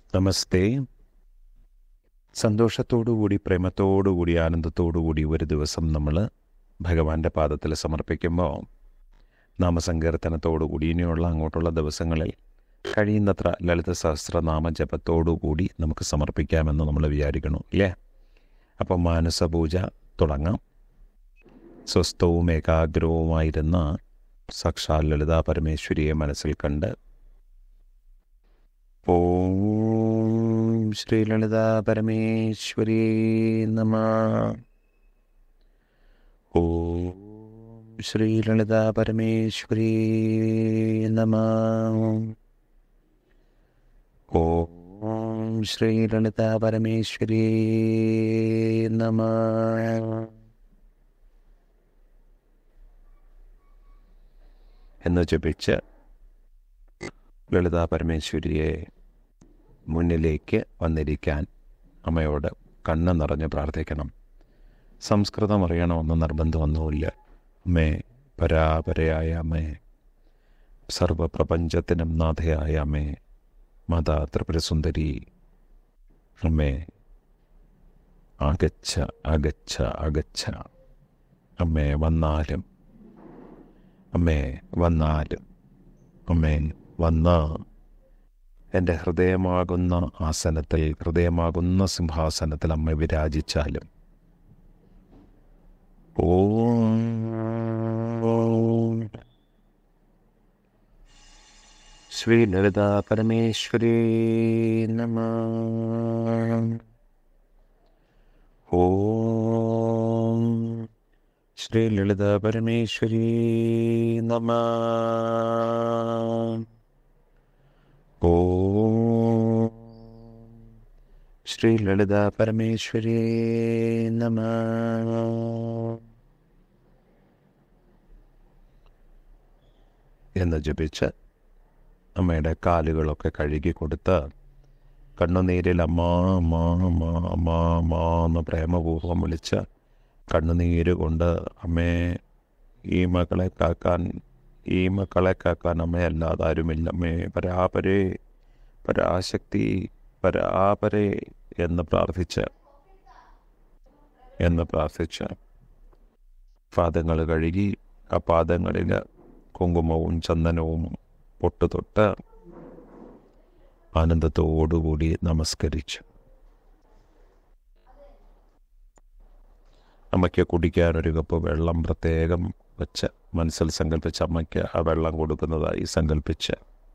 നമസ്തേ സന്തോഷത്തോടുകൂടി പ്രേമത്തോടുകൂടി ആനന്ദത്തോടുകൂടി ഒരു ദിവസം നമ്മൾ ഭഗവാന്റെ പാദത്തിൽ സമർപ്പിക്കുമ്പോൾ നാമസങ്കീർത്തനത്തോടുകൂടി ഇനിയുള്ള അങ്ങോട്ടുള്ള ദിവസങ്ങളിൽ കഴിയുന്നത്ര ലളിത സഹസ്രനാമ ജപത്തോടുകൂടി നമുക്ക് സമർപ്പിക്കാമെന്ന് നമ്മൾ വിചാരിക്കണം ഇല്ലേ അപ്പം മാനസപൂജ തുടങ്ങാം സ്വസ്ഥവും ഏകാഗ്രവുമായിരുന്ന സാക്ഷാൽ ലളിതാ പരമേശ്വരിയെ മനസ്സിൽ കണ്ട് ഓം ശ്രീ ലളിതാ പരമേശ്വരി നമ ഓം ശ്രീ ലളിതാ പരമേശ്വരി നമ ഓം ശ്രീ ലളിതാ പരമേശ്വരി നമ എന്ന് ജപിച്ച് ലളിതാ പരമേശ്വരിയെ മുന്നിലേക്ക് വന്നിരിക്കാൻ അമ്മയോട് കണ്ണ് നിറഞ്ഞ് പ്രാർത്ഥിക്കണം സംസ്കൃതം അറിയണമെന്ന് നിർബന്ധമൊന്നുമില്ല അമ്മേ പരാപരയായ അമ്മേ സർവപ്രപഞ്ചത്തിനും നാഥയായ അമ്മേ മാതാ ത്രിപുരസുന്ദരി അമ്മേ അകച്ച അകച്ച അകച്ച അമ്മേ വന്നാലും അമ്മേ വന്നാലും അമ്മേ വന്ന എൻ്റെ ഹൃദയമാകുന്ന ആസനത്തിൽ ഹൃദയമാകുന്ന സിംഹാസനത്തിൽ അമ്മ വിരാജിച്ചാലും ഓം ശ്രീ ലളിത പരമേശ്വരി നമ ഓം ശ്രീ ലളിത പരമേശ്വരി നമ ഓം ശ്രീ ലളിത പരമേശ്വരി നമ എന്ന് ജപിച്ച് അമ്മയുടെ കാലുകളൊക്കെ കഴുകി കൊടുത്ത് കണ്ണുനീരിൽ അമ്മ അമ്മ അമ്മ അമ്മ അമ്മ എന്ന് പ്രേമപൂർവ്വം വിളിച്ച് കണ്ണുനീര് കൊണ്ട് അമ്മേ ഈ മക്കളെ കാക്കാൻ ഈ മക്കളെ കാക്കാൻ അമ്മയല്ലാതെ ആരുമില്ല അമ്മേ പരാപരേ പരാശക്തി പരാപരേ എന്ന് പ്രാർത്ഥിച്ച് എന്ന് പ്രാർത്ഥിച്ച് പാദങ്ങൾ കഴുകി ആ പാദങ്ങളിൽ കുങ്കുമവും ചന്ദനവും പൊട്ടുതൊട്ട് ആനന്ദത്തോടുകൂടി നമസ്കരിച്ചു അമ്മയ്ക്ക് കുടിക്കാൻ ഒരു കപ്പ് വെള്ളം പ്രത്യേകം വെച്ച് മനസ്സിൽ സങ്കല്പിച്ച് അമ്മയ്ക്ക് ആ വെള്ളം കൊടുക്കുന്നതായി സങ്കല്പിച്ച്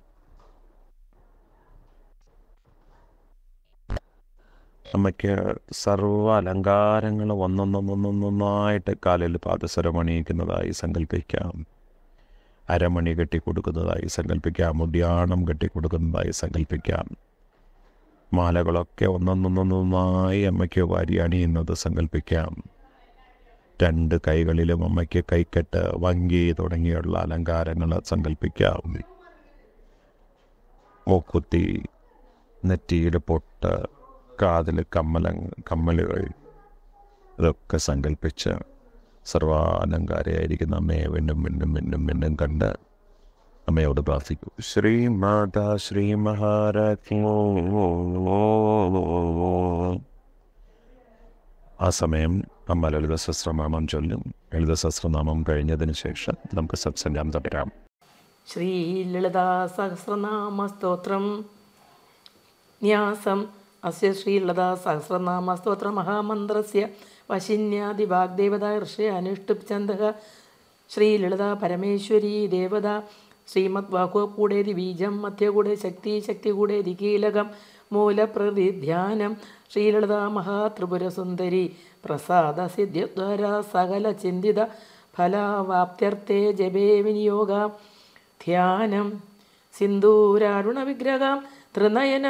അമ്മയ്ക്ക് സർവ്വ അലങ്കാരങ്ങളും ഒന്നൊന്നൊന്നൊന്നൊന്നായിട്ട് കാലിൽ പാദസരം അണിയിക്കുന്നതായി സങ്കല്പിക്കാം അരമണി കെട്ടിക്കൊടുക്കുന്നതായി സങ്കല്പിക്കാം മുടിയാണം കെട്ടിക്കൊടുക്കുന്നതായി സങ്കല്പിക്കാം മാലകളൊക്കെ ഒന്നൊന്നൊന്നൊന്നായി അമ്മയ്ക്ക് വാരി അണിയുന്നത് സങ്കല്പിക്കാം രണ്ട് കൈകളിലും അമ്മയ്ക്ക് കൈക്കെട്ട് വങ്കി തുടങ്ങിയുള്ള അലങ്കാരങ്ങൾ സങ്കല്പിക്കാം മൂക്കുത്തി നെറ്റിയിൽ പൊട്ട് കാതിൽ കമ്മല കമ്മലുകൾ ഇതൊക്കെ സങ്കല്പിച്ച് സർവാലങ്കാരയായിരിക്കുന്ന അമ്മയെ വീണ്ടും വീണ്ടും വീണ്ടും വീണ്ടും കണ്ട് അമ്മയോട് പ്രാർത്ഥിക്കൂ ശ്രീ മാതാ ശ്രീ മഹാരാജ് ആ സമയം അമ്മ ലളിത സഹസ്രനാമം ചൊല്ലും ലളിത സഹസ്രനാമം കഴിഞ്ഞതിന് ശേഷം നമുക്ക് സത്സംഗം തുടരാം ശ്രീ ലളിതാ സഹസ്രനാമ സ്തോത്രം ന്യാസം അസ്യ ശ്രീലളിതാ സഹസ്രനാമ സ്തോത്ര മഹാമന്ത്രസ്യ വശിന്യാദിവാഗ്ദേവത ഋഷി അനുഷ്ടുപ് ഛന്ദ ശ്രീലളിത പരമേശ്വരി ദേവത ശ്രീമദ് വാഹുകൂടേതി ബീജം മധ്യകൂടെ ശക്തി ശക്തി കൂടേതി കീലകം മൂലപ്രതി ധ്യാനം ശ്രീലളിത മഹാത്രിപുരസുന്ദരി പ്രസാദ സിദ്ധ്യദ്വാര സകല ചിന്തിത ഫലവാപ്ത്യർത്ഥേ ജപേ വിനിയോഗ ധ്യാനം സിന്ദൂരാരുണ വിഗ്രഹം ത്രിനയന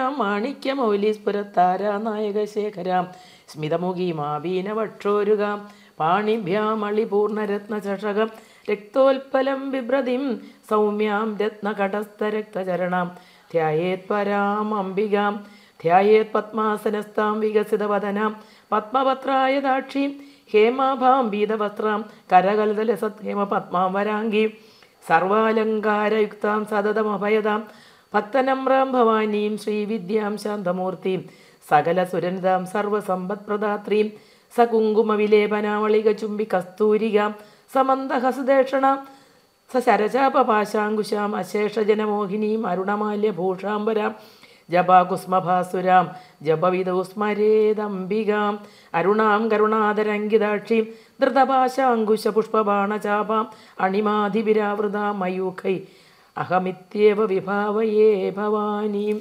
മാണിക്യമൗലീസ്ഫുരത്താരാനായകശേഖരാം സ്മിതമുഖീമാവീനവക്ഷോരുകാം പാണിഭ്യാമളിപൂർണരത്നചഷകം രക്തോൽപ്പലം ബിഭ്രതിം സൗമ്യാം രത്നകടസ്ഥരക്തചരണാം ധ്യായേത് പരാം അംബികാം ധ്യായേത് പത്മാസനസ്ഥാം വികസിതവദനാം പത്മപത്രായ ദാക്ഷീം ഹേമാഭാം പീതവസ്ത്രാം കരകലതലസത് ഹേമപത്മാം വരാംഗീം സർവാലങ്കാരയുക്താം സതതമഭയതാം ഭക്തനമ്രാം ഭവാനീം ശ്രീവിദ്യാം ശാന്തമൂർത്തിം സകല സുരനിതാം സർവസമ്പത്പ്രദാത്രീം സകുങ്കുമവിലേപനാമളിക ചുംബി കസ്തൂരികാം സമന്തഹസുദേഷണാം സശരചാപപാശാങ്കുശാം അശേഷജനമോഹിനീം അരുണമാല്യഭൂഷാംബരാം ജപാകുസ്മഭാസുരാം ജപവിദൗ സ്മരേദംബികാം അരുണാം കരുണാദരങ്കിതാക്ഷീം ധൃതപാശാങ്കുശ പുഷ്പബാണചാപാം അണിമാധിവിരാവൃതാം മയൂഖൈ അഹമിത്യേവ വിഭാവയേ ഭവാനീം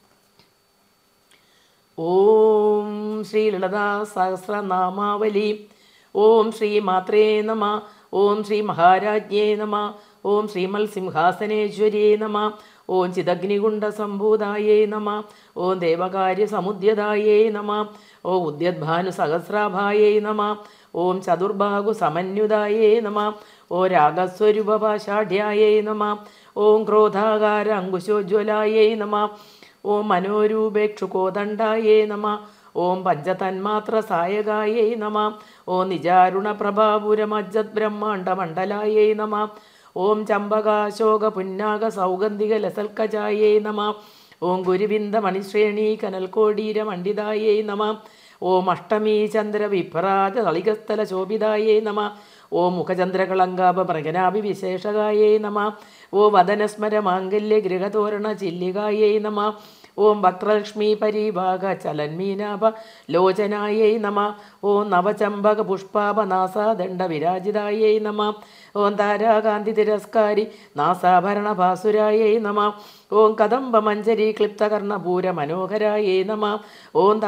ഓം ശ്രീ ലളിതാ സഹസ്രനാമാവലി ഓം ശ്രീ മാത്രേ നമ ഓം ശ്രീ മഹാരാജ്ഞേ നമ ഓം ശ്രീമൽ സിംഹാസനേശ്വര്യേ നമ ഓം ചിദഗ്നികുണ്ഡ സംഭൂതായേ നമ ഓം ദേവകാര്യ സമുദ്യതായേ നമ ഓം ഉദ്യദ്ഭാനു സഹസ്രാഭായേ നമ ഓം ചതുർബാഹു സമന്യുതായേ നമ ഓ രാഗസ്വരൂപപാഷാഢ്യായേ നമ ഓം ക്രോധാകാര അങ്കുശോജ്വലായേ നമ ഓം മനോരൂപേക്ഷുകോദണ്ഡായേ നമ ഓം പഞ്ചതന്മാത്ര സായകായേ നമ ഓം നിജാരുണ പ്രഭാപുരമജ്ജത് ബ്രഹ്മാണ്ഡമണ്ഡലായേ നമ ഓം ചമ്പകാശോക പുന്നാക സൗഗന്ധിക ലസൽക്കജായേ നമ ഓം ഗുരുവിന്ദ മണിശ്രേണി കനൽക്കോടീര മണ്ഡിതായേ നമ ഓം അഷ്ടമീ ചന്ദ്ര വിഭ്രാജ തളികസ്ഥല ശോഭിതായേ നമ ഓം മുഖചന്ദ്രകളങ്കാപ പ്രഗനാഭി വിശേഷകായേ നമ ഓ വദനസ്മര മാംഗല്യ ഗൃഹതോരണ ചില്ലികായേ നമ ഓം വക്രലക്ഷ്മി പരിഭാഗ ചലന്മീനാഭ ലോചനായൈ നമ ഓം നവചമ്പക പുഷ്പാപനാസാദണ്ഡ വിരാജിതായൈ നമ ഓം താരാകാന്തി തിരസ്കാരി നാസാഭരണ ഭാസുരായൈ നമ ഓം കദംബ മഞ്ജരി ക്ലിപ്തകർണപൂര മനോഹരായേ നമ ഓം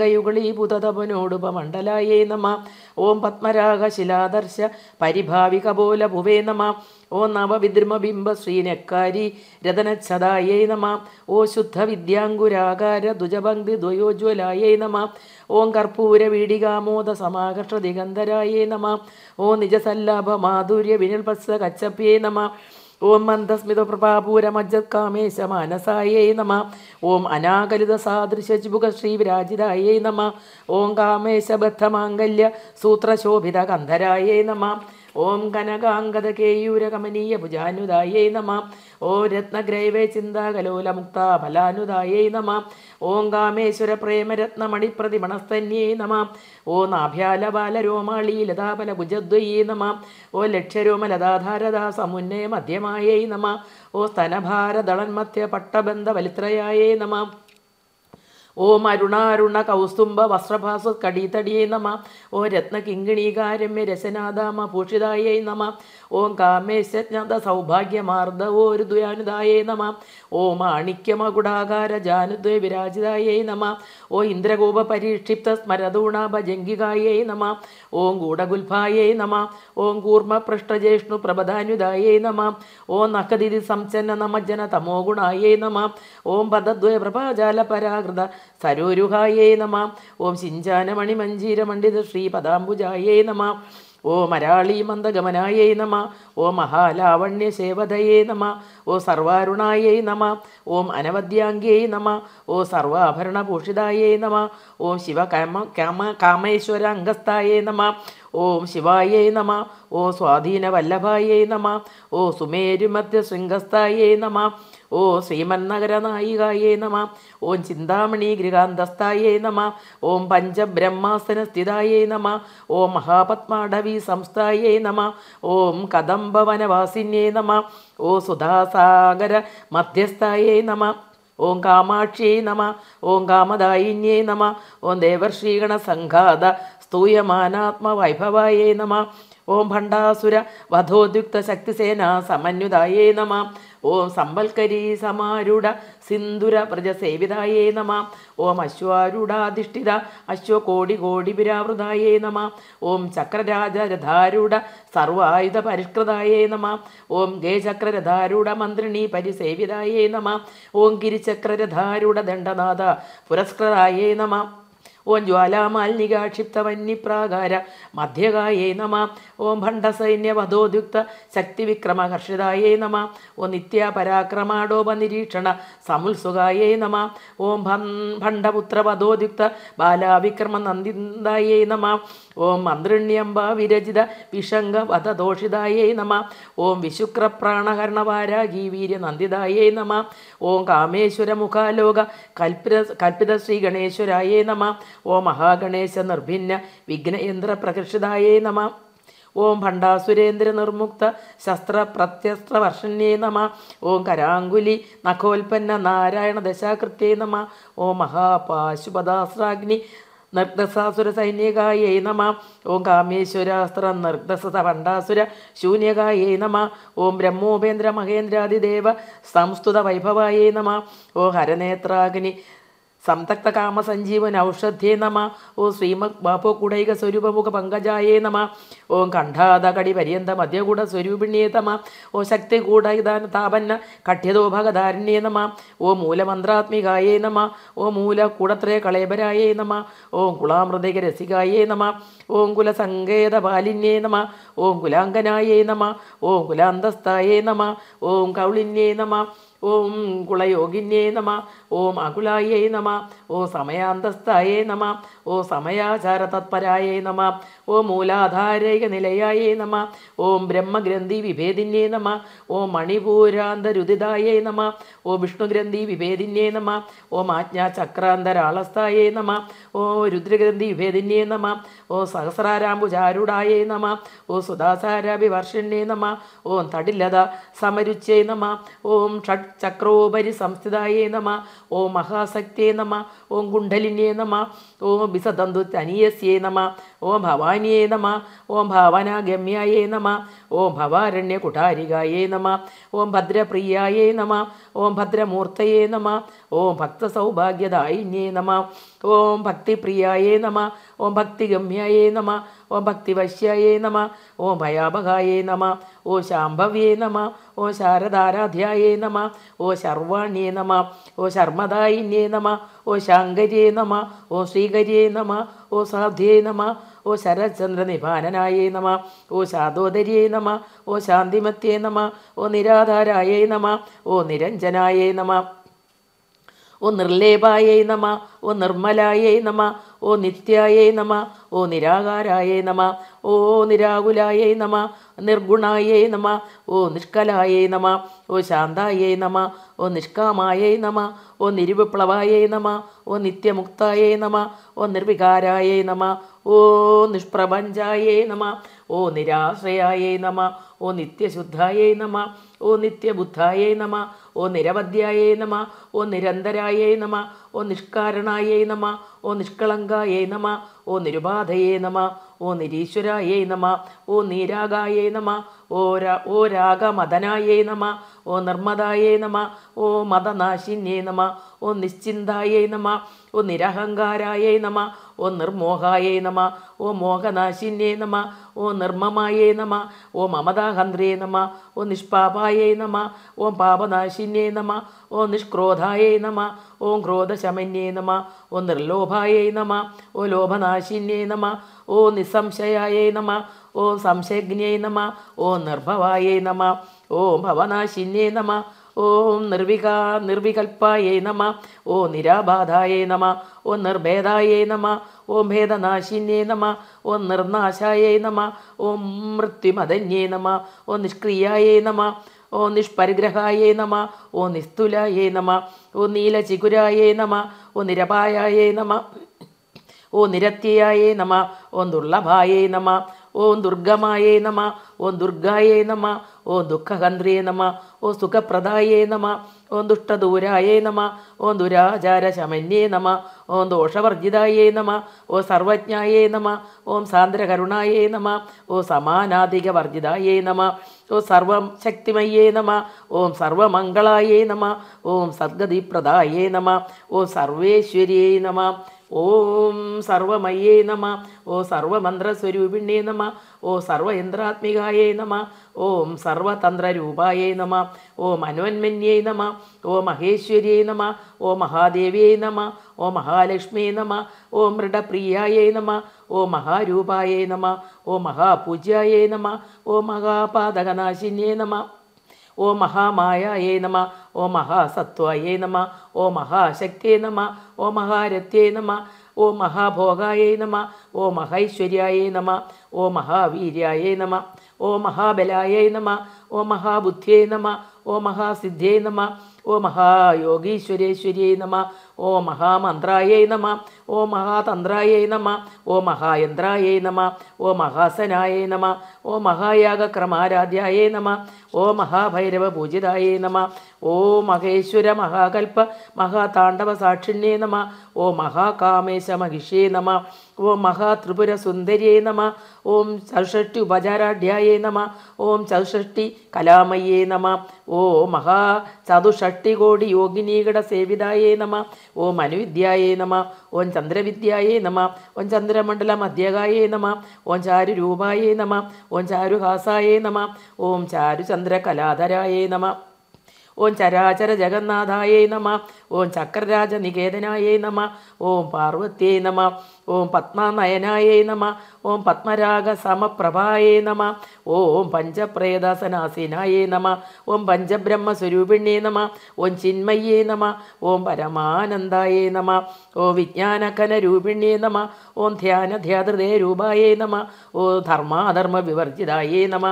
താടങ്കയുഗളീപുതപനോടുപമണ്ഡലായേ നമ ഓം പത്മരാഗ ശിലാദർശ പരിഭാവി കപോല ഭുവേ നമ ഓം നവവിദ്രുമബിംബ ശ്രീനക്കാരി രതനച്ഛദായേ നമ ഓ ശുദ്ധ വിദ്യാങ്കുരാകാര ദ്വിജപങ്ക്തി ദ്വയോജ്വലായേ നമ ഓം കർപ്പൂര വീടികാമോദ സമാകർഷ ദിഗന്ധരായേ നമ ഓ നിജസല്ലാഭ മാധുര്യ വിനിൽപത്സ കച്ചപ്യേ നമ ഓം മന്ദസ്മിത പ്രഭാപൂരമജ്ജത് കാമേശ മാനസായേ നമ ഓം അനാകലിത സാദൃശ ചിബുക ശ്രീ വിരാജിതായേ നമ ഓം കാമേശ ബദ്ധമാംഗല്യ സൂത്രശോഭിത ഗന്ധരായേ നമ ഓം കനകാംഗത കേയൂര കമനീയ ഭുജാനുദായേ നമ ഓ രത്നഗ്രൈവേ ചിന്താകലോല മുക്ത ഫലാനുദായേ നമ ഓം കാമേശ്വര പ്രേമരത്ന മണിപ്രതിമണസ്തന്യേ നമ ഓ നാഭ്യാല ബാലരോമാളി ലതാപല ഭുജദ്വയേ നമ ഓ ലക്ഷ്യരോമ ലതാധാരദാ സമുന്നയ മധ്യമായേ നമ ഓ സ്തനഭാരദളന്മധ്യ പട്ടബന്ധ വലിത്രയായേ നമ ഓം അരുണാരുണ കൗസ്തുംഭ വസ്ത്രഭാസ കടീതടിയേ നമ ഓ രത്ന കിങ്കിണീകാരമ്യ രസനാദാമ ഭൂഷിതായേ നമ ഓം കാമേശജ്ഞത സൗഭാഗ്യമാർദ്ദ ഓരു ദ്വയാനുദായേ നമ ഓ മാണിക്യമകുടാകാര ജാനുദ്വയ വിരാജിതായേ നമ ഓ ഇന്ദ്രകൂപ പരീക്ഷിപ്ത സ്മരതൂണാഭ ജംഗികായേ നമ ഓം ഗൂഢഗുൽഭായേ നമ ഓം കൂർമ്മ പൃഷ്ഠജേഷ്ണു പ്രബധാനുദായേ നമ ഓം നഖദിതി സംചന്ന നമജ്ജന തമോ ഗുണായേ നമ ഓം പദദ്വയ പ്രഭാജാല പരാകൃത സരോരുഹായേ നമ ഓം ശിഞ്ചാനമണി മഞ്ജീര മണ്ഡിത ശ്രീ പദാംബുജായേ നമ ഓ മരാളി മന്ദഗമനായേ നമ ഓ മഹാലാവണ്യ സേവതയേ നമ ഓ സർവാരുണായേ നമ ഓം അനവദ്യാംഗേ നമ ഓ സർവാഭരണഭൂഷിതായേ നമ ഓം ശിവ കാമ കാമ കാമേശ്വര അംഗസ്ഥായേ നമ ഓം ശിവായേ നമ ഓ സ്വാധീന വല്ലഭായേ നമ ഓ സുമേരുമധ്യ ശൃംഗസ്ഥായേ നമ ഓ ശ്രീമന്നഗരനായികായേ നമ ഓം ചിന്താമണി ഗൃഹാന്തസ്ഥായേ നമ ഓം പഞ്ചബ്രഹ്മാസനസ്ഥിതായേ നമ ഓം മഹാപത്മാടവി സംസ്ഥായേ നമ ഓം കദംബവനവാസിന്യേ നമ ഓ സുധാസാഗര മധ്യസ്ഥായേ നമ ഓം കാമാക്ഷിയേ നമ ഓം കാമദായിന്യേ നമ ഓം ദേവർഷീഗണ സംഘാത സ്തൂയമാനാത്മവൈഭവായേ നമ ഓം ഭണ്ഡാസുര വധോദ്യുക്ത ശക്തിസേന സമന്യുതായേ നമ ഓം സമ്പൽക്കരീ സമാരൂഢ സിന്ദുര പ്രജസേവിതായേ നമ ഓം അശ്വാരൂഢാധിഷ്ഠിത അശ്വകോടി കോടി വിരാവൃതായേ നമ ഓം ചക്രരാജ രഥാരൂഢ സർവായുധ പരിഷ്കൃതായേ നമ ഓം ഗേചക്രരഥാരൂഢ മന്ത്രിണി പരിസേവിതായേ നമ ഓം ഗിരിചക്രരഥാരൂഢ ദണ്ഡനാഥ പുരസ്കൃതായേ നമ ഓം ജ്വാലാമാലിനികാക്ഷിപ്തവന്യപ്രാകാര മധ്യകായേ നമ ഓം ഭണ്ഡസൈന്യവധോദ്യുക്ത ശക്തിവിക്രമഹർഷിതായേ നമ ഓം നിത്യപരാക്രമാടോപനിരീക്ഷണ സമുത്സുകായേ നമ ഓം ഭം ഭണ്ഡപുത്രവധോദ്യുക്ത ബാലാവിക്രമനന്ദിന്ദായേ നമ ഓം മന്ത്രിണ്യംബ വിരചിത വിഷംഗ വധദോഷിതായേ നമ ഓം വിശുക്രപ്രാണഹരണവാരാഗീ വീര്യനന്ദിതായേ നമ ഓം കാമേശ്വരമുഖാലോക കൽപ്പിത കൽപ്പിത ശ്രീ ഗണേശ്വരായേ നമ ഓം മഹാഗണേശ നിർഭിന്ന വിഘ്നയന്ത്ര പ്രകർഷിതായേ നമ ഓം ഭണ്ഡാസുരേന്ദ്ര നിർമുക്ത ശസ്ത്ര പ്രത്യസ്ത്ര വർഷണ്യേ നമ ഓം കരാങ്കുലി നഖോൽപ്പന്ന നാരായണ ദശാകൃത്യേ നമ ഓം മഹാപാശുപദാസ്രാഗ്നി നിർദ്ദസാസുര സൈന്യകായേ നമ ഓം കാമേശ്വരാസ്ത്ര നിർദ്ദസ ഭണ്ഡാസുര ശൂന്യകായേ നമ ഓം ബ്രഹ്മോപേന്ദ്ര മഹേന്ദ്രാദിദേവ സംസ്തുത വൈഭവായേ നമ ഓ ഹരനേത്രാഗ്നി സംതക്ത കാമ സഞ്ജീവൻ ഔഷധ്യേ നമ ഓ ശ്രീമദ് ബാപ്പോ കുടൈക സ്വരൂപമുഖ പങ്കജായേ നമ ഓം കണ്ഠാത കടി പര്യന്ത മധ്യകൂട സ്വരൂപിണ്യേ തമ ഓ ശക്തി കൂടൈതാന താപന്ന കഠ്യതോഭഗധാരണ്യേ നമ ഓ മൂലമന്ത്രാത്മികായേ നമ ഓ മൂല കൂടത്രയ കളേബരായേ നമ ഓം കുളാമൃതിക രസികായേ നമ ഓം കുലസങ്കേത പാലിന്യേ നമ ഓം കുലാങ്കനായേ നമ ഓം കുലാന്തസ്ഥായേ നമ ഓം കൗളിന്യേ നമ ഓം കുളയോഗിന്യേ നമ ഓം അകുലായേ നമ ഓ സമയാന്തസ്ഥായേ നമ ഓ സമയാചാര തത്പരായേ നമ ഓ മൂലാധാരൈക നിലയായേ നമ ഓം ബ്രഹ്മഗ്രന്ഥി വിഭേദിന്യേ നമ ഓം മണിപൂരാന്തരുദിതായേ നമ ഓ വിഷ്ണുഗ്രന്ഥി വിഭേദിന്യേ നമ ഓം ആജ്ഞാചക്രാന്തരാളസ്ഥായേ നമ ഓ രുദ്രഗ്രന്ഥി വിഭേദിന്യേ നമ ഓ സഹസ്രാരാംബുചാരുടായേ നമ ഓ സുധാസാരാഭിവർഷിണ്യേ നമ ഓം തടിലത സമരുച്യേ നമ ഓം ഷഡ് ചക്രോപരി സംസ്ഥിതായേ നമ ഓം മഹാശക്തിയേ നമ ഓം കുണ്ഡലിന്യേ നമ ഓം ബിസതന്തു തനീയസ്യേ നമ ഓം ഭവാനിയേ നമ ഓം ഭാവനാഗമ്യായേ നമ ഓം ഭവാരണ്യ കുഠാരികായേ നമ ഓം ഭദ്രപ്രിയായേ നമ ഓം ഭദ്രമൂർത്തയേ നമ ഓം ഭക്തസൗഭാഗ്യദായിന്യേ നമ ഓം ഭക്തിപ്രിയായേ നമ ഓം ഭക്തിഗമ്യായേ നമ ഓം ഭക്തിവശ്യായേ നമ ഓം ഭയാപകായേ നമ ഓ ശാംഭവ്യേ നമ ഓ ശാരദാരാധ്യായേ നമ ഓ ശർവാണ്യേ നമ ഓ ശർമ്മദായിന്യേ നമ ഓ ശാങ്കര്യേ നമ ഓ ശ്രീകര്യേ നമ ഓ സാധ്യേ നമ ഓ ശരചന്ദ്രനിഭാനനായേ നമ ഓ ശാദോദര്യേ നമ ഓ ശാന്തിമത്യേ നമ ഓ നിരാധാരായേ നമ ഓ നിരഞ്ജനായേ നമ ഓ നിർലേപായേ നമ ഓ നിർമ്മലായേ നമ ഓ നിത്യായേ നമ ഓ നിരാകാരായേ നമ ഓ നിരാകുലായേ നമ നിർഗുണായേ നമ ഓ നിഷ്കലായേ നമ ഓ ശാന്തായേ നമ ഓ നിഷ്കാമായേ നമ ഓ നിരുവിപ്ലവായേ നമ ഓ നിത്യമുക്തായേ നമ ഓ നിർവികാരായേ നമ ഓ നിഷ്പ്രപഞ്ചായേ നമ ഓ നിരാശ്രയായേ നമ ഓ നിത്യശുദ്ധായേ നമ ഓ നിത്യബുദ്ധായേ നമ ഓ നിരവധ്യായേ നമ ഓ നിരന്തരായേ നമ ഓ നിഷ്കാരണായേ നമ ഓ നിഷ്കളങ്കായേ നമ ഓ നിരുപാധയേ നമ ഓ നിരീശ്വരായേ നമ ഓ നീരാഗായേ നമ ഓ രാ ഓ രാഗമദനായേ നമ ഓ നിർമ്മദായേ നമ ഓ മതനാശിന്യേ നമ ഓ നിശ്ചിന്തായേ നമ ഓ നിരഹങ്കാരായേ നമ ഓ നിർമോഹായേ നമ ഓ മോഹനാശിന്യേ നമ ഓ നിർമ്മമായേ നമ ഓ മമതാഹന്ത്രേ നമ ഓ നിഷ്പാപായേ നമ ഓം പാപനാശിന്യേ നമ ഓ നിഷ്ക്രോധായേ നമ ഓം ക്രോധശമന്യേ നമ ഓ നിർലോഭായേ നമ ഓ ലോഭനാശിന്യേ നമ ഓ നിസ്സംശയായേ നമ ഓ സംശയജ്ഞേ നമ ഓ നിർഭവായേ നമ ഓം ഭവനാശിന്യേ നമ ഓം നിർവികാ നിർവികൽപ്പായേ നമ ഓ നിരാബാധായേ നമ ഓ നിർഭേദായേ നമ ഓം ഭേദനാശിന്യേ നമ ഓ നിർനാശായേ നമ ഓം മൃത്യുമദന്യേ നമ ഓ നിഷ്ക്രിയായേ നമ ഓ നിഷ്പരിഗ്രഹായേ നമ ഓ നിസ്തുലായേ നമ ഓ നീലചികുരായേ നമ ഓ നിരപായായേ നമ ഓ നിരത്യയായേ നമ ഓം ദുർലഭായേ നമ ഓം ദുർഗമായേ നമ ഓം ദുർഗായേ നമ ഓം ദുഃഖഹന്ത്രേ നമ ഓം സുഖപ്രദായേ നമ ഓം ദുഷ്ടദൂരായേ നമ ഓം ദുരാചാരശമന്യേ നമ ഓം ദോഷവർജിതായേ നമ ഓ സർവജ്ഞായേ നമ ഓം സാന്ദ്രകരുണായേ നമ ഓ സമാനാധികവർജിതായേ നമ ഓ സർവം ശക്തിമയേ നമ ഓം സർവമംഗളായേ നമ ഓം സദ്ഗതിപ്രദായേ നമ ഓ സർവേശ്വര്യേ നമ ഓം സർവമയ്യേ നമ ഓ സർവമന്ത്രസ്വരൂപിണ്യേ നമ ഓ സർവയന്ത്രാത്മികായേ നമ ഓം സർവതന്ത്രരൂപായേ നമ ഓം അനുവന്മന്യേ നമ ഓ മഹേശ്വര്യേ നമ ഓ മഹാദേവ്യേ നമ ഓ മഹാലക്ഷ്മേ നമ ഓ മൃഡപ്രിയായേ നമ ഓ മഹാരൂപായേ നമ ഓ മഹാപൂജ്യായേ നമ ഓ മഹാപാതകനാശിന്യേ നമ ഓ മഹാമായേ നമ ഓ മഹാസത്വായേ നമ ഓ മഹാശക്തിയേ നമ ഓ മഹാരഥ്യേ നമ ഓ മഹാഭോഗായേ നമ ഓ മഹൈശ്വര്യായേ നമ ഓ മഹാവീര്യായേ നമ ഓ മഹാബലായേ നമ ഓ മഹാബുദ്ധ്യേ നമ ഓ മഹാസിദ്ധ്യേ നമ ഓ മഹായോഗീശ്വരേശ്വര്യേ നമ ഓ മഹാമന്ത്രായേ നമ ഓ മഹാതന്ത്രായേ നമ ഓ മഹായന്ത്രായേ നമ ഓ മഹാസനായേ നമ ഓ മഹായാഗക്രമാരാധ്യായേ നമ ഓ മഹാഭൈരവ പൂജിതായേ നമ ഓ മഹേശ്വര മഹാകൽപ്പ മഹാതാണ്ഡവ സാക്ഷിണ്യേ നമ ഓ മഹാകാമേശ മഹിഷേ നമ ഓം മഹാത്രിപുര സുന്ദര്യേ നമ ഓം ചതുഷ്ടി ഉപചാരാഢ്യായേ നമ ഓം ചതുഷ്ടി കലാമയേ നമ ഓ മഹാ ചതുഷ്ടി കോടി യോഗിനീകട സേവിതായേ നമ ഓം അനുവിദ്യായേ നമ ഓം ചന്ദ്രവിദ്യായേ നമ ഓം ചന്ദ്രമണ്ഡല മധ്യകായേ നമ ഓം ചാരുരൂപായേ നമ ഓം ചാരുഹാസായേ നമ ഓം ചാരുചന്ദ്രകലാധരായേ നമ ഓം ചരാചര ജഗന്നാഥായേ നമ ഓം ചക്രരാജ നികേതനായേ നമ ഓം പാർവത്യേ നമ ഓം പത്മനയനായേ നമ ഓം പത്മരാഗ സമപ്രഭായേ നമ ഓം പഞ്ചപ്രേതസനാസീനായേ നമ ഓം പഞ്ചബ്രഹ്മസ്വരൂപിണ്യേ നമ ഓം ചിന്മയേ നമ ഓം പരമാനന്ദായേ നമ ഓം വിജ്ഞാനകനരൂപിണ്യേ നമ ഓം ധ്യാനധ്യാതൃതേ രൂപായേ നമ ഓം ധർമാധർമ്മ വിവർജിതായേ നമ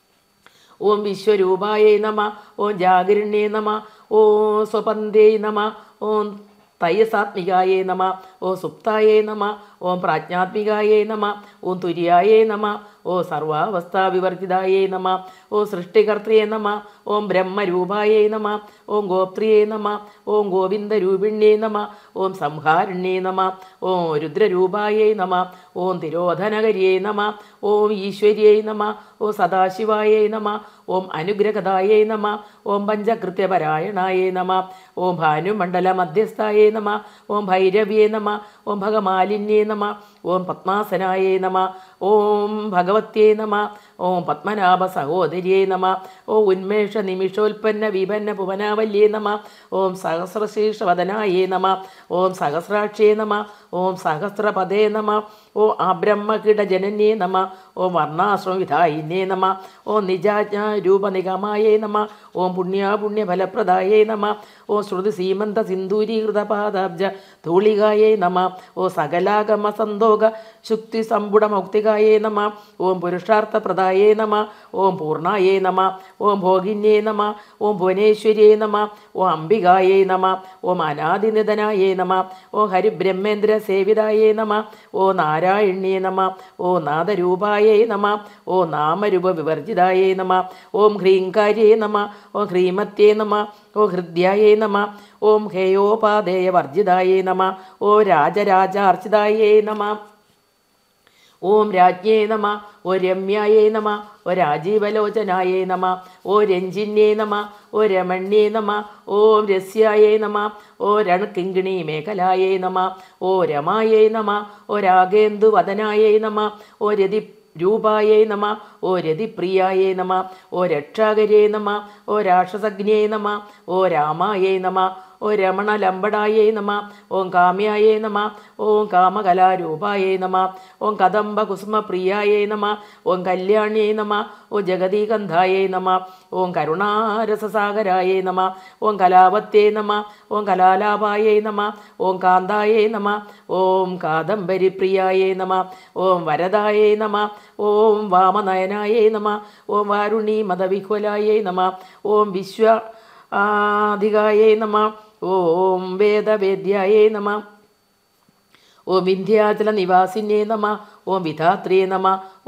ഓം വിശ്വരൂപായേ നമ ഓം ജാഗരിണ്യേ നമ ഓം സ്വപന്തേ നമ ഓം തൈയസാത്മികായേ നമ ഓം സുപ്തായേ നമ ഓം പ്രാജ്ഞാത്മികായേ നമ ഓം തുര്യായേ നമ ഓ സർവാവസ്ഥാവിവർജിതായേ നമ ഓ സൃഷ്ടികർത്തൃയേ നമ ഓം ബ്രഹ്മരൂപായേ നമ ഓം ഗോപ്രിയേ നമ ഓം ഗോവിന്ദരൂപിണ്യേ നമ ഓം സംഹാരിണ്യേ നമ ഓം രുദ്രരൂപായേ നമ ഓം തിരോധനകരിയേ നമ ഓം ഈശ്വര്യേ നമ ഓം സദാശിവായേ നമ ഓം അനുഗ്രഹദായേ നമ ഓം പഞ്ചകൃത്യപരായണായേ നമ ഓം ഭാനുമണ്ഡല മധ്യസ്ഥായേ നമ ഓം ഭൈരവ്യേ നമ ഓം ഭഗമാലിന്യേ നമ ഓം പത്മാസനായേ നമ ഓം ഭഗവത്യേ നമ ഓം പത്മനാഭ സഹോദര്യേ നമ ഓം ഉന്മേഷ നിമിഷോൽപ്പന്ന വിപന്ന ഭുവനാവല്യേ നമ ഓം സഹസ്രശീർഷവദനായേ നമ ഓം സഹസ്രാക്ഷ്യേ നമ ഓം സഹസ്രപദേ നമ ഓ അബ്രഹ്മകിടജനന്യേ നമ ഓം വർണ്ണാശ്രമവിധായിന്യേ നമ ഓം നിജാജ്ഞ രൂപനിഗമായേ നമ ഓം പുണ്യാപുണ്യഫലപ്രദായേ നമ ഓം ശ്രുതി സീമന്ത സിന്ദൂരീകൃതപാദാബ്ജ ധൂളികായേ നമ ഓ സകലാഗമ സന്തോക ശുക്തി സമ്പുടമൗക്തികായേ നമ ഓം പുരുഷാർത്ഥപ്രദായേ നമ ഓം പൂർണായേ നമ ഓം ഭോഗിന്യേ നമ ഓം ഭുവനേശ്വര്യേ നമ ഓം അംബികായേ നമ ഓം അനാദിനിധനായേ നമ ഓം ഹരിബ്രഹ്മേന്ദ്ര സേവിതായേ നമ ഓ നാരായണ്യേ നമ ഓ നാദരൂപായേ നമ ഓ നാമരൂപ വിവർജിതായേ നമ ഓം ഹ്രീങ്കാര്യേ നമ ഓം ഹ്രീമത്യേ നമ ഓ ഹൃദ്യായേ നമ ഓം ഹേയോപാദേയ വർജിതായേ നമ ഓ രാജരാജാർച്ചിതായേ നമ ഓം രാജ്ഞേ നമ ഓ രമ്യായേ നമ ഓ രാജീവലോചനായേ നമ ഓ രഞ്ജിന്യേ നമ ഓ രമണ്യേ നമ ഓം രസ്യായേ നമ ഓ രണകിങ്കിണി മേഖലായേ നമ ഓ രമായേ നമ ഓ രാഗേന്ദു വദനായേ നമ ഓ രതി രൂപായേ നമ ഓ രതിപ്രിയായേ നമ ഓ രക്ഷാകരേ നമ ഓ രാക്ഷസഗ്നേ നമ ഓ രാമായേ നമ ഓ രമണലമ്പടായേ നമ ഓം കാമ്യായേ നമ ഓം കാമകലാരൂപായേ നമ ഓം കദംബ കുസുമപ്രിയായേ നമ ഓം കല്യാണ്യേ നമ ഓ ജഗദീകന്ധായേ നമ ഓം കരുണാരസസാഗരായേ നമ ഓം കലാവത്തേ നമ ഓം കലാലാപായേ നമ ഓം കാന്തായേ നമ ഓം കാദംബരിപ്രിയായേ നമ ഓം വരദായേ നമ ഓം വാമനയനായേ നമ ഓം വാരുണി മതവിഹ്വലായേ നമ ഓം വിശ്വ ആധികായേ നമ ഓം വേദവേദ്യായേ നമ ഓം വിന്ധ്യാചല നിവാസിന്യേ നമ ഓം വിധാത്രിയേ നമ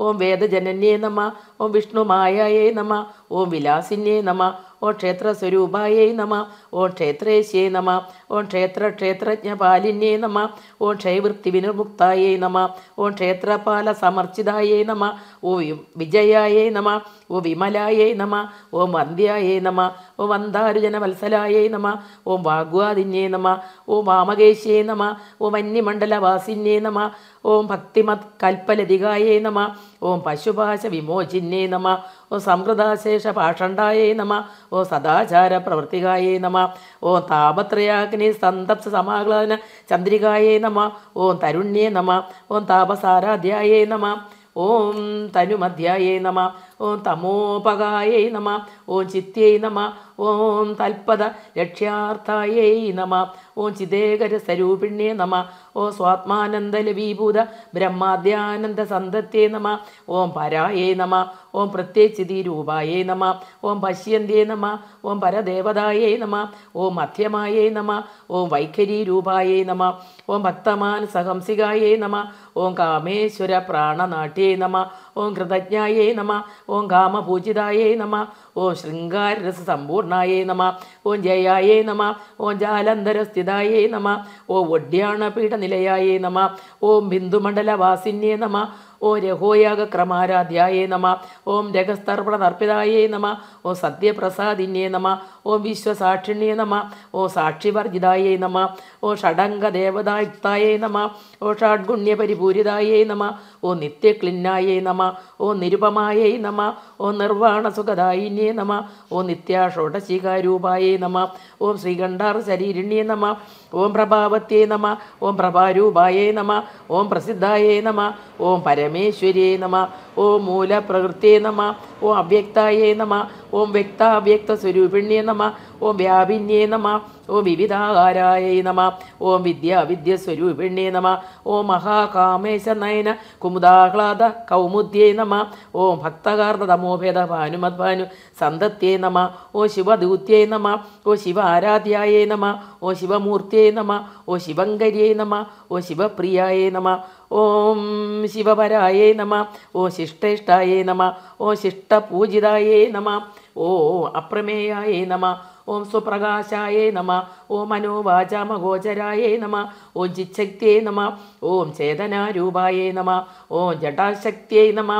ഓം വേദജനന്യേ നമ ഓം വിഷ്ണുമായയേ നമ ഓം വിലാസിന്യേ നമ ഓം ക്ഷേത്രസ്വരൂപായേ നമ ഓം ക്ഷേത്രേശ്യേ നമ ഓം ക്ഷേത്ര ക്ഷേത്രജ്ഞപാലിന്യേ നമ ഓം ക്ഷയവൃത്തി വിനിർമുക്തായേ നമ ഓം ക്ഷേത്രപാല സമർച്ചിതായേ നമ ഓ വിജയായേ നമ ഓ വിമലായേ നമ ഓം വന്ധ്യായേ നമ ഓം വന്ദാരുജന വത്സലായേ നമ ഓം വാഗ്വാദിന്യേ നമ ഓം വാമകേശ്യേ നമ ഓം അന്യമണ്ഡലവാസിന്യേ നമ ഓം ഭക്തിമത് കൽപ്പലതികായേ നമ ഓം പശുപാശ വിമോചിന്യേ നമ ഓം സംഹൃതാശേഷ പാഷണ്ഡായേ നമ ഓ സദാചാര പ്രവർത്തികായേ നമ ഓം താപത്രയാഗ്നി സന്തപ്ത സമാഹ്ലാദന ചന്ദ്രികായേ നമ ഓം തരുണ്യേ നമ ഓം താപസാരാധ്യായേ നമ ഓം തനുമധ്യായേ നമ ഓം തമോപകായൈ നമ ഓം ചിത്യൈ നമ ഓം തൽപദ ലക്ഷ്യാർത്ഥായൈ നമ ഓം ചിദേകര സ്വരൂപിണ്യേ നമ ഓം സ്വാത്മാനന്ദ ലവീഭൂത ബ്രഹ്മാദ്യാനന്ദ സന്തത്യേ നമ ഓം പരായേ നമ ഓം പ്രത്യേകിതി രൂപായേ നമ ഓം പശ്യന്ത്യേ നമ ഓം പരദേവതായേ നമ ഓം മധ്യമായേ നമ ഓം വൈഖരി രൂപായേ നമ ഓം ഭക്തമാൻ സഹംസികായേ നമ ഓം കാമേശ്വര പ്രാണനാട്യേ നമ ഓം കൃതജ്ഞായേ നമ ഓം കാമപൂജിതായേ നമ ഓം ശൃംഗാരരസ സമ്പൂർണായേ നമ ഓം ജയായേ നമ ഓം ജാലന്ധരസ്ഥിതായേ നമ ഓം ഒഡ്യാണപീഠനിലയായേ നമ ഓം ബിന്ദുമണ്ഡലവാസിന്യേ നമ ഓം രഹോയാഗ ക്രമാരാധ്യായേ നമ ഓം രഗസ്തർപ്പണതർപ്പിതായേ നമ ഓം സത്യപ്രസാദിന്യേ നമ ഓം വിശ്വസാക്ഷിണ്യേ നമ ഓം സാക്ഷിവർജിതായേ നമ ഓം ഷഡംഗദേവതായുക്തായേ നമ ഓ ഷഡ്ഗുണ്യപരിപൂരിതായേ നമ ഓ നിത്യക്ലിന്നായേ നമ ഓ നിരുപമായേ നമ ഓ നിർവാണസുഖദായിന്യേ നമ ഓ നിത്യാഷോഡശികാരൂപായേ നമ ഓം ശ്രീകണ്ഠാർ ശരീരിണ്യേ നമ ഓം പ്രഭാവത്യേ നമ ഓം പ്രഭാരൂപായേ നമ ഓം പ്രസിദ്ധായേ നമ ഓം പരമേശ്വര്യേ നമ ഓം മൂലപ്രകൃത്യേ നമ ഓം അവ്യക്തായേ നമ ഓം വ്യക്താവ്യക്ത സ്വരൂപിണ്യേ നമ ഓം വ്യാപിന്യേ നമ ഓം വിവിധാകാരായൈ നമ ഓം വിദ്യാവിദ്യസ്വരൂപിണ്യേ നമ ഓം മഹാകാമേശ നയന കുമുദാഹ്ലാദ കൗമുദ്യേ നമ ഓം ഭക്തകാർണ തമോഭേദ ഭാനുമദ്ഭാനു സന്തത്യേ നമ ഓ ശിവദൂത്യേ നമ ഓ ശിവ ആരാധ്യായേ നമ ഓ ശിവമൂർത്തിയേ നമ ഓ ശിവങ്കരിയേ നമ ഓ ശിവപ്രിയായേ നമ ഓം ശിവപരായേ നമ ഓ ശിഷ്ടേഷ്ടായേ നമ ഓ ശിഷ്ടപൂജിതായേ നമ ഓ അപ്രമേയായേ നമ ഓം സുപ്രകാശായേ നമ ഓം മനോവാചാമഗോചരായേ നമ ഓം ചിച്ഛക്തിയേ നമ ഓം ചേതനാരൂപായേ നമ ഓം ജടാശക്തിയേ നമ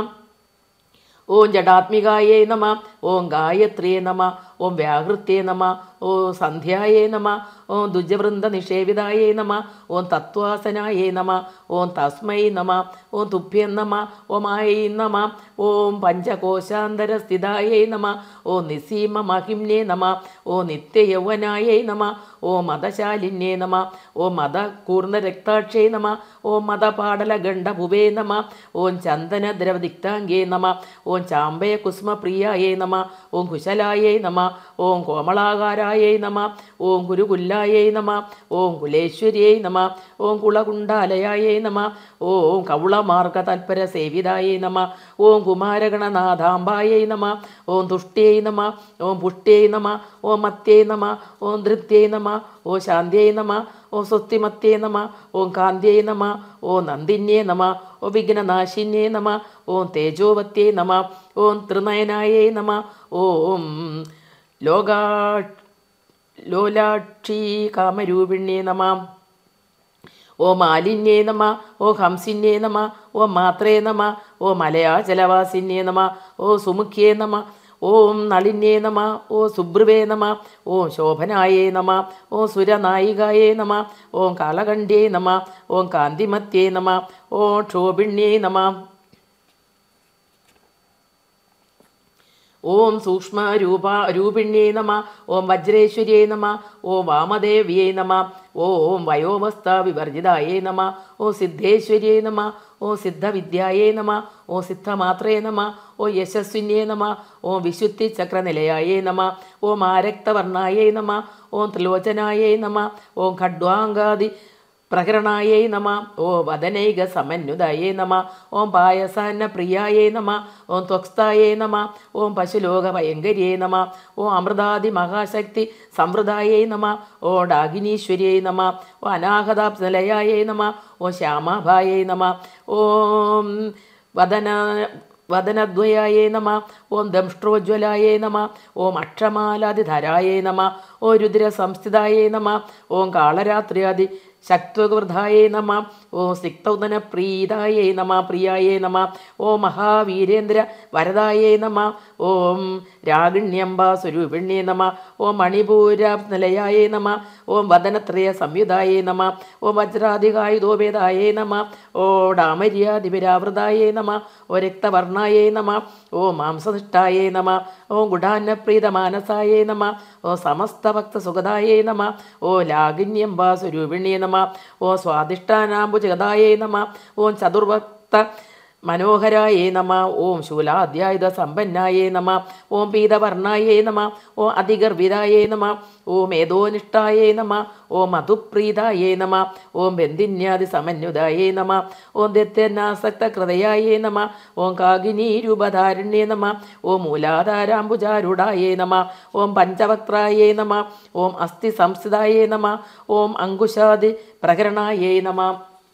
ഓം ജഡാത്മികായേ നമ ഓം ഗായത്രിയേ നമ ഓം വ്യാഹൃത്യേ നമ ഓം സന്ധ്യായേ നമ ഓം ദുജവൃന്ദ നിഷേവിതായേ നമ ഓം തത്വാസനായേ നമ ഓം തസ്മൈ നമ ഓം തുഭ്യം നമ ഓം ഐ നമ ഓം പഞ്ചകോശാന്തരസ്ഥിതായേ നമ ഓം നിസീമ മഹിംനേ നമ ഓം നിത്യയൗവനായേ നമ ഓം മതശാലിന്യേ നമ ഓം മത കൂർണ രക്താക്ഷേ നമ ഓം മതപാടല ഗണ്ഡഭുവേ നമ ഓം ചന്ദന ദ്രവദിക്താംഗേ നമ ഓം ചാമ്പയ കുസ്മപ്രിയായേ നമ ഓം കുശലായേ നമ ഓം കോമളാകാരായേ നമ ഓം ഗുരുകുല്ലായേ നമ ഓം കുലേശ്വര്യേ നമ ഓം കുളകുണ്ടാലയായേ നമ ഓം കൗളമാർഗ തൽപര സേവിതായേ നമ ഓം കുമാരഗണനാഥാംബായേ നമ ഓം തുഷ്ട്യൈ നമ ഓം പുഷ്ട്യൈ നമ ഓം മത്യൈ നമ ഓം ധൃത്യൈ നമ ഓം ശാന്ത്യൈ നമ ഓം സ്വസ്തിമത്യേ നമ ഓം കാന്ത്യൈ നമ ഓം നന്ദിന്യേ നമ ഓം വിഘ്നനാശിന്യേ നമ ഓം തേജോവത്യേ നമ ഓം ത്രിനയനായേ നമ ഓം ലോകാ ലോലാക്ഷി കാമരൂപിണ്യേ നമ ഓ മാലിന്യേ നമ ഓ ഹംസിന്യേ നമ ഓ മാത്രേ നമ ഓ മലയാചലവാസിന്യേ നമ ഓ സുമുഖ്യേ നമ ഓം നളിന്യേ നമ ഓ സുബ്രുവേ നമ ഓം ശോഭനായേ നമ ഓം സുരനായികായേ നമ ഓം കാലകണ്ഠ്യേ നമ ഓം കാന്തിമത്യേ നമ ഓം ക്ഷോഭിണ്യേ നമ ഓം സൂക്ഷ്മ രൂപ രൂപിണ്യേ നമ ഓം വജ്രേശ്വര്യേ നമ ഓം വാമദേവ്യേ നമ ഓം വയോവസ്ഥ വിവർജിതായേ നമ ഓ സിദ്ധേശ്വര്യേ നമ ഓ സിദ്ധവിദ്യായേ നമ ഓ സിദ്ധമാത്രേ നമ ഓ യശസ്വിന്യേ നമ ഓം വിശുദ്ധി ചക്രനിലയായേ നമ ഓം ആരക്തവർണായേ നമ ഓം ത്രിലോചനായേ നമ ഓം ഖഡ്വാങ്കാദി പ്രകരണായേ നമ ഓ വദനൈക സമന്വിതായേ നമ ഓം പായസാന്ന പ്രിയായേ നമ ഓം ത്വക്സ്തായേ നമ ഓം പശുലോക ഭയങ്കരിയേ നമ ഓ അമൃതാദി മഹാശക്തി സംവൃതായേ നമ ഓ ഡാഗിനീശ്വര്യേ നമ ഓ അനാഹതാപ്സലയായേ നമ ഓ ശ്യാമാഭായേ നമ ഓം വദന വദനദ്വയായേ നമ ഓം ദംഷ്ട്രോജ്വലായേ നമ ഓം അക്ഷമാലാതിധരായേ നമ ഓ രുദ്ര സംസ്ഥിതായേ നമ ഓം കാളരാത്രിയാദി ശക്തവൃദ്ധായേ നമ ഓ സിക്തൗദന പ്രീതായേ നമ പ്രിയായേ നമ ഓ മഹാവീരേന്ദ്ര വരദായേ നമ ഓം രാഗിണ്യംബ സ്വരൂപിണ്യേ നമ ഓം മണിപൂര നിലയായേ നമ ഓം വദനത്രയ സംയുതായേ നമ ഓം വജ്രാധികായുധോപേതായേ നമ ഓ ഡാമര്യാധിപരാവൃതായേ നമ ഓ രക്തവർണായേ നമ ഓ മാംസനിഷ്ഠായേ നമ ഓ ഗുഡാന്നപ്രീതമാനസായേ നമ ഓ സമസ്തഭക്തസുഖദായേ നമ ഓ ലാഗിന്യംബ സ്വരൂപിണ്യേ നമ ഓ സ്വാദിഷ്ടാനാംബുജഗതായേ നമ ഓം ചതുർഭക്ത മനോഹരായേ നമ ഓം ശൂലാധ്യായുധ സമ്പന്നായേ നമ ഓം പീതവർണായേ നമ ഓം അതിഗർഭിതായേ നമ ഓം ഏതോനിഷ്ഠായേ നമ ഓം മധുപ്രീതായേ നമ ഓം ബന്ധിന്യാദി സമന്യുതായേ നമ ഓം ദത്യനാസക്ത ഹൃദയായേ നമ ഓം കാകിനീരൂപധാരണ്യേ നമ ഓം മൂലാധാരാംബുജാരുടായേ നമ ഓം പഞ്ചവക്രായേ നമ ഓം അസ്ഥി സംസ്ഥിതായേ നമ ഓം അങ്കുശാദി പ്രകരണായേ നമ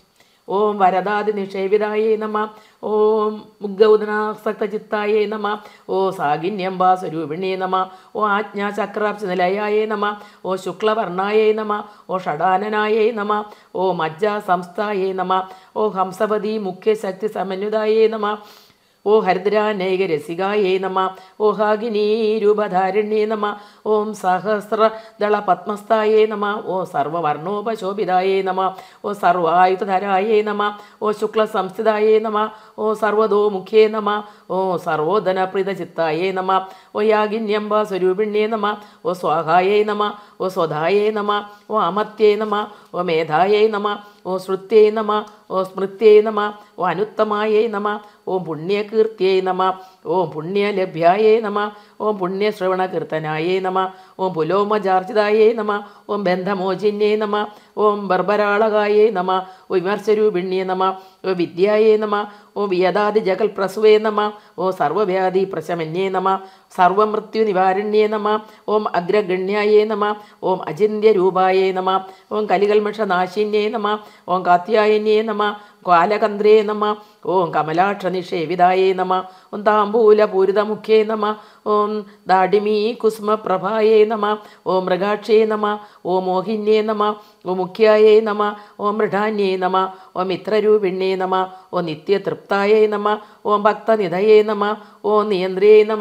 ഓം വരദാതി നിഷേവിതായേ നമ ഓം മുഗ്ധൗദനാസക്തചിത്തായേ നമ ഓ സാഗിന്യംബാ സ്വരൂപിണേ നമ ഓ ആജ്ഞാചക്രാബ്ജ നിലയായേ നമ ഓ ശുക്ലവർണായേ നമ ഓ ഷടാനനായേ നമ ഓ മജ്ജ സംസ്ഥായേ നമ ഓ ഹംസപതി മുഖ്യശക്തി സമന്വിതായേ നമ ഓ ഹരിദ്രാനൈക രസികായേ നമ ഓ ഹാഗിനീ രൂപധാരിണ്യേ നമ ഓം സഹസ്രദള പത്മസ്ഥായേ നമ ഓ സർവവർണോപശോഭിതായേ നമ ഓ സർവായുധധരായേ നമ ഓ ശുക്ല സംസ്ഥിതായേ നമ ഓ സർവതോമുഖ്യേ നമ ഓ സർവോദന പ്രീതചിത്തായേ നമ ഓ യാഗിന്യംബ സ്വരൂപിണ്യേ നമ ഓ സ്വാഹായേ നമ ഓ സ്വധായേ നമ ഓ അമത്യേ നമ ഓ മേധായേ നമ ഓ ശ്രുത്യേ നമ ഓ സ്മൃത്യേ നമ ഓ അനുത്തമായേ നമ ഓം പുണ്യകീർത്യേ നമ ഓം പുണ്യലഭ്യായേ നമ ഓം പുണ്യശ്രവണകീർത്തനായേ നമ ഓം പുലോമജാർജിതായേ നമ ഓം ബന്ധമോചിന്യേ നമ ഓം ബർബരാളകായേ നമ ഓ വിമർശരൂപിണ്യേ നമ ഓ വിദ്യായേ നമ ഓ വിയതാദി ജഗൽ പ്രസുവേ നമ ഓ സർവവ്യാധി പ്രശമന്യേ നമ സർവമൃത്യു നിവാരണ്യേ നമ ഓം അഗ്രഗണ്യായേ നമ ഓം അചിന്യരൂപായേ നമ ഓം കലികൽമഷനാശിന്യേ നമ ഓം കാത്യായന്യേ നമ കാലകന്ദ്രേ നമ ഓം കമലാക്ഷനിഷേവിതായേ നമ ഓം താമ്പൂലപൂരിതമുഖ്യേ നമ ഓം ദാഡിമീ കുസുമപ്രഭായേ നമ ഓം മൃഗാക്ഷേ നമ ഓം മോഹിന്യേ നമ ഓം മുഖ്യായേ നമ ഓം മൃഢാന്യേ നമ ഓം മിത്രരൂപിണ്യേ നമ ഓം നിത്യതൃപ്തായേ നമ ഓം ഭക്തനിധയേ നമ ഓം നിയന്ത്രേ നമ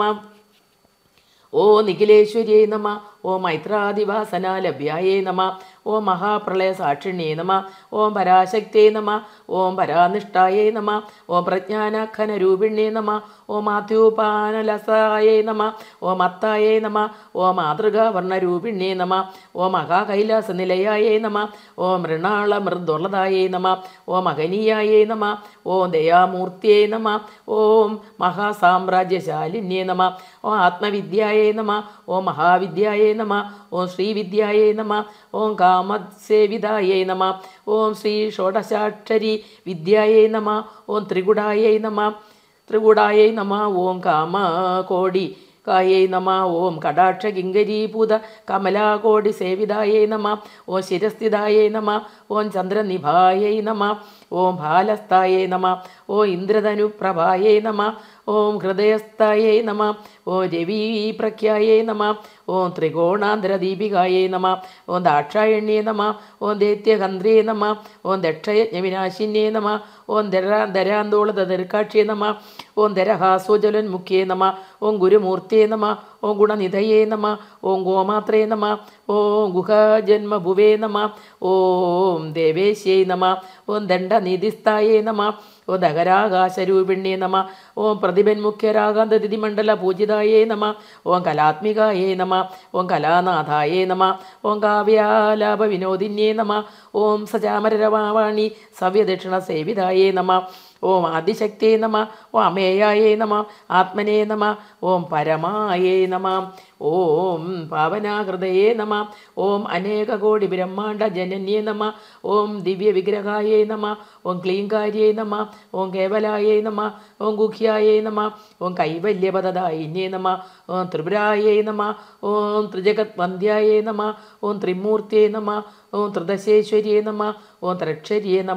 ഓ നിഖിലേശ്വര്യേ നമ ഓ മൈത്രാദിവാസനാലഭ്യായേ നമ ഓം മഹാപ്രളയ സാക്ഷിണ്യേ നമ ഓം പരാശക്തേ നമ ഓം പരാനിഷ്ഠായേ നമ ഓം പ്രജ്ഞാനാഖനരൂപിണ്യേ നമ ഓം മാത്യൂപാനലസായേ നമ ഓം അത്തായേ നമ ഓം മാതൃകാവർണ്ണരൂപിണ്യേ നമ ഓം മഹാകൈലാസനിലയായേ നമ ഓം മൃണാള മൃദുളതായേ നമ ഓം മഹനീയായേ നമ ഓം ദയാമൂർത്തിയേ നമ ഓം മഹാസാമ്രാജ്യശാലിന്യേ നമ ഓം ആത്മവിദ്യായേ നമ ഓം മഹാവിദ്യായേ നമ ഓം ശ്രീവിദ്യായേ നമ ഓം കാമസേവിതായേ നമ ഓം ശ്രീ ഷോഡശാക്ഷരി വിദ്യായേ നമ ഓം ത്രികുടായേ നമ ത്രികുടായേ നമ ഓം കാമകോടി കായേ നമ ഓം കടാക്ഷ കിങ്കരീഭൂത കമലാകോടി സേവിതായേ നമ ഓം ശിരസ്ഥിതായേ നമ ഓം ചന്ദ്രനിഭായേ നമ ഓം ബാലസ്ഥായേ നമ ഓം ഇന്ദ്രധനുപ്രഭായേ നമ ഓം ഹൃദയസ്ഥായേ നമ ഓം രവീപ്രഖ്യായേ നമ ഓം ത്രികോണാന്തരദീപികായേ നമ ഓം ദാക്ഷായണ്യേ നമ ഓം ദൈത്യഹന്ത്രേ നമ ഓം ദക്ഷയജ്ഞവിനാശിന്യേ നമ ഓം ദരാ ദരാന്തോളത ദീർഘാക്ഷ്യേ നമ ഓം ദരഹാസോജലോന്മുഖ്യേ നമ ഓം ഗുരുമൂർത്തേ നമ ഓം ഗുണനിധയേ നമ ഓം ഗോമാത്രേ നമ ഓം ഗുഹജന്മഭുവേ നമ ഓം ദേവേശ്യൈ നമ ഓം ദണ്ഡനിധിസ്ഥായേ നമ ഓം ദഹരാകാശരൂപിണ്യേ നമ ഓം പ്രതിബന്മുഖ്യരാഗാന്തതിഥിമണ്ഡല പൂജിതായേ നമ ഓം കലാത്മികായേ നമ ഓം കലാനാഥായേ നമ ഓം കാവ്യാലാപ വിനോദിന്യേ നമ ഓം സചാമരരമാവാണി സവ്യദക്ഷിണ സേവിതായേ നമ ഓം ആദിശക്തിയേ നമ ഓം അമേയായേ നമ ആത്മനേ നമ ഓം പരമായേ നമ ഓം പാവനാഹൃദയേ നമ ഓം അനേകകോടി ബ്രഹ്മാണ്ട ജനന്യേ നമ ഓം ദിവ്യവിഗ്രഹായേ നമ ഓം ക്ലീങ്കാര്യേ നമ ഓം കേവലായേ നമ ഓം ഗുഹ്യായേ നമ ഓം കൈവല്യപദായിന്യേ നമ ഓം ത്രിപുരായേ നമ ഓം ത്രിജഗത് വന്ധ്യായേ നമ ഓം ത്രിമൂർത്തിയേ നമ ഓം ത്രിദശേശ്വര്യേ നമ ഓം ത്രക്ഷര്യേ നമ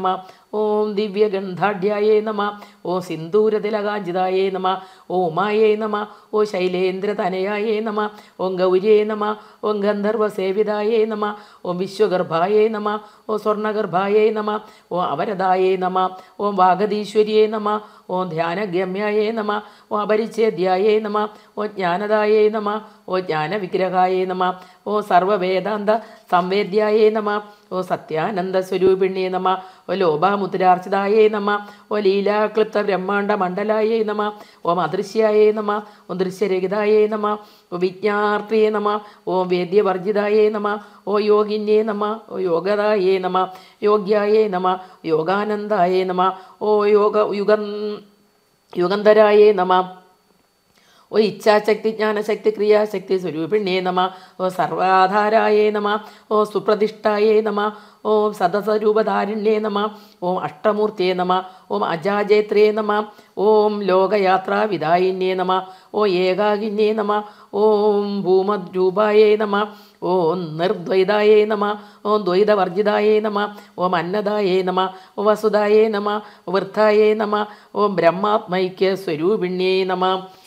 ഓം ദിവ്യഗന്ധാഢ്യായേ നമ ഓ സിന്ദൂരതിലകാഞ്ചിതായേ നമ ഓ ഉമായേ നമ ഓ ശൈലേന്ദ്രതനയായേ നമ ഓം ഗൗരിയേ നമ ഓം ഗന്ധർവസേവിതായേ നമ ഓം വിശ്വഗർഭായേ നമ ഓ സ്വർണഗർഭായേ നമ ഓ അവരതായേ നമ ഓം വാഗതീശ്വരിയേ നമ ഓം ധ്യാനഗമ്യായേ നമ ഓ അപരിച്ഛേദ്യായേ നമ ഓ ജ്ഞാനദായേ നമ ഓ ജ്ഞാനവിഗ്രഹായേ നമ ഓ സർവവേദാന്ത സംവേദ്യായേ നമ ഓ സത്യാനന്ദ സ്വരൂപിണ്യേ നമ ഓ ലോഭാമുദ്രാർച്ചിതായേ നമ ഓ ലീലാക്ലിപ്ത ബ്രഹ്മാണ്ട മണ്ഡലായേ നമ ഓം അദൃശ്യായേ നമ ഓം ദൃശ്യരഹിതായേ നമ ഓ വിജ്ഞാർത്തിയേ നമ ഓം വേദ്യവർജിതായേ നമ ഓ യോഗിന്യേ നമ ഓ യോഗദായേ നമ യോഗ്യായേ നമ യോഗാനന്ദായേ നമ ഓ യോഗ യുഗം യുഗന്ധരായേ നമ ഓ ഇച്ഛാശക്തി ജ്ഞാനശക്തി ക്രിയാശക്തി സ്വരൂപിണ്യേ നമ ഓ സർവാധാരായേ നമ ഓ സുപ്രതിഷ്ഠായേ നമ ഓം സദസ്വരൂപധാരിണ്യേ നമ ഓം അഷ്ടമൂർത്തിയേ നമ ഓം അജാജേത്രേ നമ ഓം ലോകയാത്രാവിദായിന്യേ നമ ഓ ഏകാകിന്യേ നമ ഓം ഭൂമദ്രൂപായേ നമ ഓം നിർദ്വൈതായേ നമ ഓം ദ്വൈതവർജിതായേ നമ ഓം അന്നദായേ നമ ഓ വസുദായേ നമ വൃദ്ധായേ നമ ഓം ബ്രഹ്മാത്മൈക്യ സ്വരൂപിണ്യേ നമ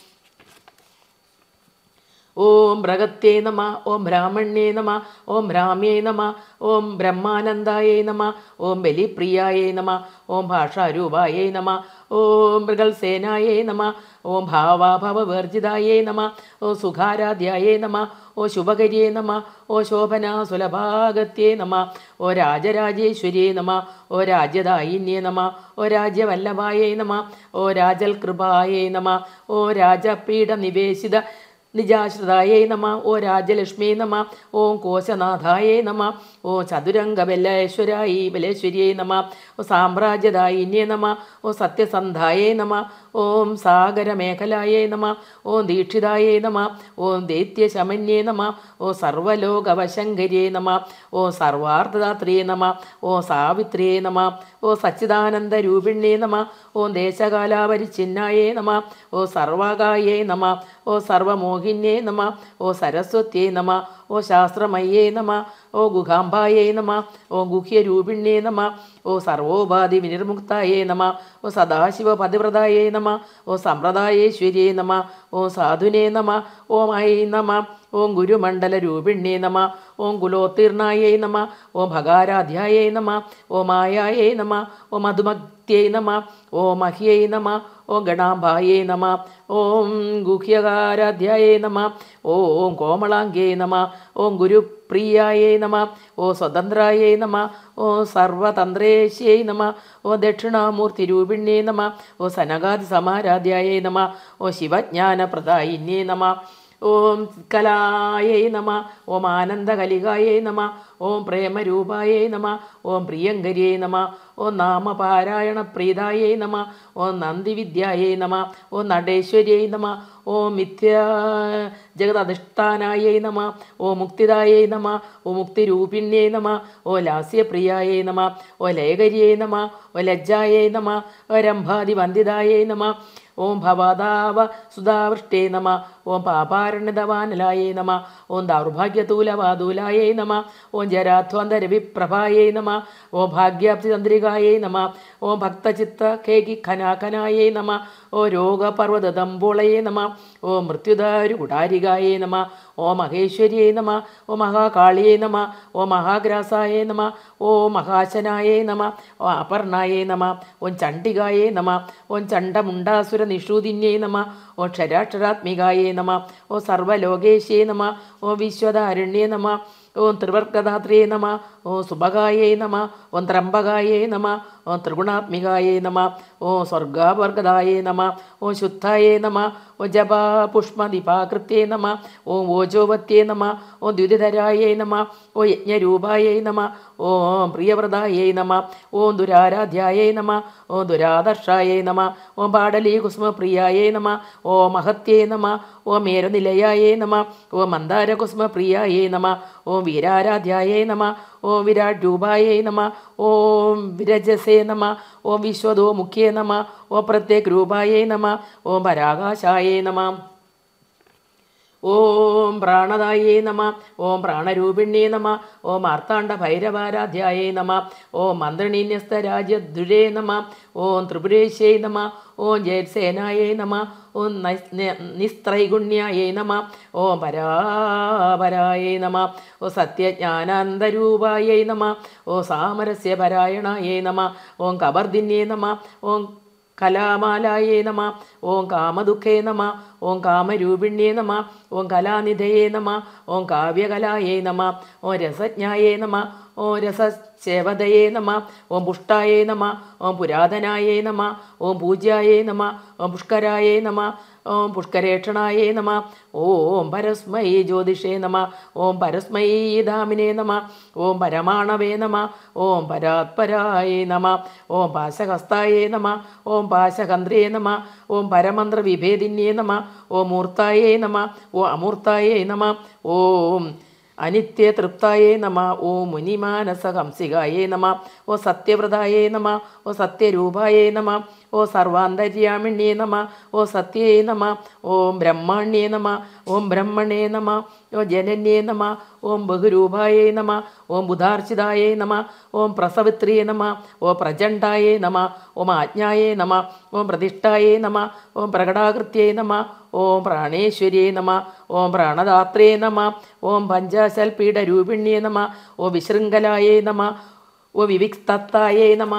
ഓം ഭ്രഗത്യേ നമ ഓം ബ്രാഹ്മണ്യേ നമ ഓം ഭ്രാമ്യേ നമ ഓം ബ്രഹ്മാനന്ദായേ നമ ഓം ബലിപ്രിയായേ നമ ഓം ഭാഷാരൂപായേ നമ ഓം മൃഗൽസേനായേ നമ ഓം ഭാവാഭവവർജിതായേ നമ ഓ സുഖാരാധ്യായേ നമ ഓ ശുഭകരിയേ നമ ഓ ശോഭന സുലഭാഗത്യേ നമ ഓ രാജരാജേശ്വരിയേ നമ ഓ രാജ്യദായിന്യേ നമ ഓ രാജ്യവല്ലഭായേ നമ ഓ രാജൽകൃപായേ നമ ഓ രാജപീഠ നിവേശിത നിജാശ്രിതായേ നമ ഓ രാജലക്ഷ്മി നമ ഓം കോശനാഥായേ നമ ഓ ചതുരംഗ ബലേശ്വരായി ബലേശ്വരിയേ നമ ഓ സാമ്രാജ്യദായിന്യേ നമ ഓ സത്യസന്ധായേ നമ ഓം സാഗരമേഖലായേ നമ ഓം ദീക്ഷിതായേ നമ ഓം ദൈത്യശമന്യേ നമ ഓ സർവലോകവശങ്കരിയേ നമ ഓ സർവാർത്ഥദാത്രിയേ നമ ഓ സാവിത്രിയേ നമ ഓ സച്ചിദാനന്ദരൂപിണ്യേ നമ ഓം ദേശകാലാപരിച്ഛിന്നായേ നമ ഓ സർവകായേ നമ ഓ സർവമോഹിന്യേ നമ ഓ സരസ്വത്യേ നമ ഓ ശാസ്ത്രമയ്യേ നമ ഓ ഗുഹാംബായേ നമ ഓ ഗുഹ്യരൂപിണ്യേ നമ ഓ സർവോപാധി വിനിർമുക്തായേ നമ ഓ സദാശിവ പതിവ്രതായേ നമ ഓ സമ്പ്രദായേശ്വര്യേ നമ ഓ സാധുനേ നമ ഓം ഐ നമ ഓം ഗുരുമണ്ഡല രൂപിണ്യേ നമ ഓം കുലോത്തീർണായേ നമ ഓം ഭഗാരാധ്യായേ നമ ഓ മായായേ നമ ഓ മധുമക്ത്യൈ നമ ഓ മഹ്യൈ നമ ഓം ഗണാംബായേ നമ ഓം ഗുഹ്യകാരാധ്യായേ നമ ഓം കോമളാംഗേ നമ ഓം ഗുരുപ്രിയായേ നമ ഓ സ്വതന്ത്രായേ നമ ഓ സർവതന്ത്രേശ്യൈ നമ ഓ ദക്ഷിണാമൂർത്തിരൂപിണ്യേ നമ ഓ സനകാദി സമാരാധ്യായേ നമ ഓ ശിവജ്ഞാനപ്രദായിന്യേ നമ ഓം കലായൈ നമ ഓം ആനന്ദകലികായൈ നമ ഓം പ്രേമരൂപായൈ നമ ഓം പ്രിയങ്കരിയൈ നമ ഓം നാമപാരായണപ്രീതായൈ നമ ഓം നന്ദിവിദ്യായൈ നമ ഓം നടേശ്വര്യൈ നമ ഓം മിഥ്യ ജഗതധിഷ്ഠാനായൈ നമ ഓ മുക്തിദായൈ നമ ഓ മുക്തിരൂപിണ്യൈ നമ ഓ ലാസ്യപ്രിയായൈ നമ ഓ ലയകരിയൈ നമ ഓ ലജ്ജായൈ നമ ഓ രംഭാതിവന്ദിതായൈ നമ ഓം ഭവതാവ സുധാവൃഷ്ടേ നമ ഓം പാപാരണ്യതവാനലായേ നമ ഓം ദൗർഭാഗ്യതൂലവാതൂലായേ നമ ഓം ജരാധ്വന്തരവിപ്രഭായേ നമ ഓം ഭാഗ്യാബ്ധിചന്ദ്രികായേ നമ ഓം ഭക്തചിത്ത കേകി ഖനാഖനായേ നമ ഓ രോഗപർവ്വതദംബോളയേ നമ ഓം മൃത്യുദാരുകുടാരികായേ നമ ഓ മഹേശ്വരിയേ നമ ഓ മഹാകാളിയേ നമ ഓ മഹാഗ്രാസായേ നമ ഓ മഹാശനായേ നമ ഓ അപർണായേ നമ ഓം ചണ്ഡികായേ നമ ഓം ചണ്ഡമുണ്ടാസുര നിഷൂദിന്യേ നമ ഓ ക്ഷരാക്ഷരാത്മികായേ നമ ഓ സർവലോകേശേ നമ ഓ വിശ്വധാരണ്യേ നമ ഓം ത്രിവർഗദാത്രേ നമ ഓം സുഭഗായേ നമ ഓം ത്രംബകായേ നമ ഓം ത്രിഗുണാത്മികായേ നമ ഓം സ്വർഗാവർഗദായേ നമ ഓം ശുദ്ധായേ നമ ഓം ജപാ പുഷ്പദീപാകൃത്യേ നമ ഓം ഓജോവത്യേ നമ ഓം ദ്വിതിധരായേ നമ ഓ യജ്ഞരൂപായേ നമ ഓം പ്രിയവ്രതായേ നമ ഓം ദുരാരാധ്യായേ നമ ഓം ദുരാദർശായേ നമ ഓം പാടലീ കുസുമപ്രിയായേ നമ ഓം മഹത്യേ നമ ഓം മേരനിലയായേ നമ ഓം മന്ദാരകുസുമപ്രിയായേ നമ ഓം വീരാരാധ്യായേ നമ ഓം വിരാട് രൂപായേ നമ ഓം വിരജസേ നമ ഓം വിശ്വതോ മുഖ്യേ നമ ഓം പ്രത്യേക് രൂപായേ നമ ഓം പരാകാശായേ നമ ഓം പ്രാണദായേ നമ ഓം പ്രാണരൂപിണ്യേ നമ ഓം മാർത്താണ്ഡ ഭൈരവാരാധ്യായേ നമ ഓം മന്ത്രിണീന്യസ്ത രാജ്യദ്വിരേ നമ ഓം ത്രിപുരേശ്യേ നമ ഓം ജയസേനായേ നമ ഓം നൈസ്- ന- നിസ്ത്രൈഗുണ്യായേ നമ ഓം പരാപരായേ നമ ഓ സത്യജ്ഞാനാന്തരൂപായേ നമ ഓ സാമരസ്യ പരായണായേ നമ ഓം കബർദിന്യേ നമ ഓം കലാമാലായേ നമ ഓം കാമദുഃഖേ നമ ഓം കാമരൂപിണ്യേ നമ ഓം കലാനിധയേ നമ ഓം കാവ്യകലായേ നമ ഓം രസജ്ഞായേ നമ ഓം രസസേവതയേ നമ ഓം പുഷ്ടായേ നമ ഓം പുരാതനായേ നമ ഓം പൂജ്യായേ നമ ഓം പുഷ്കരായേ നമ ഓം പുഷ്കരേക്ഷണായേ നമ ഓം പരസ്മൈ ജ്യോതിഷേ നമ ഓം പരസ്മൈ ധാമിനേ നമ ഓം പരമാണവേ നമ ഓം പരാത്പരായേ നമ ഓം പാശഹസ്തായേ നമ ഓം പാശകന്ത്രേ നമ ഓം പരമന്ത്രവിഭേദിന്യേ നമ ഓം മൂർത്തായേ നമ ഓം അമൂർത്തായേ നമ ഓം അനിത്യ തൃപ്തായേ നമ ഓ മുനിമാനസഹംസികായേ നമ ഓ സത്യവ്രതായേ നമ ഓ സത്യരൂപായേ നമ ഓ സർവാന്തര്യാമിണ്യേ നമ ഓ സത്യേ നമ ഓം ബ്രഹ്മാണ്യേ നമ ഓം ബ്രഹ്മണേ നമ ഓ ജനന്യേ നമ ഓം ബഹുരൂപായേ നമ ഓം ബുധാർച്ചിതായേ നമ ഓം പ്രസവിത്രിയേ നമ ഓ പ്രചണ്ഡായേ നമ ഓം ആജ്ഞായേ നമ ഓം പ്രതിഷ്ഠായേ നമ ഓം പ്രകടാകൃത്യേ നമ ഓം പ്രാണേശ്വര്യേ നമ ഓം പ്രാണദാത്രേ നമ ഓം പഞ്ചാശൽപീഠരൂപിണ്യേ നമ ഓ വിശൃംഖലായേ നമ ഓ വിവിക്തത്തായേ നമ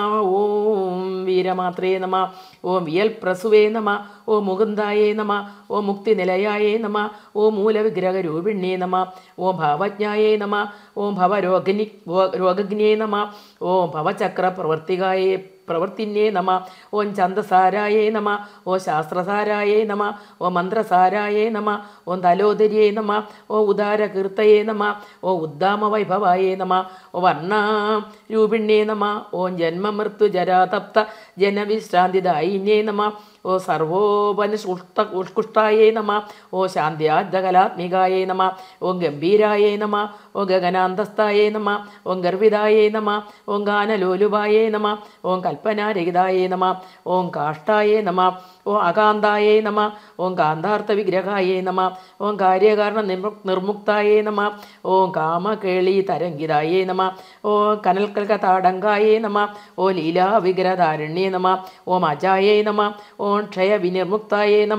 ഓം വീരമാത്രേ നമ ഓം വിയൽ പ്രസുവേ നമ ഓ മുകുന്ദായേ നമ ഓ മുക്തിനിലയായേ നമ ഓ മൂലവിഗ്രഹരൂപിണ്യേ നമ ഓം ഭാവജ്ഞായേ നമ ഓം ഭവരോഗനി രോഗജ്ഞേ നമ ഓം ഭവചക്രപ്രവർത്തികായേ പ്രവർത്തിന്യേ നമ ഓം ഛന്ദസാരായേ നമ ഓ ശാസ്ത്രസാരായേ നമ ഓ മന്ത്രസാരായേ നമ ഓം തലോദര്യേ നമ ഓ ഉദാരകീർത്തയേ നമ ഓ ഉദ്ദാമവൈഭവായേ നമ ഓ വർണ്ണ രൂപിണ്യേ നമ ഓം ജന്മമൃത്യു ജരാതപ്ത ജനവിശ്രാന്തിദായിന്യേ നമ ഓ സർവോപനിഷ്കുഷ്ട ഉത്കൃഷ്ടായേ നമ ഓ ശാന്ത്യാദ്യകലാത്മികായേ നമ ഓം ഗംഭീരായേ നമ ഓ ഗഗനാന്തസ്ഥായേ നമ ഓം ഗർവിതായേ നമ ഓം ഗാനലോലുപായേ നമ ഓം കൽപ്പനാരഹിതായേ നമ ഓം കാഷ്ടായേ നമ ഓം അകാന്തായേ നമ ഓം കാന്താർത്ഥ വിഗ്രഹായേ നമ ഓം കാര്യകാരണ നിർ- നിർമുക്തായേ നമ ഓം കാമകേളി തരംഗിതായേ നമ ഓം കനൽക്കൽക താടങ്കായേ നമ ഓ ലീലാ വിഗ്രഹധാരണ്യേ നമ ഓം അജായേ നമ ഓം ക്ഷയ വിനിർമുക്തായേ നമ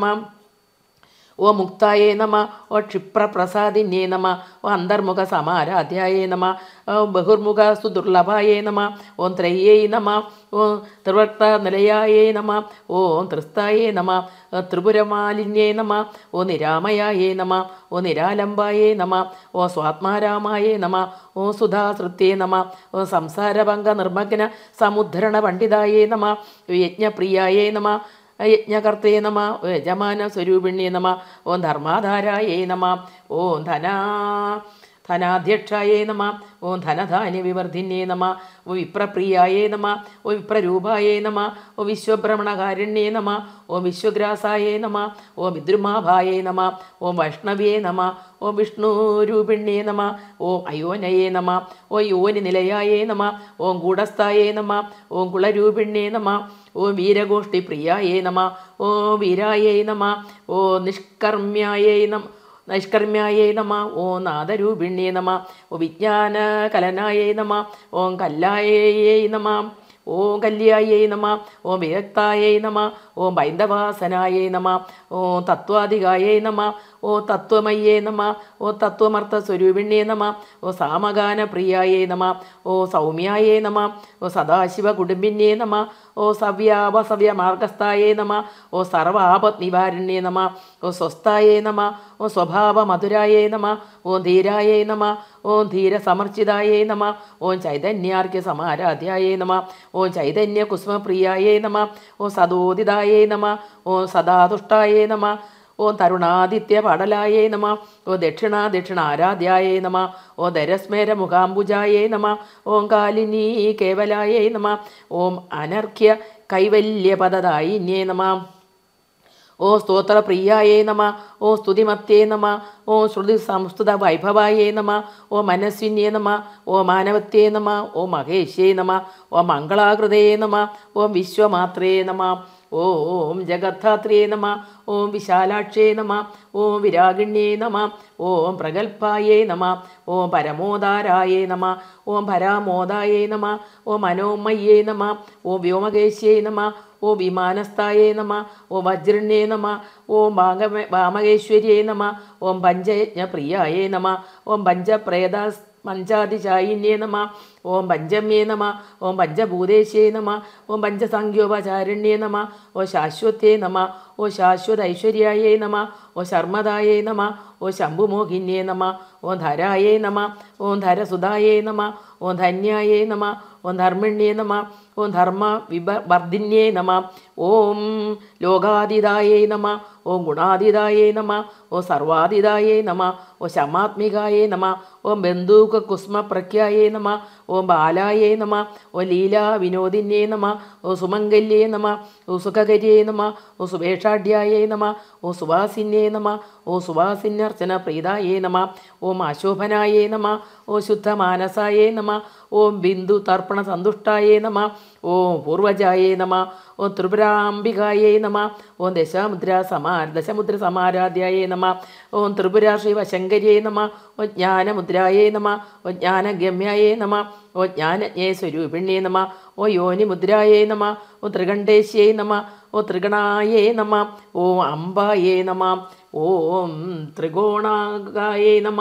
ഓ മുക്തായേ നമ ഓ ക്ഷിപ്രപ്രസാദിന്യേ നമ ഓ അന്തർമുഖ സമാരാധ്യായേ നമ ഓ ബഹുർമുഖ സുദുർലഭായേ നമ ഓം ത്രയ്യേ നമ ഓ ത്രിവർത്ത നിലയായേ നമ ഓം ത്രിസ്തായേ നമ ഓ ത്രിപുരമാലിന്യേ നമ ഓ നിരാമയായേ നമ ഓ നിരാലംബായേ നമ ഓ സ്വാത്മാരാമായേ നമ ഓ സുധാസൃത്യേ നമ ഓ സംസാരഭംഗ നിർമ്മഗ്ന സമുദ്ധരണ പണ്ഡിതായേ നമ യജ്ഞപ്രിയായേ നമ യജ്ഞകർത്തേ നമ ഓ യജമാന സ്വരൂപിണ്യേ നമ ഓം ധർമാധാരായേ നമ ഓം ധനാ ധനാധ്യക്ഷായേ നമ ഓം ധനധാന്യ വിവർധിന്യേ നമ ഓ വിപ്രപ്രിയായേ നമ ഓ വിപ്രരൂപായേ നമ ഓ വിശ്വഭ്രമണകാരുണ്യേ നമ ഓം വിശ്വഗ്രാസായേ നമ ഓം വിദ്രുമാഭായേ നമ ഓം വൈഷ്ണവ്യേ നമ ഓം വിഷ്ണുരൂപിണ്യേ നമ ഓം അയോനയേ നമ ഓ യോനി നിലയായേ നമ ഓം ഗൂഢസ്ഥായേ നമ ഓം കുളരൂപിണ്യേ നമ ഓം വീരഗോഷ്ഠി പ്രിയായേ നമ ഓ വീരായേ നമ ഓ നിഷ്കർമ്മ്യായേ നമ നൈഷ്കർമ്മ്യായേ നമ ഓം നാദരൂപിണ്യേ നമ ഓ വിജ്ഞാനകലനായേ നമ ഓം കല്ലായേ നമ ഓം കല്യായേ നമ ഓം വിരക്തായേ നമ ഓം ബൈന്ദവാസനായേ നമ ഓം തത്വാധികായേ നമ ഓ തത്വമയ്യേ നമ ഓ തത്വമർത്ഥ സ്വരൂപിണ്യേ നമ ഓ സാമഗാന പ്രിയായേ നമ ഓ സൗമ്യായേ നമ ഓ സദാശിവ കുടുംബിന്യേ നമ ഓ സവ്യാപസവ്യ മാർഗസ്ഥായേ നമ ഓ സർവാപത് നിവാരണ്യേ നമ ഓ സ്വസ്ഥായേ നമ ഓ സ്വഭാവ മധുരായേ നമ ഓം ധീരായേ നമ ഓം ധീരസമർച്ചിതായേ നമ ഓം ചൈതന്യാർക്യ സമാരാധ്യായേ നമ ഓം ചൈതന്യ കുസുമപ്രിയായേ നമ ഓം സദോദിതായേ നമ ഓം സദാതുഷ്ടായേ നമ ഓം തരുണാദിത്യ പടലായേ നമ ഓ ദക്ഷിണ ദക്ഷിണ ആരാധ്യായേ നമ ഓ ദരസ്മേര മുഖാംബുജായേ നമ ഓം കാലിനീ കേവലായേ നമ ഓം അനർഘ്യ കൈവല്യപദദായിന്യേ നമ ഓ സ്തോത്രപ്രിയായേ നമ ഓ സ്തുതിമത്യേ നമ ഓ ശ്രുതി സംസ്തുത വൈഭവായേ നമ ഓ മനസ്വിന്യേ നമ ഓ മാനവത്യേ നമ ഓ മഹേശ്യേ നമ ഓ മംഗളാകൃതേ നമ ഓ വിശ്വമാത്രേ നമ ഓം ജഗദ്ധാത്രിയേ നമ ഓം വിശാലാക്ഷ്യേ നമ ഓം വിരാഗിണ്യേ നമ ഓം പ്രഗൽഭായേ നമ ഓം പരമോദാരായേ നമ ഓം പരാമോദായേ നമ ഓം മനോമയ്യേ നമ ഓം വ്യോമകേശ്യേ നമ ഓം വിമാനസ്ഥായേ നമ ഓം വജ്രണ്യേ നമ ഓം വാഗമ വാമകേശ്വര്യേ നമ ഓം പഞ്ചയജ്ഞപ്രിയായേ നമ ഓം പഞ്ചപ്രേത പഞ്ചാതിശായിന്യേ നമ ഓം പഞ്ചമ്യേ നമ ഓം പഞ്ചഭൂതേശ്യേ നമ ഓം പഞ്ചസംഖ്യോപചാരണ്യേ നമ ഓ ശാശ്വത്തേ നമ ഓ ശാശ്വത ഐശ്വര്യായേ നമ ഓ ശർമ്മദായേ നമ ഓ ശംഭുമോഹിന്യേ നമ ഓം ധരായേ നമ ഓം ധരസുതായേ നമ ഓം ധന്യായേ നമ ഓം ധർമ്മിണ്യേ നമ ഓം ധർമ്മ വിഭ വർദ്ധിന്യേ നമ ഓം ലോകാതീതായേ നമ ഓം ഗുണാതീതായേ നമ ഓ സർവാതീതായേ നമ ഓ ശമാത്മികായേ നമ ഓം ബന്ധൂക കുസ്മ പ്രഖ്യായേ നമ ഓം ബാലായേ നമ ഓ ലീലാ വിനോദിന്യേ നമ ഓ സുമംഗല്യേ നമ ഓ സുഖകരിയേ നമ ഓ സുഭേഷാഢ്യായേ നമ ഓ സുവാസിന്യേ നമ ഓ സുവാസിന്യർച്ചന പ്രീതായേ നമ ഓം അശോഭനായേ നമ ഓ ശുദ്ധമാനസായേ നമ ഓം ബിന്ദു തർപ്പണ സന്തുഷ്ടായേ നമ ഓം പൂർവജായേ നമ ഓം ത്രിപുരാംബികായേ നമ ഓം ദശമുദ്ര സമാ ദശമുദ്ര സമാരാധ്യായേ നമ ഓം ത്രിപുര ശിവശങ്കരിയേ നമ ഓ ജ്ഞാനമുദ്രായേ നമ ഓ ജ്ഞാനഗമ്യായേ നമ ഓ ജ്ഞാനജ്ഞേ സ്വരൂപിണ്യേ നമ ഓ യോനിമുദ്രായേ നമ ഓ ത്രികണ്ഠേശ്യേ നമ ഓ ത്രിഗണായേ നമ ഓ അംബായേ നമ ഓം ത്രികോണാകായേ നമ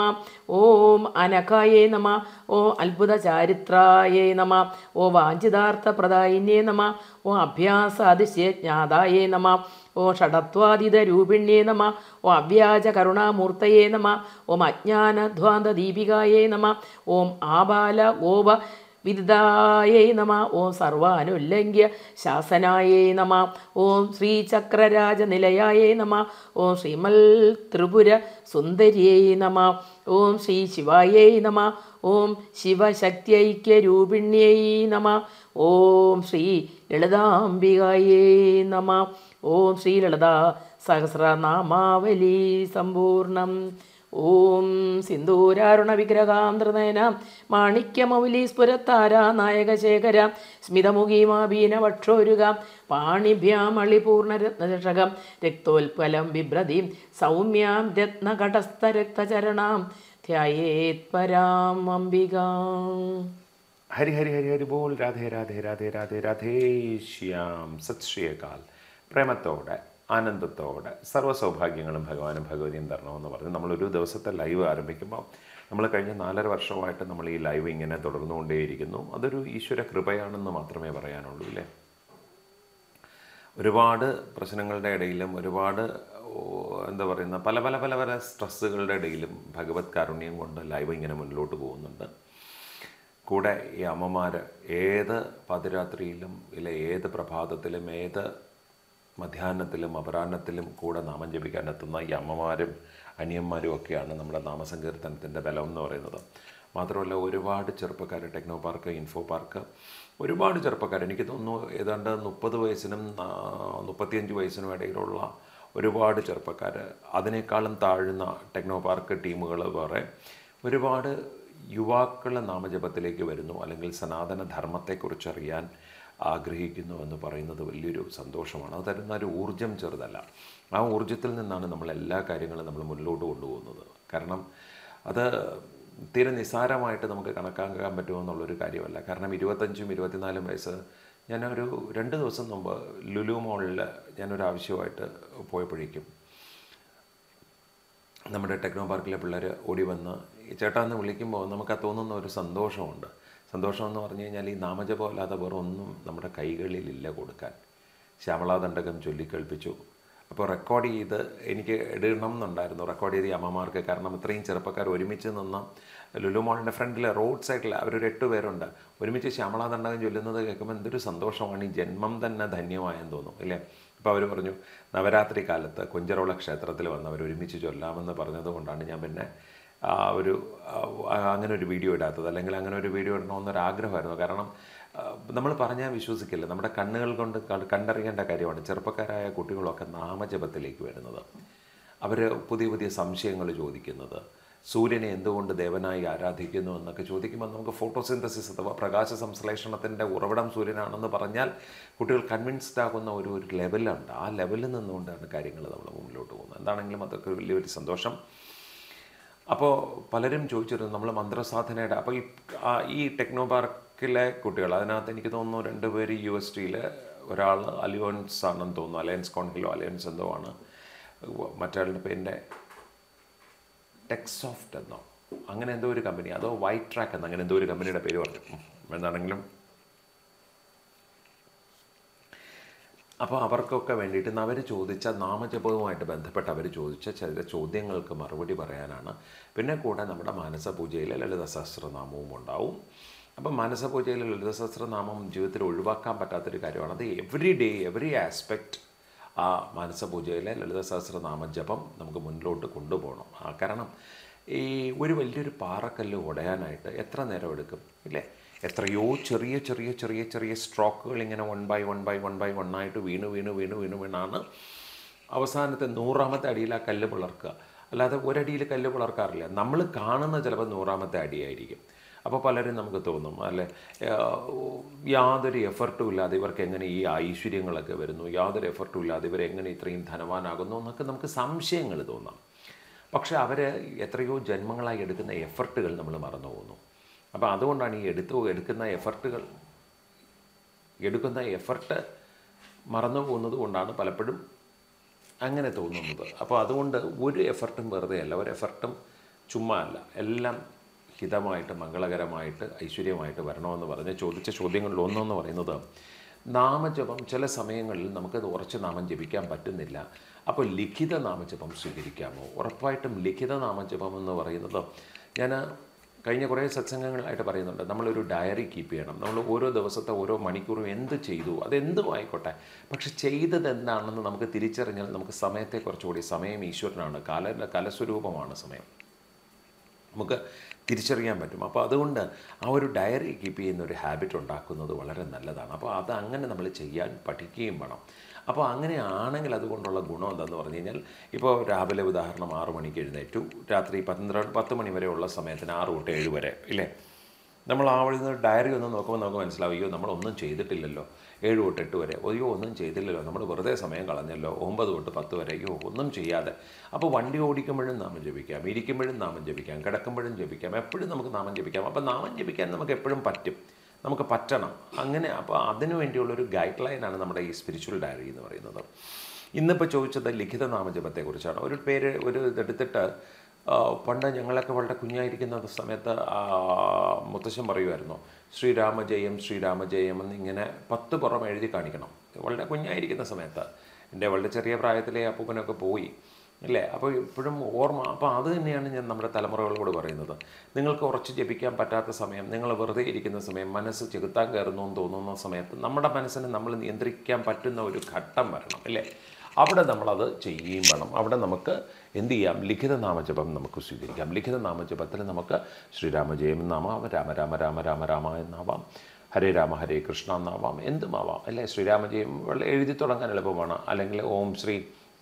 ഓം അനകായേ നമ ഓ അത്ഭുത ചാരിത്രായേ നമ ഓ വാഞ്ചിതാർത്ഥപ്രദായിന്യേ നമ ഓ അഭ്യാസ അതിശയജ്ഞാതായേ നമ ഓ ഷടത്വാദിത രൂപിണ്യേ നമ ഓ അവ്യാജ കരുണാമൂർത്തയേ നമ ഓം അജ്ഞാനധ്വാന്ത ദീപികായേ നമ ഓം ആബാല ഗോപ വിദിതായേ നമ ഓം സർവാനുല്ലംഘ്യ ശാസനായേ നമ ഓം ശ്രീചക്രരാജനിലയായേ നമ ഓം ശ്രീമൽ ത്രിപുര സുന്ദര്യേ നമ ഓം ശ്രീ ശിവായേ നമ ഓം ശിവശക്തിഐക്യരൂപിണ്യൈ നമ ഓം ശ്രീ ലളിതാംബികായേ നമ ഓം ശ്രീ ലളിതാ സഹസ്രനാമാവലി സമ്പൂർണം ഓം സിന്ദൂരാരുണ വിഗ്രഹാന്തൃനയന മാണിക്യമൗലി സ്ഫുരത്താര നായകശേഖര സ്മിതമുഖീമാഭീന വക്ഷോരുക പാണിഭ്യാമളിപൂർണരത്നചഷകം രക്തോൽപലം ബിഭ്രതീം സൗമ്യാം രത്നകടസ്ഥരക്തചരണാം ധ്യായേത് പരാം അംബികാം ഹരി ഹരി ഹരി ഹരി ബോൾ രാധേ രാധേ രാധേ രാധേ രാധേ ശ്യാം സത് ശ്രീ അകാൽ പ്രേമത്തോടെ ആനന്ദത്തോടെ സർവ്വ സൗഭാഗ്യങ്ങളും ഭഗവാനും ഭഗവതിയും തരണമെന്ന് പറഞ്ഞ് നമ്മളൊരു ദിവസത്തെ ലൈവ് ആരംഭിക്കുമ്പോൾ നമ്മൾ കഴിഞ്ഞ നാലര വർഷമായിട്ട് നമ്മൾ ഈ ലൈവ് ഇങ്ങനെ തുടർന്നുകൊണ്ടേയിരിക്കുന്നു അതൊരു ഈശ്വര കൃപയാണെന്ന് മാത്രമേ പറയാനുള്ളൂ അല്ലേ ഒരുപാട് പ്രശ്നങ്ങളുടെ ഇടയിലും ഒരുപാട് ഓ, എന്താ പറയുന്ന പല പല പല പല സ്ട്രെസ്സുകളുടെ ഇടയിലും ഭഗവത് കാരുണ്യം കൊണ്ട് ലൈവ് ഇങ്ങനെ മുന്നിലോട്ട് പോകുന്നുണ്ട് കൂടെ ഈ അമ്മമാർ ഏത് പാതിരാത്രിയിലും ഇല്ല ഏത് പ്രഭാതത്തിലും ഏത് മധ്യാഹ്നത്തിലും അപരാഹ്നത്തിലും കൂടെ നാമം ജപിക്കാൻ എത്തുന്ന ഈ അമ്മമാരും അനിയന്മാരും ഒക്കെയാണ് നമ്മുടെ നാമസങ്കീർത്തനത്തിൻ്റെ ബലം എന്ന് പറയുന്നത് മാത്രമല്ല ഒരുപാട് ചെറുപ്പക്കാർ ടെക്നോ പാർക്ക് ഇൻഫോ പാർക്ക് ഒരുപാട് ചെറുപ്പക്കാർ എനിക്ക് തോന്നുന്നു ഏതാണ്ട് മുപ്പത് വയസ്സിനും ആ, മുപ്പത്തിയഞ്ച് വയസ്സിനും ഇടയിലുള്ള ഒരുപാട് ചെറുപ്പക്കാർ അതിനേക്കാളും താഴ്ന്ന ടെക്നോ പാർക്ക് ടീമുകൾ വേറെ ഒരുപാട് യുവാക്കൾ നാമജപത്തിലേക്ക് വരുന്നു അല്ലെങ്കിൽ സനാതന ധർമ്മത്തെക്കുറിച്ച് അറിയാൻ ആഗ്രഹിക്കുന്നു എന്ന് പറയുന്നത് വലിയൊരു സന്തോഷമാണ് അത് തരുന്ന ഒരു ഊർജം ചെറുതല്ല ആ ഊർജത്തിൽ നിന്നാണ് നമ്മൾ എല്ലാ കാര്യങ്ങളും നമ്മൾ മുന്നോട്ട് കൊണ്ടുപോകുന്നത് കാരണം അത് തീരെ നിസ്സാരമായിട്ട് നമുക്ക് കണക്കാക്കാൻ പറ്റുമെന്നുള്ളൊരു കാര്യമല്ല കാരണം ഇരുപത്തഞ്ചും ഇരുപത്തിനാലും വയസ്സ് ഞാനൊരു രണ്ട് ദിവസം മുമ്പ് ലുലു മോളിൽ ഞാനൊരു ആവശ്യമായിട്ട് പോയപ്പോഴേക്കും നമ്മുടെ ടെക്നോ പാർക്കിലെ പിള്ളേർ ഓടി വന്ന് ഈ ചേട്ടാ എന്ന് വിളിക്കുമ്പോൾ നമുക്ക് ആ തോന്നുന്ന ഒരു സന്തോഷമുണ്ട് സന്തോഷം എന്ന് പറഞ്ഞു കഴിഞ്ഞാൽ ഈ നാമജപം അല്ലാതെ വേറെ ഒന്നും നമ്മുടെ കൈകളിലില്ല കൊടുക്കാൻ ശ്യാമളാദണ്ഡകം ചൊല്ലിക്കേൾപ്പിച്ചു അപ്പോൾ റെക്കോർഡ് ചെയ്ത് എനിക്ക് ഇടണം എന്നുണ്ടായിരുന്നു റെക്കോർഡ് ചെയ്ത് ഈ അമ്മമാർക്ക് കാരണം ഇത്രയും ചെറുപ്പക്കാർ ഒരുമിച്ച് നിന്ന് ലുലു മോളിൻ്റെ ഫ്രണ്ടിൽ റോഡ് സൈഡിൽ അവരൊരു എട്ട് പേരുണ്ട് ഒരുമിച്ച് ശ്യാമളാദണ്ഡകം ചൊല്ലുന്നത് കേൾക്കുമ്പോൾ എന്തൊരു സന്തോഷമാണ് ഈ ജന്മം തന്നെ ധന്യമായെന്ന് തോന്നും ഇല്ലേ അപ്പോൾ അവർ പറഞ്ഞു നവരാത്രി കാലത്ത് കുഞ്ചറോള ക്ഷേത്രത്തിൽ വന്നവർ ഒരുമിച്ച് ചൊല്ലാമെന്ന് പറഞ്ഞതുകൊണ്ടാണ് ഞാൻ പിന്നെ ആ ഒരു ആ, അങ്ങനെ ഒരു വീഡിയോ ഇടാത്തത് അല്ലെങ്കിൽ അങ്ങനെ ഒരു വീഡിയോ ഇടണമെന്നൊരു ആഗ്രഹമായിരുന്നു കാരണം നമ്മൾ പറഞ്ഞാൽ വിശ്വസിക്കില്ല നമ്മുടെ കണ്ണുകൾ കൊണ്ട് ക- കണ്ടറിയേണ്ട കാര്യമാണ് ചെറുപ്പക്കാരായ കുട്ടികളൊക്കെ നാമജപത്തിലേക്ക് വരുന്നത് അവർ പുതിയ പുതിയ സംശയങ്ങൾ ചോദിക്കുന്നത് സൂര്യനെ എന്തുകൊണ്ട് ദേവനായി ആരാധിക്കുന്നു എന്നൊക്കെ ചോദിക്കുമ്പോൾ നമുക്ക് ഫോട്ടോസിന്തസിസ് അഥവാ പ്രകാശ സംശ്ലേഷണത്തിൻ്റെ ഉറവിടം സൂര്യനാണെന്ന് പറഞ്ഞാൽ കുട്ടികൾ കൺവിൻസ്ഡ് ആകുന്ന ഒരു ഒരു ലെവലുണ്ട് ആ ലെവലിൽ നിന്നുകൊണ്ടാണ് കാര്യങ്ങൾ നമ്മൾ മുന്നിലോട്ട് പോകുന്നത് എന്താണെങ്കിലും അതൊക്കെ ഒരു വലിയൊരു സന്തോഷം അപ്പോൾ പലരും ചോദിച്ചിരുന്നു നമ്മൾ മന്ത്രസാധനയുടെ അപ്പോൾ ഈ ആ ഈ ടെക്നോ പാർക്കിലെ കുട്ടികൾ അതിനകത്ത് എനിക്ക് തോന്നുന്നു രണ്ടുപേര് യു എസ് ടിയിൽ ഒരാൾ അലിയൻസ് ആണെന്ന് തോന്നുന്നു അലയൻസ് കോൺഹിലോ അലയൻസ് എന്തോ ആണ് മറ്റൊരാളുടെ പേരിൻ്റെ ടെക്സോഫ്റ്റ് എന്നോ അങ്ങനെ എന്തോ ഒരു കമ്പനി അതോ വൈറ്റ് ട്രാക്ക് എന്നോ അങ്ങനെ എന്തോ ഒരു കമ്പനിയുടെ പേര് പറഞ്ഞു ഉം. എന്താണെങ്കിലും അപ്പോൾ അവർക്കൊക്കെ വേണ്ടിയിട്ട് അവർ ചോദിച്ച നാമജപവുമായിട്ട് ബന്ധപ്പെട്ട് അവർ ചോദിച്ച ചില ചോദ്യങ്ങൾക്ക് മറുപടി പറയാനാണ് പിന്നെ കൂടെ നമ്മുടെ മാനസപൂജയിലെ ലളിത സഹസ്രനാമവും ഉണ്ടാവും അപ്പം മാനസപൂജയിലെ ലളിത സഹസ്രനാമം ജീവിതത്തിൽ ഒഴിവാക്കാൻ പറ്റാത്തൊരു കാര്യമാണ് അത് എവറി ഡേ എവറി ആസ്പെക്റ്റ് ആ മാനസപൂജയിലെ ലളിത സഹസ്രനാമ ജപം നമുക്ക് മുന്നിലോട്ട് കൊണ്ടുപോകണം ആ കാരണം ഈ ഒരു വലിയൊരു പാറക്കല്ല് ഉടയാനായിട്ട് എത്ര നേരം എടുക്കും ഇല്ലേ എത്രയോ ചെറിയ ചെറിയ ചെറിയ ചെറിയ സ്ട്രോക്കുകൾ ഇങ്ങനെ one by one by one by one ആയിട്ട് വീണ് വീണ് വീണ് വീണ് വീണാണ് അവസാനത്തെ നൂറാമത്തെ അടിയിൽ ആ കല്ല് പിളർക്കുക അല്ലാതെ ഒരടിയിൽ കല്ല് പിളർക്കാറില്ല നമ്മൾ കാണുന്ന ചിലപ്പോൾ നൂറാമത്തെ അടിയായിരിക്കും അപ്പോൾ പലരും നമുക്ക് തോന്നും അല്ലെ യാതൊരു എഫർട്ടും ഇല്ലാതെ ഇവർക്ക് എങ്ങനെ ഈ ഐശ്വര്യങ്ങളൊക്കെ വരുന്നു യാതൊരു എഫർട്ടും ഇല്ലാതെ ഇവരെങ്ങനെ ഇത്രയും ധനവാനാകുന്നു എന്നൊക്കെ നമുക്ക് സംശയങ്ങൾ തോന്നാം പക്ഷേ അവർ എത്രയോ ജന്മങ്ങളായി എടുക്കുന്ന എഫർട്ടുകൾ നമ്മൾ മറന്നു പോകുന്നു അപ്പോൾ അതുകൊണ്ടാണ് ഈ എടുത്തു എടുക്കുന്ന എഫർട്ടുകൾ എടുക്കുന്ന എഫർട്ട് മറന്നു പോകുന്നത് കൊണ്ടാണ് പലപ്പോഴും അങ്ങനെ തോന്നുന്നത് അപ്പോൾ അതുകൊണ്ട് ഒരു എഫർട്ടും വെറുതെ അല്ല ഒരു എഫർട്ടും ചുമ്മാ അല്ല എല്ലാം ഹിതമായിട്ട് മംഗളകരമായിട്ട് ഐശ്വര്യമായിട്ട് വരണമെന്ന് പറഞ്ഞ് ചോദിച്ച ചോദ്യങ്ങളിൽ ഒന്നെന്ന് പറയുന്നത് നാമജപം ചില സമയങ്ങളിൽ നമുക്കത് ഉറച്ച് നാമം ജപിക്കാൻ പറ്റുന്നില്ല അപ്പോൾ ലിഖിത നാമജപം സ്വീകരിക്കാമോ ഉറപ്പായിട്ടും ലിഖിത നാമജപം എന്ന് പറയുന്നത് ഞാൻ കഴിഞ്ഞ കുറേ സത്സംഗങ്ങളായിട്ട് പറയുന്നുണ്ട് നമ്മളൊരു ഡയറി കീപ്പ് ചെയ്യണം നമ്മൾ ഓരോ ദിവസത്തെ ഓരോ മണിക്കൂറും എന്ത് ചെയ്തു അതെന്തും ആയിക്കോട്ടെ പക്ഷെ ചെയ്തത് എന്താണെന്ന് നമുക്ക് തിരിച്ചറിഞ്ഞാൽ നമുക്ക് സമയത്തെ കുറച്ചുകൂടി സമയം ഈശ്വരനാണ് കാല കലസ്വരൂപമാണ് സമയം നമുക്ക് തിരിച്ചറിയാൻ പറ്റും അപ്പോൾ അതുകൊണ്ട് ആ ഒരു ഡയറി കീപ്പ് ചെയ്യുന്ന ഒരു ഹാബിറ്റ് ഉണ്ടാക്കുന്നത് വളരെ നല്ലതാണ് അപ്പോൾ അത് അങ്ങനെ നമ്മൾ ചെയ്യാൻ പഠിക്കുകയും വേണം അപ്പോൾ അങ്ങനെയാണെങ്കിൽ അതുകൊണ്ടുള്ള ഗുണം എന്താണെന്ന് പറഞ്ഞു കഴിഞ്ഞാൽ ഇപ്പോൾ രാവിലെ ഉദാഹരണം ആറ് മണിക്ക് എഴുന്നേറ്റു രാത്രി പന്ത്രണ്ട് പത്ത് മണി വരെ ഉള്ള സമയത്തിന് ആറ് തൊട്ട് ഏഴ് വരെ ഇല്ലേ നമ്മൾ ആ വഴി നിന്ന് ഡയറി ഒന്ന് നോക്കുമ്പോൾ നമുക്ക് മനസ്സിലാവും അയ്യോ നമ്മളൊന്നും ചെയ്തിട്ടില്ലല്ലോ ഏഴ് തൊട്ട് എട്ട് വരെ അയ്യോ ഒന്നും ചെയ്തില്ലല്ലോ നമ്മൾ വെറുതെ സമയം കളഞ്ഞല്ലോ ഒമ്പത് തൊട്ട് പത്ത് വരെ അയ്യോ ഒന്നും ചെയ്യാതെ അപ്പോൾ വണ്ടി ഓടിക്കുമ്പോഴും നാമം ജപിക്കാം ഇരിക്കുമ്പോഴും നാമം ജപിക്കാം കിടക്കുമ്പോഴും ജപിക്കാം എപ്പോഴും നമുക്ക് നാമം ജപിക്കാം അപ്പോൾ നാമം ജപിക്കാൻ നമുക്ക് എപ്പോഴും പറ്റും നമുക്ക് പറ്റണം അങ്ങനെ അപ്പോൾ അതിനു വേണ്ടിയുള്ളൊരു ഗൈഡ് ലൈനാണ് നമ്മുടെ ഈ സ്പിരിച്വൽ ഡയറി എന്ന് പറയുന്നത് ഇന്നിപ്പോൾ ചോദിച്ചത് ലിഖിത നാമജപത്തെക്കുറിച്ചാണ് ഒരു പേര് ഒരു ഇതെടുത്തിട്ട് ആ, പണ്ട് ഞങ്ങളൊക്കെ വളരെ കുഞ്ഞായിരിക്കുന്ന സമയത്ത് ആ, മുത്തശ്ശൻ പറയുമായിരുന്നു ശ്രീരാമജയം ശ്രീരാമജയം എന്നിങ്ങനെ പത്ത് പുറം എഴുതി കാണിക്കണം വളരെ കുഞ്ഞായിരിക്കുന്ന സമയത്ത് എൻ്റെ വളരെ ചെറിയ പ്രായത്തിലെ അപ്പൂപ്പനൊക്കെ പോയി അല്ലേ അപ്പോൾ ഇപ്പോഴും ഓർമ്മ അപ്പോൾ അത് തന്നെയാണ് ഞാൻ നമ്മുടെ തലമുറകളോട് പറയുന്നത് നിങ്ങൾക്ക് ഉറച്ച് ജപിക്കാൻ പറ്റാത്ത സമയം നിങ്ങൾ വെറുതെ ഇരിക്കുന്ന സമയം മനസ്സ് ചെകുത്താൻ കയറുന്നു എന്ന് തോന്നുന്ന സമയത്ത് നമ്മുടെ മനസ്സിനെ നമ്മൾ നിയന്ത്രിക്കാൻ പറ്റുന്ന ഒരു ഘട്ടം വരണം അല്ലേ അവിടെ നമ്മളത് ചെയ്യുകയും വേണം അവിടെ നമുക്ക് എന്ത് ചെയ്യാം ലിഖിത നാമജപം നമുക്ക് സ്വീകരിക്കാം ലിഖിത നാമജപത്തിൽ നമുക്ക് ശ്രീരാമജയം എന്നാവാം രാമ രാമ രാമ രാമ രാമ എന്നാവാം ഹരേ രാമ ഹരേ കൃഷ്ണ എന്നാവാം എന്തുമാവാം അല്ലേ ശ്രീരാമജയം വളരെ എഴുതി തുടങ്ങാൻ എളുപ്പമാണ് അല്ലെങ്കിൽ ഓം ശ്രീ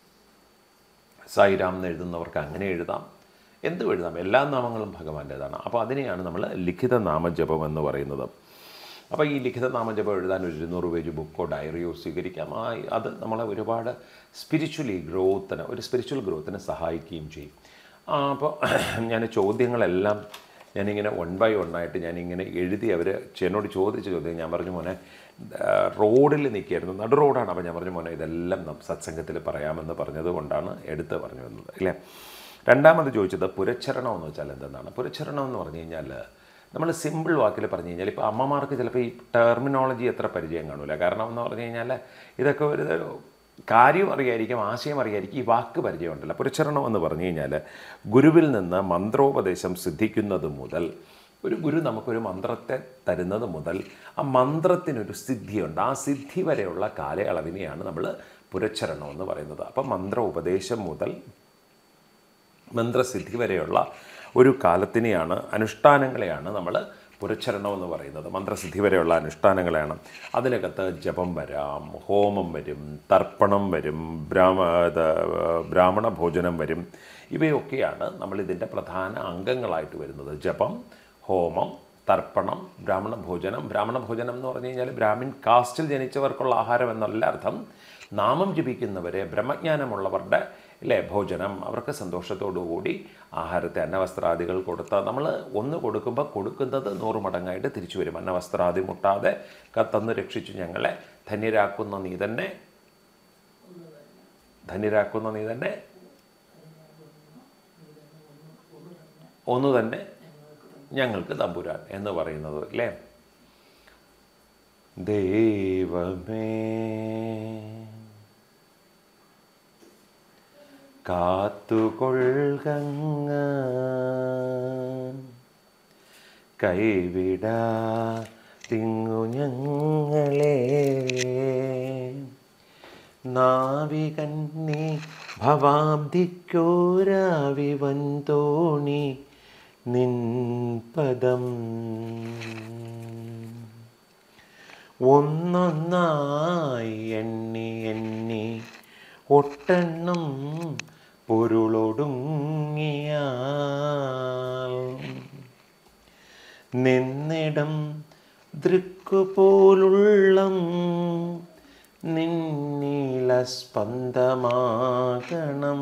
സായിരാം എന്ന് എഴുതുന്നവർക്ക് അങ്ങനെ എഴുതാം എന്തും എഴുതാം എല്ലാ നാമങ്ങളും ഭഗവാന്റേതാണ് അപ്പോൾ അതിനെയാണ് നമ്മൾ ലിഖിത നാമജപം എന്ന് പറയുന്നത് അപ്പോൾ ഈ ലിഖിത നാമജപം എഴുതാൻ ഒരു ഇരുന്നൂറ് പേജ് ബുക്കോ ഡയറിയോ സ്വീകരിക്കാം ആ അത് നമ്മളെ ഒരുപാട് സ്പിരിച്വലി ഗ്രോത്തിന് ഒരു സ്പിരിച്വൽ ഗ്രോത്തിന് സഹായിക്കുകയും ചെയ്യും ആ, അപ്പോൾ ഞാൻ ചോദ്യങ്ങളെല്ലാം ഞാനിങ്ങനെ വൺ ബൈ ആയിട്ട് ഞാനിങ്ങനെ എഴുതി അവർ എന്നോട് ചോദിച്ച ചോദ്യം ഞാൻ പറഞ്ഞു മോനെ ആ, റോഡിൽ നിൽക്കുകയായിരുന്നു നടു റോഡാണ് അപ്പോൾ ഞാൻ പറഞ്ഞു മോനെ ഇതെല്ലാം നം- സത്സംഗത്തിൽ പറയാമെന്ന് പറഞ്ഞത് കൊണ്ടാണ് എടുത്ത് പറഞ്ഞു വന്നത് അല്ലേ രണ്ടാമത് ചോദിച്ചത് പുരച്ചരണം എന്ന് വെച്ചാൽ എന്തെന്നാണ് പുരച്ചരണം എന്ന് പറഞ്ഞു കഴിഞ്ഞാൽ നമ്മൾ സിമ്പിൾ വാക്കിൽ പറഞ്ഞു കഴിഞ്ഞാൽ ഇപ്പോൾ അമ്മമാർക്ക് ചിലപ്പോൾ ഈ ടെർമിനോളജി എത്ര പരിചയം കാണൂല കാരണം എന്ന് പറഞ്ഞു കഴിഞ്ഞാൽ ഇതൊക്കെ ഒരു കാര്യം അറിയായിരിക്കും ആശയം അറിയായിരിക്കും ഈ വാക്ക് പരിചയമുണ്ടല്ലോ പുരച്ചരണം എന്ന് പറഞ്ഞു കഴിഞ്ഞാൽ ഗുരുവിൽ നിന്ന് മന്ത്രോപദേശം സിദ്ധിക്കുന്നത് മുതൽ ഒരു ഗുരു നമുക്കൊരു മന്ത്രത്തെ തരുന്നത് മുതൽ ആ മന്ത്രത്തിനൊരു സിദ്ധിയുണ്ട് ആ സിദ്ധി വരെയുള്ള കാലയളവിനെയാണ് നമ്മൾ പുരച്ചരണം എന്ന് പറയുന്നത് അപ്പം മന്ത്ര ഉപദേശം മുതൽ മന്ത്രസിദ്ധി വരെയുള്ള ഒരു കാലത്തിനെയാണ് അനുഷ്ഠാനങ്ങളെയാണ് നമ്മൾ പുരച്ചരണം എന്ന് പറയുന്നത് മന്ത്രസിദ്ധി വരെയുള്ള അനുഷ്ഠാനങ്ങളാണ് അതിനകത്ത് ജപം വരാം ഹോമം വരും തർപ്പണം വരും ബ്രാഹ്മ ഇത്, ബ്രാഹ്മണ ഭോജനം വരും ഇവയൊക്കെയാണ് നമ്മളിതിൻ്റെ പ്രധാന അംഗങ്ങളായിട്ട് വരുന്നത് ജപം ഹോമം തർപ്പണം ബ്രാഹ്മണ ഭോജനം ബ്രാഹ്മണ ഭോജനം എന്ന് പറഞ്ഞു കഴിഞ്ഞാൽ ബ്രാഹ്മിൻ കാസ്റ്റിൽ ജനിച്ചവർക്കുള്ള ആഹാരം എന്നല്ല അർത്ഥം നാമം ജപിക്കുന്നവരെ ബ്രഹ്മജ്ഞാനമുള്ളവരുടെ അല്ലേ ഭോജനം അവർക്ക് സന്തോഷത്തോടുകൂടി ആഹാരത്തെ അന്നവസ്ത്രാദികൾ കൊടുത്ത് നമ്മൾ ഒന്ന് കൊടുക്കുമ്പോൾ കൊടുക്കുന്നത് നൂറ് മടങ്ങായിട്ട് തിരിച്ചു വരും അന്നവസ്ത്രാദി മുട്ടാതെ ക- തന്ന് രക്ഷിച്ചു ഞങ്ങളെ ധന്യരാക്കുന്ന നീ തന്നെ ധന്യരാക്കുന്ന നീ തന്നെ ഒന്ന് തന്നെ ഞങ്ങൾക്ക് തമ്പുരാൻ എന്ന് പറയുന്നത് അല്ലേ ദൈവമേ കാത്തുകൊള്ളുക കൈവിടാ തിങ്ങു ഞങ്ങളെ നാവികന്നി ഭവാബ്ദിക്കോരാവി വന്തോണി നിൻ പദം ഒന്നൊന്നായി എണ്ണി എണ്ണി ഒട്ടെണ്ണം പൊരുളൊടുങ്ങിയാൽ നിന്നിടം ദൃക്കുപോലുള്ളം നിന്നീല സ്പന്ദമാകണം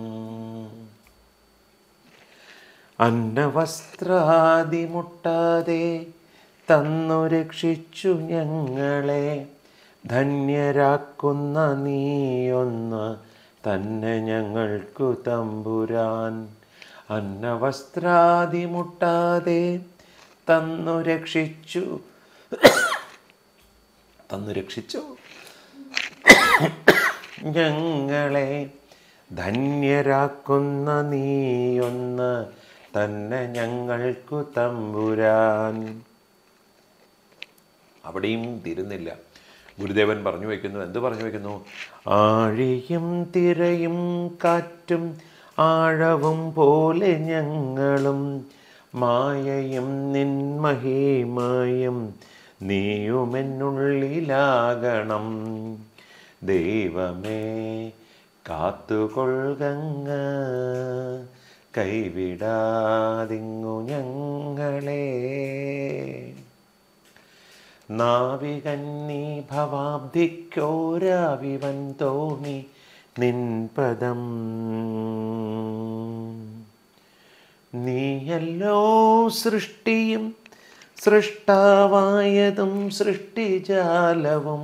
അന്നവസ്ത്രാദി മുട്ടാതെ തന്നു രക്ഷിച്ചു ഞങ്ങളെ ധന്യരാക്കുന്ന നീയൊന്ന് തന്നെ ഞങ്ങൾക്കു തമ്പുരാൻ അന്നവസ്ത്രാദി മുട്ടാതെ തന്നു രക്ഷിച്ചു തന്നു രക്ഷിച്ചു ഞങ്ങളെ ധന്യരാക്കുന്ന നീയൊന്ന് തന്നെ ഞങ്ങൾക്കു തമ്പുരാൻ അവിടെയും തീരുന്നില്ല ഗുരുദേവൻ പറഞ്ഞു വയ്ക്കുന്നു എന്ത് പറഞ്ഞു വയ്ക്കുന്നു ആഴിയും തിരയും കാറ്റും ആഴവും പോലെ ഞങ്ങളും മായയും നിന്മഹിമയും നീയുമെന്നുള്ളിലാകണം ദൈവമേ കാത്തുകൊള്ളുക കൈവിടാതിങ്ങു ഞങ്ങളെ നാവികന്നീ ഭവാബ്ദിക്കോരാവിവൻ തോണി നിൻ പദം നീയല്ലോ സൃഷ്ടിയും സൃഷ്ടാവായതും സൃഷ്ടിജാലവും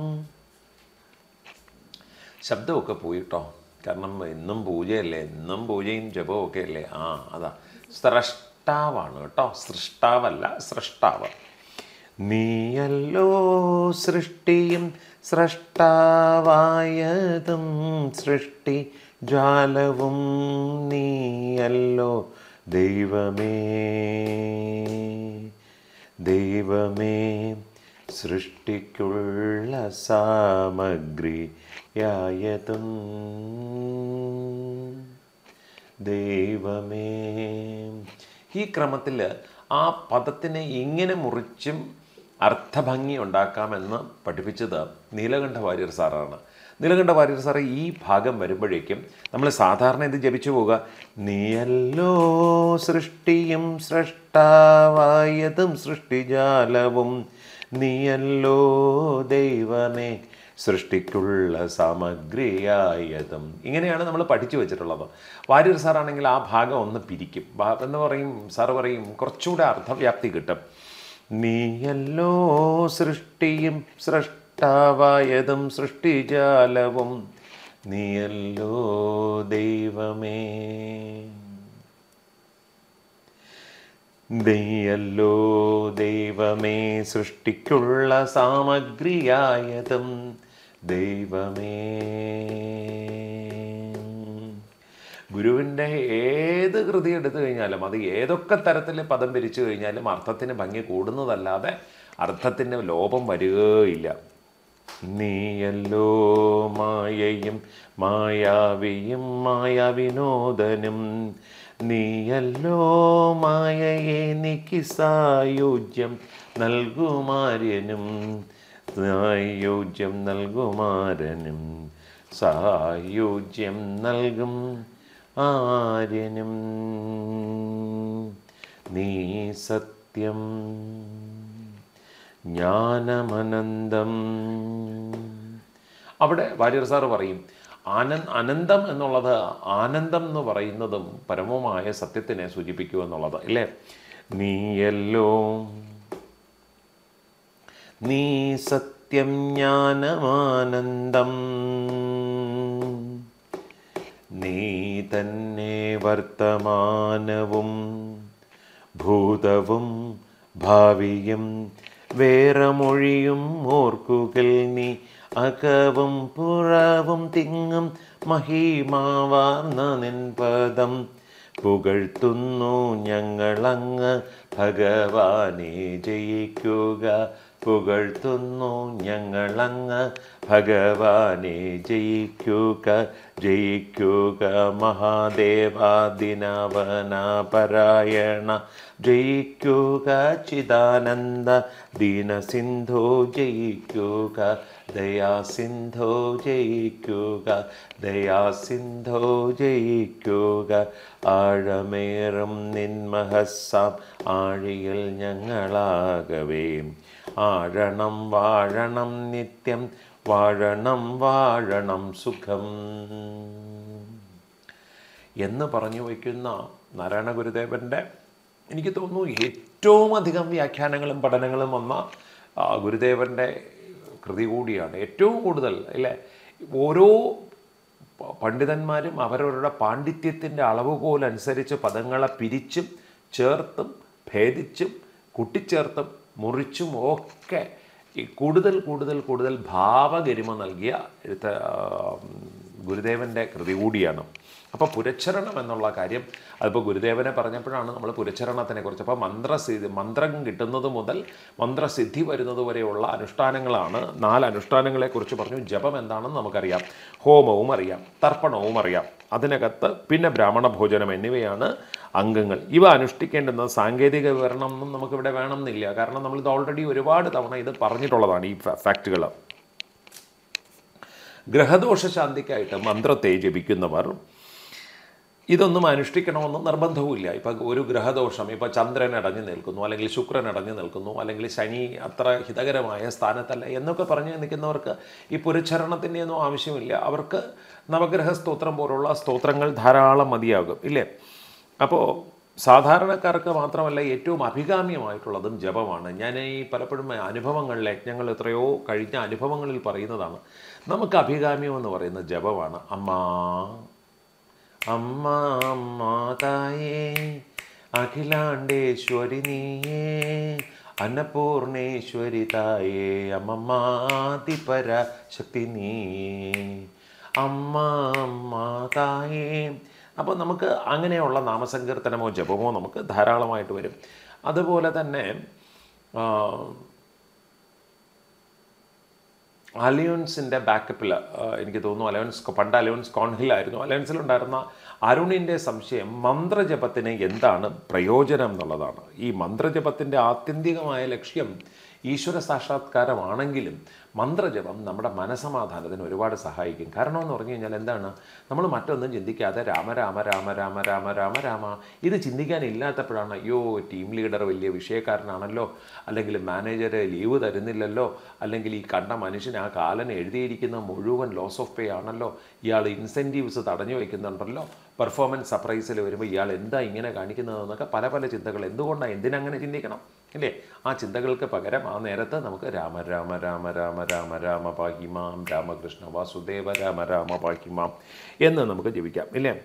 ശബ്ദമൊക്കെ പോയിട്ടോ കാരണം എന്നും പൂജയല്ലേ എന്നും പൂജയും ജപവും ഒക്കെ അല്ലേ ആ അതാ സ്രഷ്ടാവാണ് കേട്ടോ സൃഷ്ടാവല്ല സൃഷ്ടാവ് നീയല്ലോ സൃഷ്ടിയും സൃഷ്ടാവായതും സൃഷ്ടി ജാലവും നീയല്ലോ ദൈവമേ ദൈവമേ സൃഷ്ടിക്കുള്ള സാമഗ്രിയായതും ദൈവമേ ഈ ക്രമത്തിൽ ആ പദത്തിനെ ഇങ്ങനെ മുറിച്ചും അർത്ഥഭംഗി ഉണ്ടാക്കാമെന്ന് പഠിപ്പിച്ചത് നീലകണ്ഠ വാര്യർ സാറാണ് നീലകണ്ഠ വാര്യർ സാറ് ഈ ഭാഗം വരുമ്പോഴേക്കും നമ്മൾ സാധാരണ ഇത് ജപിച്ചു പോവുക നീയല്ലോ സൃഷ്ടിയും സൃഷ്ടാവായതും സൃഷ്ടിജാലവും നീയല്ലോ ദൈവമേ സൃഷ്ടിക്കുള്ള സാമഗ്രിയായതും ഇങ്ങനെയാണ് നമ്മൾ പഠിച്ചു വെച്ചിട്ടുള്ളത് വാര്യർ സാറാണെങ്കിൽ ആ ഭാഗം ഒന്ന് പിരിക്കും ഭാ- എന്ന് പറയും സാറ് പറയും കുറച്ചുകൂടെ അർത്ഥവ്യാപ്തി കിട്ടും നീയല്ലോ സൃഷ്ടിയും സൃഷ്ടാവായതും സൃഷ്ടിജാലവും നീയല്ലോ ദൈവമേ നീയല്ലോ ദൈവമേ സൃഷ്ടിക്കുള്ള സാമഗ്രിയായതും ദൈവമേ ഗുരുവിൻ്റെ ഏത് കൃതി എടുത്തു കഴിഞ്ഞാലും അത് ഏതൊക്കെ തരത്തിൽ പദം പിരിച്ചു കഴിഞ്ഞാലും അർത്ഥത്തിന് ഭംഗി കൂടുന്നതല്ലാതെ അർത്ഥത്തിന് ലോപം വരികയില്ല നീയല്ലോ മായയും മായാവിയും മായാവിനോദനും നീയല്ലോ മായയെ നീക്കി സായുജ്യം നൽകുമാര്യനും സായുജ്യം നൽകുമാരനും സായുജ്യം നൽകും ആര്യനും നീ സത്യം ജ്ഞാനമനന്തം അവിടെ വാര്യർ സാറ് പറയും ആനന്ദ അനന്തം എന്നുള്ളത് ആനന്ദം എന്ന് പറയുന്നതും പരമമായ സത്യത്തിനെ സൂചിപ്പിക്കൂ എന്നുള്ളത് അല്ലേ നീയല്ലോ നീ സത്യം ജ്ഞാനമാനന്ദം നീ തന്നെ വർത്തമാനവും ഭൂതവും ഭാവിയും വേറെ മൊഴിയും ഓർക്കുകൾ നീ അകവും പുറവും തിങ്ങും മഹിമാവാർന്ന നിൻ പദം പുകഴ്ത്തുന്നു ഞങ്ങളങ്ങ് ഭഗവാനെ ജയിക്കുക പുകഴ്ത്തുന്നു ഞങ്ങളങ്ങ് ഭഗവാനെ ജയിക്കുക ജയിക്കുക മഹാദേവാദിനവന പരായണ ജയിക്കുക ചിദാനന്ദ ദീനസിന്ധോ ജയിക്കുക ദയാസിന്ധോ ജയിക്കുക ദയാസിന്ധോ ജയിക്കുക ആഴമേറും നിന്മഹസ്സാം ആഴിയിൽ ഞങ്ങളാകവേ ആഴണം വാഴണം നിത്യം വാഴണം വാഴണം സുഖം എന്ന് പറഞ്ഞു വയ്ക്കുന്ന നാരായണ ഗുരുദേവൻ്റെ എനിക്ക് തോന്നുന്നു ഏറ്റവും അധികം വ്യാഖ്യാനങ്ങളും പഠനങ്ങളും വന്ന ആ, ഗുരുദേവൻ്റെ കൃതി കൂടിയാണ് ഏറ്റവും കൂടുതൽ അല്ലേ ഓരോ പ- പണ്ഡിതന്മാരും അവരവരുടെ പാണ്ഡിത്യത്തിൻ്റെ അളവുകോലനുസരിച്ച് പദങ്ങളെ പിരിച്ചും ചേർത്തും ഭേദിച്ചും കൂട്ടിച്ചേർത്തും മുറിച്ചും ഒക്കെ ഈ കൂടുതൽ കൂടുതൽ കൂടുതൽ ഭാവഗരിമ നൽകിയ എഴുത്ത ആ, ഗുരുദേവൻ്റെ കൃതി കൂടിയാണ് അപ്പോൾ പുരച്ഛരണം എന്നുള്ള കാര്യം അതിപ്പോൾ ഗുരുദേവനെ പറഞ്ഞപ്പോഴാണ് നമ്മൾ പുരച്ഛരണത്തിനെ കുറിച്ച് അപ്പോൾ മന്ത്രസിദ്ധി മന്ത്രം കിട്ടുന്നത് മുതൽ മന്ത്രസിദ്ധി വരുന്നത് വരെയുള്ള അനുഷ്ഠാനങ്ങളാണ് നാല് അനുഷ്ഠാനങ്ങളെക്കുറിച്ച് പറഞ്ഞു ജപം എന്താണെന്ന് നമുക്കറിയാം ഹോമവും അറിയാം തർപ്പണവും അറിയാം അതിനകത്ത് പിന്നെ ബ്രാഹ്മണ ഭോജനം എന്നിവയാണ് അംഗങ്ങൾ ഇവ അനുഷ്ഠിക്കേണ്ടുന്ന സാങ്കേതിക വിവരണം ഒന്നും നമുക്കിവിടെ വേണമെന്നില്ല കാരണം നമ്മളിത് ഓൾറെഡി ഒരുപാട് തവണ ഇത് പറഞ്ഞിട്ടുള്ളതാണ് ഈ ഫാക്റ്റുകൾ ഗ്രഹദോഷ ശാന്തിക്കായിട്ട് മന്ത്രത്തെ ജപിക്കുന്നവർ ഇതൊന്നും അനുഷ്ഠിക്കണമെന്ന് നിർബന്ധവുമില്ല ഇപ്പം ഒരു ഗ്രഹദോഷം ഇപ്പോൾ ചന്ദ്രൻ അടഞ്ഞു നിൽക്കുന്നു അല്ലെങ്കിൽ ശുക്രൻ അടഞ്ഞു നിൽക്കുന്നു അല്ലെങ്കിൽ ശനി അത്ര ഹിതകരമായ സ്ഥാനത്തല്ല എന്നൊക്കെ പറഞ്ഞ് നിൽക്കുന്നവർക്ക് ഈ പുരച്ഛരണത്തിൻ്റെ ഒന്നും ആവശ്യമില്ല അവർക്ക് നവഗ്രഹ സ്തോത്രം പോലുള്ള സ്തോത്രങ്ങൾ ധാരാളം മതിയാകും ഇല്ലേ അപ്പോൾ സാധാരണക്കാർക്ക് മാത്രമല്ല ഏറ്റവും അഭികാമ്യമായിട്ടുള്ളതും ജപമാണ് ഞാൻ ഈ പലപ്പോഴും അനുഭവങ്ങളിൽ യജ്ഞങ്ങൾ എത്രയോ കഴിഞ്ഞ അനുഭവങ്ങളിൽ പറയുന്നതാണ് നമുക്ക് അഭികാമ്യം എന്ന് പറയുന്നത് ജപമാണ് അമ്മാ അമ്മ അമ്മ തായേ അഖിലാണ്ടേശ്വരി നീയേ അന്നപൂർണേശ്വരി തായേ അമ്മമാതിപര ശക്തി നീയേ അമ്മ അമ്മ തായേ അപ്പോൾ നമുക്ക് അങ്ങനെയുള്ള നാമസങ്കീർത്തനമോ ജപമോ നമുക്ക് ധാരാളമായിട്ട് വരും അതുപോലെ തന്നെ ആ, അലയൻസിൻ്റെ ബാക്കപ്പിൽ എനിക്ക് തോന്നുന്നു അലയൻസ് പണ്ട് അലയൻസ് കോൺഹിലായിരുന്നു അലയൻസിലുണ്ടായിരുന്ന അരുണിൻ്റെ സംശയം മന്ത്രജപത്തിന് എന്താണ് പ്രയോജനം എന്നുള്ളതാണ് ഈ മന്ത്രജപത്തിൻ്റെ ആത്യന്തികമായ ലക്ഷ്യം ഈശ്വര സാക്ഷാത്കാരമാണെങ്കിലും മന്ത്രജപം നമ്മുടെ മനസമാധാനത്തിന് ഒരുപാട് സഹായിക്കും കാരണം എന്ന് പറഞ്ഞു കഴിഞ്ഞാൽ എന്താണ് നമ്മൾ മറ്റൊന്നും ചിന്തിക്കാതെ രാമ രാമ രാമ രാമ രാമ രാമ രാമ ഇത് ചിന്തിക്കാനില്ലാത്തപ്പോഴാണ് അയ്യോ ടീം ലീഡർ വലിയ വിഷയക്കാരനാണല്ലോ അല്ലെങ്കിൽ മാനേജർ ലീവ് തരുന്നില്ലല്ലോ അല്ലെങ്കിൽ ഈ കണ്ട മനുഷ്യൻ ആ കാലൻ എഴുതിയിരിക്കുന്ന മുഴുവൻ ലോസ് ഓഫ് പേ ആണല്ലോ ഇയാൾ ഇൻസെൻറ്റീവ്സ് തടഞ്ഞു വയ്ക്കുന്നുണ്ടല്ലോ പെർഫോമൻസ് സർപ്രൈസിൽ വരുമ്പോൾ ഇയാൾ എന്താ ഇങ്ങനെ കാണിക്കുന്നതെന്നൊക്കെ പല പല ചിന്തകൾ എന്തുകൊണ്ടാണ് എന്തിനങ്ങനെ ചിന്തിക്കണം ഇല്ലേ ആ ചിന്തകൾക്ക് പകരം ആ നേരത്ത് നമുക്ക് രാമ രാമ രാമ രാമ രാമ രാമ പാഹിമാം രാമകൃഷ്ണ വാസുദേവ രാമ രാമ പാഹിമാം എന്ന് നമുക്ക് ജപിക്കാം ഇല്ലേ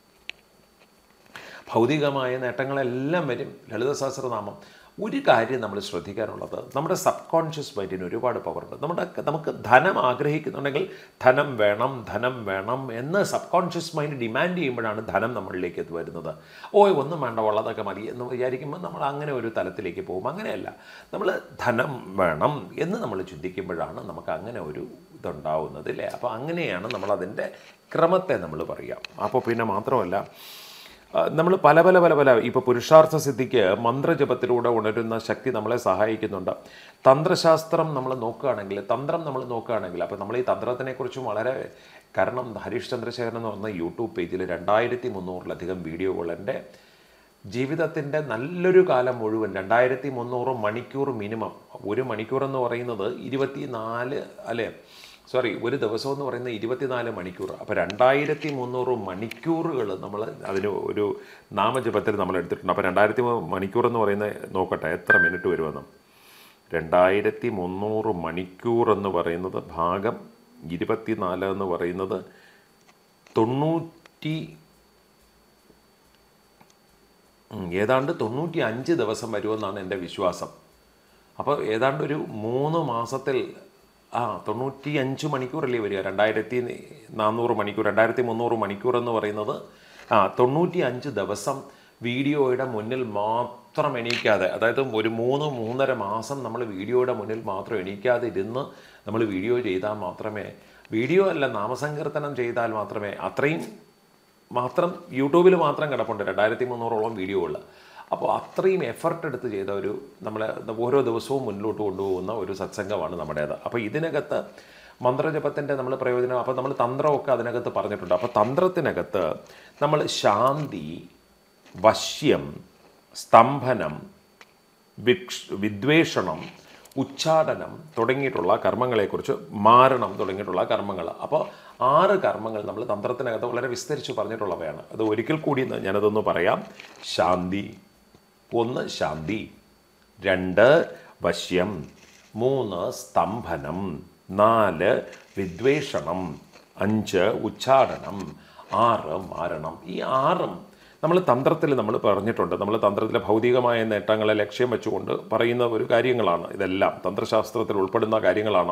ഭൗതികമായ നേട്ടങ്ങളെല്ലാം വരും ലളിത സഹസ്രനാമം ഒരു കാര്യം നമ്മൾ ശ്രദ്ധിക്കാനുള്ളത് നമ്മുടെ സബ് കോൺഷ്യസ് മൈൻഡിന് ഒരുപാട് പവറുണ്ട് നമ്മുടെ നമുക്ക് ധനം ആഗ്രഹിക്കുന്നുണ്ടെങ്കിൽ ധനം വേണം ധനം വേണം എന്ന് സബ് കോൺഷ്യസ് മൈൻഡ് ഡിമാൻഡ് ചെയ്യുമ്പോഴാണ് ധനം നമ്മളിലേക്ക് എത്തി വരുന്നത് ഓ ഒന്നും വേണ്ട ഉള്ളതൊക്കെ മതി എന്ന് വിചാരിക്കുമ്പോൾ നമ്മൾ അങ്ങനെ ഒരു തലത്തിലേക്ക് പോകും അങ്ങനെയല്ല നമ്മൾ ധനം വേണം എന്ന് നമ്മൾ ചിന്തിക്കുമ്പോഴാണ് നമുക്ക് അങ്ങനെ ഒരു ഇതുണ്ടാവുന്നത് അല്ലേ അപ്പോൾ അങ്ങനെയാണ് നമ്മളതിൻ്റെ ക്രമത്തെ നമ്മൾ പറയുക അപ്പോൾ പിന്നെ മാത്രമല്ല നമ്മൾ പല പല പല പല ഇപ്പോൾ പുരുഷാർത്ഥ സിദ്ധിക്ക് മന്ത്രജപത്തിലൂടെ ഉണരുന്ന ശക്തി നമ്മളെ സഹായിക്കുന്നുണ്ട് തന്ത്രശാസ്ത്രം നമ്മൾ നോക്കുകയാണെങ്കിൽ തന്ത്രം നമ്മൾ നോക്കുകയാണെങ്കിൽ അപ്പോൾ നമ്മൾ ഈ തന്ത്രത്തിനെക്കുറിച്ചും വളരെ കാരണം ഹരീഷ് ചന്ദ്രശേഖരൻ എന്ന് പറഞ്ഞ യൂട്യൂബ് പേജിൽ രണ്ടായിരത്തി മുന്നൂറിലധികം വീഡിയോകൾ എൻ്റെ ജീവിതത്തിൻ്റെ നല്ലൊരു കാലം മുഴുവൻ രണ്ടായിരത്തി മുന്നൂറ് മണിക്കൂർ മിനിമം ഒരു മണിക്കൂർ എന്ന് പറയുന്നത് ഇരുപത്തി നാല് അല്ലേ സോറി ഒരു ദിവസം എന്ന് പറയുന്നത് ഇരുപത്തിനാല് മണിക്കൂർ അപ്പോൾ രണ്ടായിരത്തി മുന്നൂറ് മണിക്കൂറുകൾ നമ്മൾ അതിന് ഒരു നാമജപത്തിൽ നമ്മൾ എടുത്തിട്ടുണ്ട് അപ്പോൾ രണ്ടായിരത്തി മണിക്കൂർ എന്ന് പറയുന്നത് നോക്കട്ടെ എത്ര മിനിറ്റ് വരുമെന്ന് രണ്ടായിരത്തി മുന്നൂറ് മണിക്കൂർ എന്ന് പറയുന്നത് ഭാഗം ഇരുപത്തിനാല് എന്ന് പറയുന്നത് തൊണ്ണൂറ്റി ഉം, ഏതാണ്ട് തൊണ്ണൂറ്റി അഞ്ച് ദിവസം വരുമെന്നാണ് എൻ്റെ വിശ്വാസം അപ്പോൾ ഏതാണ്ട് ഒരു മൂന്ന് മാസത്തിൽ ആ തൊണ്ണൂറ്റി അഞ്ച് മണിക്കൂറല്ലേ വരിക രണ്ടായിരത്തി നാനൂറ് മണിക്കൂർ രണ്ടായിരത്തി മുന്നൂറ് മണിക്കൂർ എന്ന് പറയുന്നത് ആ തൊണ്ണൂറ്റി അഞ്ച് ദിവസം വീഡിയോയുടെ മുന്നിൽ മാത്രം എണീക്കാതെ അതായത് ഒരു മൂന്ന് മൂന്നര മാസം നമ്മൾ വീഡിയോയുടെ മുന്നിൽ മാത്രം എണീക്കാതെ ഇരുന്ന് നമ്മൾ വീഡിയോ ചെയ്താൽ മാത്രമേ വീഡിയോ അല്ല നാമസങ്കീർത്തനം ചെയ്താൽ മാത്രമേ അത്രയും മാത്രം യൂട്യൂബിൽ മാത്രം കിടപ്പുണ്ട് രണ്ടായിരത്തി മുന്നൂറോളം വീഡിയോകൾ അപ്പോൾ അത്രയും എഫർട്ട് എടുത്ത് ചെയ്ത ഒരു നമ്മളെ ഓരോ ദിവസവും മുന്നിലോട്ട് കൊണ്ടുപോകുന്ന ഒരു സത്സംഗമാണ് നമ്മുടേത് അപ്പോൾ ഇതിനകത്ത് മന്ത്രജപത്തിൻ്റെ നമ്മൾ പ്രയോജനം അപ്പോൾ നമ്മൾ തന്ത്രമൊക്കെ അതിനകത്ത് പറഞ്ഞിട്ടുണ്ട് അപ്പോൾ തന്ത്രത്തിനകത്ത് നമ്മൾ ശാന്തി വശ്യം സ്തംഭനം വിക്ഷ വിദ്വേഷണം ഉച്ചാടനം തുടങ്ങിയിട്ടുള്ള കർമ്മങ്ങളെക്കുറിച്ച് മാരണം തുടങ്ങിയിട്ടുള്ള കർമ്മങ്ങൾ അപ്പോൾ ആറ് കർമ്മങ്ങൾ നമ്മൾ തന്ത്രത്തിനകത്ത് വളരെ വിസ്തരിച്ച് പറഞ്ഞിട്ടുള്ളവയാണ് അത് ഒരിക്കൽ കൂടി ഒന്ന് ഞാനതൊന്ന് പറയാം ശാന്തി ഒന്ന് ശാന്തി രണ്ട് വശ്യം മൂന്ന് സ്തംഭനം നാല് വിദ്വേഷണം അഞ്ച് ഉച്ചാടനം ആറ് മാരണം ഈ ആറും നമ്മൾ തന്ത്രത്തിൽ നമ്മൾ പറഞ്ഞിട്ടുണ്ട് നമ്മൾ തന്ത്രത്തിലെ ഭൗതികമായ നേട്ടങ്ങളെ ലക്ഷ്യം വെച്ചുകൊണ്ട് പറയുന്ന ഒരു കാര്യങ്ങളാണ് ഇതെല്ലാം തന്ത്രശാസ്ത്രത്തിൽ ഉൾപ്പെടുന്ന കാര്യങ്ങളാണ്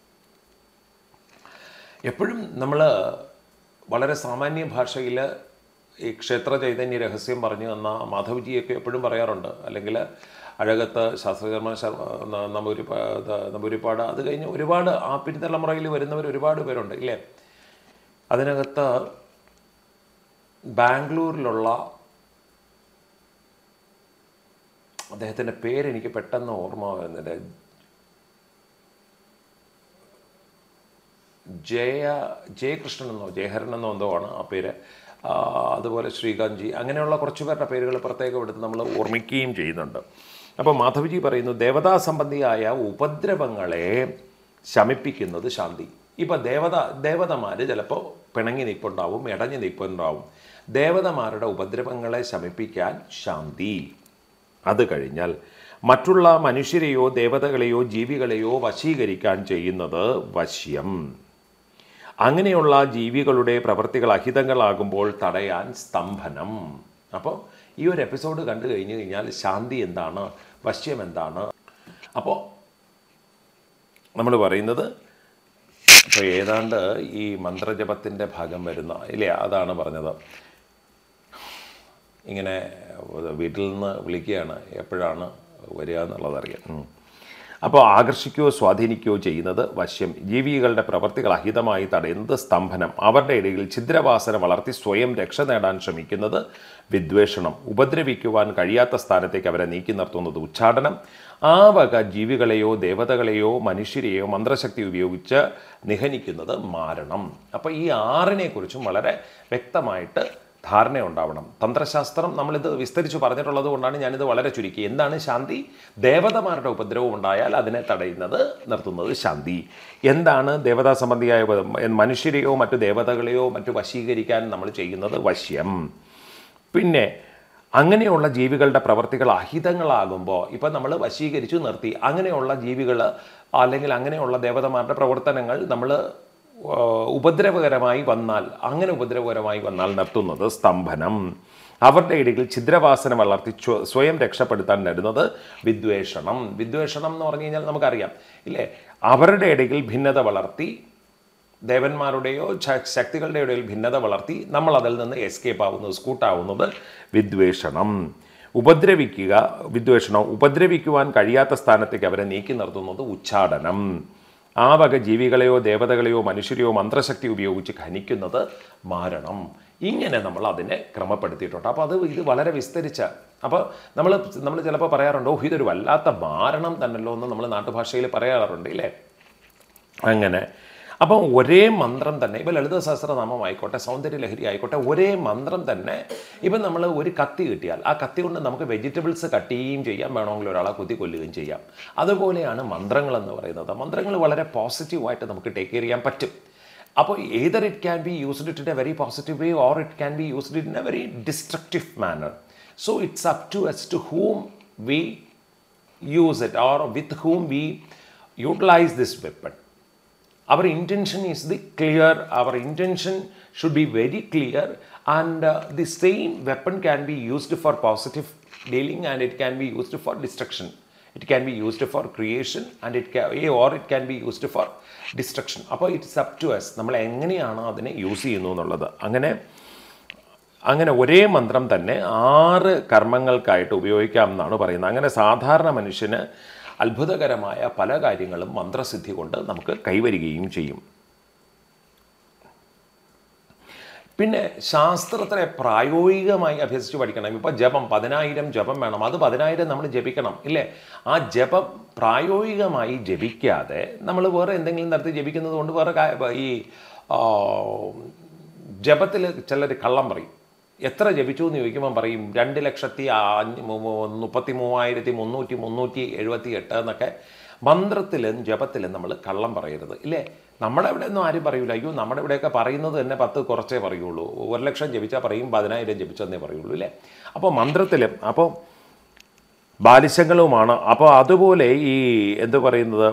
എപ്പോഴും നമ്മൾ വളരെ സാമാന്യ ഭാഷയിൽ ഈ ക്ഷേത്ര ചൈതന്യ രഹസ്യം പറഞ്ഞു തന്ന മാധവ്ജിയൊക്കെ എപ്പോഴും പറയാറുണ്ട് അല്ലെങ്കിൽ അഴകത്ത് ശാസ്ത്രകർമ്മ ശർമ്മ നമ്പൂരിപ്പാ നമ്പൂരിപ്പാട് അത് കഴിഞ്ഞ് ഒരുപാട് ആ പിൻതലമുറയിൽ വരുന്നവർ ഒരുപാട് പേരുണ്ട് ഇല്ലേ അതിനകത്ത് ബാംഗ്ലൂരിലുള്ള അദ്ദേഹത്തിൻ്റെ പേരെനിക്ക് പെട്ടെന്ന് ഓർമ്മ വരുന്നില്ല ജയ ജയകൃഷ്ണൻ എന്നോ ജയഹരൻ എന്നോ എന്തോ ആണ് ആ പേര് ആ, അതുപോലെ ശ്രീകാന്ത്ജി അങ്ങനെയുള്ള കുറച്ച് പേരുടെ പേരുകൾ പ്രത്യേകം എടുത്ത് നമ്മൾ ഓർമ്മിക്കുകയും ചെയ്യുന്നുണ്ട് അപ്പോൾ മാധവജി പറയുന്നു ദേവതാ സംബന്ധിയായ ഉപദ്രവങ്ങളെ ശമിപ്പിക്കുന്നത് ശാന്തി ഇപ്പം ദേവത ദേവതമാർ ചിലപ്പോൾ പിണങ്ങി നിൽപ്പുണ്ടാവും ഇടഞ്ഞു നിൽപ്പുണ്ടാവും ദേവതമാരുടെ ഉപദ്രവങ്ങളെ ശമിപ്പിക്കാൻ ശാന്തി അത് കഴിഞ്ഞാൽ മറ്റുള്ള മനുഷ്യരെയോ ദേവതകളെയോ ജീവികളെയോ വശീകരിക്കാൻ ചെയ്യുന്നത് വശ്യം അങ്ങനെയുള്ള ജീവികളുടെ പ്രവൃത്തികൾ അഹിതങ്ങളാകുമ്പോൾ തടയാൻ സ്തംഭനം അപ്പോൾ ഈ ഒരു എപ്പിസോഡ് കണ്ടു കഴിഞ്ഞു കഴിഞ്ഞാൽ ശാന്തി എന്താണ് വശ്യം എന്താണ് അപ്പോൾ നമ്മൾ പറയുന്നത് ഇപ്പോൾ ഏതാണ്ട് ഈ മന്ത്രജപത്തിൻ്റെ ഭാഗം വരുന്ന ഇല്ലേ അതാണ് പറഞ്ഞത് ഇങ്ങനെ വീട്ടിൽ നിന്ന് വിളിക്കുകയാണ് എപ്പോഴാണ് വരിക എന്നുള്ളത് അറിയാം ഉം. അപ്പോൾ ആകർഷിക്കുകയോ സ്വാധീനിക്കുകയോ ചെയ്യുന്നത് വശ്യം ജീവികളുടെ പ്രവർത്തികൾ അഹിതമായി തടയുന്നത് സ്തംഭനം അവരുടെ ഇടയിൽ ഛിദ്രവാസന വളർത്തി സ്വയം രക്ഷ നേടാൻ ശ്രമിക്കുന്നത് വിദ്വേഷണം ഉപദ്രവിക്കുവാൻ കഴിയാത്ത സ്ഥാനത്തേക്ക് അവരെ നീക്കി നിർത്തുന്നത് ഉച്ചാടനം ആ വക ജീവികളെയോ ദേവതകളെയോ മനുഷ്യരെയോ മന്ത്രശക്തി ഉപയോഗിച്ച് നിഹനിക്കുന്നത് മാരണം അപ്പോൾ ഈ ആറിനെക്കുറിച്ചും വളരെ വ്യക്തമായിട്ട് ധാരണയുണ്ടാവണം തന്ത്രശാസ്ത്രം നമ്മളിത് വിസ്തരിച്ച് പറഞ്ഞിട്ടുള്ളത് കൊണ്ടാണ് ഞാനിത് വളരെ ചുരുക്കി എന്താണ് ശാന്തി ദേവതമാരുടെ ഉപദ്രവം ഉണ്ടായാൽ അതിനെ തടയുന്നത് നിർത്തുന്നത് ശാന്തി എന്താണ് ദേവതാ സംബന്ധിയായ ഉപ- മനുഷ്യരെയോ മറ്റു ദേവതകളെയോ മറ്റു വശീകരിക്കാൻ നമ്മൾ ചെയ്യുന്നത് വശ്യം പിന്നെ അങ്ങനെയുള്ള ജീവികളുടെ പ്രവർത്തികൾ അഹിതങ്ങളാകുമ്പോൾ ഇപ്പം നമ്മൾ വശീകരിച്ചു നിർത്തി അങ്ങനെയുള്ള ജീവികൾ അല്ലെങ്കിൽ അങ്ങനെയുള്ള ദേവതമാരുടെ പ്രവർത്തനങ്ങൾ നമ്മൾ ഉപദ്രവകരമായി വന്നാൽ അങ്ങനെ ഉപദ്രവകരമായി വന്നാൽ നിർത്തുന്നത് സ്തംഭനം അവരുടെ ഇടയിൽ ഛിദ്രവാസന വളർത്തി സ്വ- സ്വയം രക്ഷപ്പെടുത്താൻ നേടുന്നത് വിദ്വേഷണം വിദ്വേഷണം എന്ന് പറഞ്ഞു കഴിഞ്ഞാൽ നമുക്കറിയാം ഇല്ലേ അവരുടെ ഇടയിൽ ഭിന്നത വളർത്തി ദേവന്മാരുടെയോ ശ- ശക്തികളുടെ ഇടയിൽ ഭിന്നത വളർത്തി നമ്മൾ അതിൽ നിന്ന് എസ്കേപ്പ് ആവുന്നത് സ്കൂട്ടാവുന്നത് വിദ്വേഷണം ഉപദ്രവിക്കുക വിദ്വേഷണം ഉപദ്രവിക്കുവാൻ കഴിയാത്ത സ്ഥാനത്തേക്ക് അവരെ നീക്കി നിർത്തുന്നത് ഉച്ചാടനം ആ വക ജീവികളെയോ ദേവതകളെയോ മനുഷ്യരെയോ മന്ത്രശക്തി ഉപയോഗിച്ച് ഖനിക്കുന്നത് മാരണം ഇങ്ങനെ നമ്മൾ അതിനെ ക്രമപ്പെടുത്തിയിട്ടുണ്ട് അപ്പോൾ അത് ഇത് വളരെ വിസ്തരിച്ച അപ്പോൾ നമ്മൾ നമ്മൾ ചിലപ്പോൾ പറയാറുണ്ട് ഓ ഇതൊരു വല്ലാത്ത മാരണം തന്നല്ലോ എന്ന് നമ്മൾ നാട്ടുഭാഷയിൽ പറയാറുണ്ട് ഇല്ലേ അങ്ങനെ അപ്പം ഒരേ മന്ത്രം തന്നെ ഇപ്പം ലളിത സഹസ്രനാമം ആയിക്കോട്ടെ സൗന്ദര്യ ലഹരി ആയിക്കോട്ടെ ഒരേ മന്ത്രം തന്നെ ഇപ്പം നമ്മൾ ഒരു കത്തി കിട്ടിയാൽ ആ കത്തി കൊണ്ട് നമുക്ക് വെജിറ്റബിൾസ് കട്ട് ചെയ്യുകയും ചെയ്യാം വേണമെങ്കിൽ ഒരാളെ കുത്തി കൊല്ലുകയും ചെയ്യാം അതുപോലെയാണ് മന്ത്രങ്ങൾ എന്ന് പറയുന്നത് മന്ത്രങ്ങൾ വളരെ പോസിറ്റീവായിട്ട് നമുക്ക് ടേക്ക് കെയർ ചെയ്യാൻ പറ്റും അപ്പോൾ either it can be used it in a very positive way or it can be used in a very destructive manner so it's up to us to whom we use it or with whom we utilize this weapon. Our intention is the clear, our intention should be very clear, and uh, the same weapon can be used for positive dealing and it can be used for destruction. It can be used for creation and it can, or it can be used for destruction. അപ്പോൾ it's up to us നമ്മൾ എങ്ങനെയാണ് അതിനെ use ചെയ്യുന്നു എന്നുള്ളത് അങ്ങനെ അങ്ങനെ ഒരേ മന്ത്രം തന്നെ ആറ് കർമ്മങ്ങൾക്കായിട്ട് ഉപയോഗിക്കാം എന്നാണ് പറയുന്നത് അങ്ങനെ സാധാരണ മനുഷ്യന് അത്ഭുതകരമായ പല കാര്യങ്ങളും മന്ത്രസിദ്ധി കൊണ്ട് നമുക്ക് കൈവരികയും ചെയ്യും പിന്നെ ശാസ്ത്രത്തിനെ പ്രായോഗികമായി അഭ്യസിച്ച് പഠിക്കണം ഇപ്പോൾ ജപം പതിനായിരം ജപം വേണം അത് പതിനായിരം നമ്മൾ ജപിക്കണം ഇല്ലേ ആ ജപം പ്രായോഗികമായി ജപിക്കാതെ നമ്മൾ വേറെ എന്തെങ്കിലും തരത്തിൽ ജപിക്കുന്നത് കൊണ്ട് വേറെ കാ- ഈ ജപത്തിൽ ചിലർ കള്ളം പറയും എത്ര ജപിച്ചു എന്ന് ചോദിക്കുമ്പോൾ പറയും രണ്ട് ലക്ഷത്തി അഞ്ഞ് മു- മു- മുപ്പത്തി മൂവായിരത്തി മുന്നൂറ്റി മുന്നൂറ്റി എഴുപത്തി എട്ട് എന്നൊക്കെ മന്ത്രത്തിലും ജപത്തിലും നമ്മൾ കള്ളം പറയരുത് ഇല്ലേ നമ്മുടെ ഇവിടെ ഒന്നും ആരും പറയൂല അയ്യോ നമ്മുടെ ഇവിടെയൊക്കെ പറയുന്നത് തന്നെ പത്ത് കുറച്ചേ പറയുള്ളൂ ഒരു ലക്ഷം ജപിച്ചാൽ പറയും പതിനായിരം ജപിച്ചെന്നേ പറയുള്ളൂ ഇല്ലേ അപ്പോൾ മന്ത്രത്തിലും അപ്പോൾ ബാലിശങ്ങളുമാണ് അപ്പോൾ അതുപോലെ ഈ എന്ത് പറയുന്നത്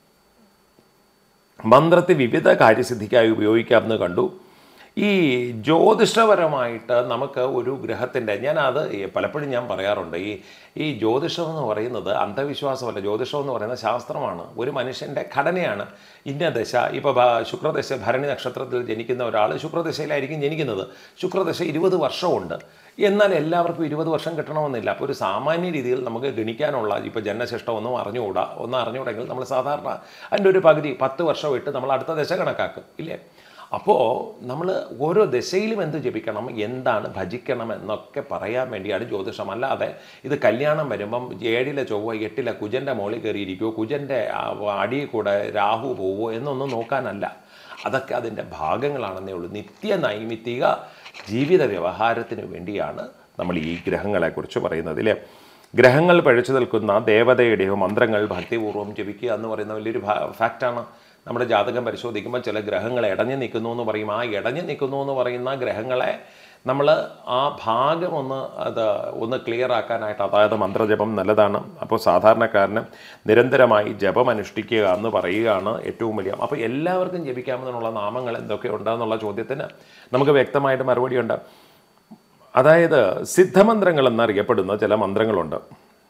മന്ത്രത്തെ വിവിധ കാര്യസിദ്ധിക്കായി ഉപയോഗിക്കാമെന്ന് കണ്ടു ഈ ജ്യോതിഷപരമായിട്ട് നമുക്ക് ഒരു ഗ്രഹത്തിൻ്റെ ഞാൻ അത് പലപ്പോഴും ഞാൻ പറയാറുണ്ട് ഈ ഈ ജ്യോതിഷം എന്ന് പറയുന്നത് അന്ധവിശ്വാസമല്ല ജ്യോതിഷം എന്ന് പറയുന്നത് ശാസ്ത്രമാണ് ഒരു മനുഷ്യൻ്റെ ഘടനയാണ് ഇന്ന ദശ ഇപ്പോൾ ശുക്രദശ ഭരണി നക്ഷത്രത്തിൽ ജനിക്കുന്ന ഒരാൾ ശുക്രദശയിലായിരിക്കും ജനിക്കുന്നത് ശുക്രദശ ഇരുപത് വർഷമുണ്ട് എന്നാൽ എല്ലാവർക്കും ഇരുപത് വർഷം കിട്ടണമെന്നില്ല അപ്പോൾ ഒരു സാമാന്യ രീതിയിൽ നമുക്ക് ഗണിക്കാനുള്ള ഇപ്പോൾ ജനനശിഷ്ടം ഒന്നും അറിഞ്ഞുകൂടാ ഒന്നും അറിഞ്ഞുകൂടെങ്കിൽ നമ്മൾ സാധാരണ അതിൻ്റെ ഒരു പകുതി പത്ത് വർഷം ഇട്ട് നമ്മൾ അടുത്ത ദശ കണക്കാക്കും ഇല്ലേ അപ്പോൾ നമ്മൾ ഓരോ ദശയിലും എന്ത് ജപിക്കണം എന്താണ് ഭജിക്കണം എന്നൊക്കെ പറയാൻ വേണ്ടിയാണ് ജ്യോതിഷം അല്ലാതെ ഇത് കല്യാണം വരുമ്പം ഏഴിലെ ചൊവ്വ എട്ടിലെ കുജൻ്റെ മോളിൽ കയറിയിരിക്കുമോ കുജൻ്റെ അടിയിൽ കൂടെ രാഹു പോവോ എന്നൊന്നും നോക്കാനല്ല അതൊക്കെ അതിൻ്റെ ഭാഗങ്ങളാണെന്നേ ഉള്ളൂ നിത്യ നൈമിത്തിക ജീവിത വ്യവഹാരത്തിന് വേണ്ടിയാണ് നമ്മൾ ഈ ഗ്രഹങ്ങളെക്കുറിച്ച് പറയുന്നത് ഇല്ലേ ഗ്രഹങ്ങൾ പഴിച്ചു നിൽക്കുന്ന ദേവതയുടെയോ മന്ത്രങ്ങൾ ഭക്തിപൂർവ്വം ജപിക്കുക എന്ന് പറയുന്ന വലിയൊരു ഫാക്റ്റാണ് നമ്മുടെ ജാതകം പരിശോധിക്കുമ്പോൾ ചില ഗ്രഹങ്ങൾ ഇടഞ്ഞു നിൽക്കുന്നു എന്ന് പറയും ആ ഇടഞ്ഞു നിൽക്കുന്നു എന്ന് പറയുന്ന ഗ്രഹങ്ങളെ നമ്മൾ ആ ഭാഗം ഒന്ന് അത് ഒന്ന് ക്ലിയർ ആക്കാനായിട്ട് അതായത് മന്ത്രജപം നല്ലതാണ് അപ്പോൾ സാധാരണക്കാരന് നിരന്തരമായി ജപം അനുഷ്ഠിക്കുക എന്ന് പറയുകയാണ് ഏറ്റവും വലിയ അപ്പോൾ എല്ലാവർക്കും ജപിക്കാമെന്നുള്ള നാമങ്ങൾ എന്തൊക്കെ ഉണ്ടെന്നുള്ള ചോദ്യത്തിന് നമുക്ക് വ്യക്തമായിട്ട് മറുപടിയുണ്ട് അതായത് സിദ്ധമന്ത്രങ്ങൾ എന്നറിയപ്പെടുന്ന ചില മന്ത്രങ്ങളുണ്ട്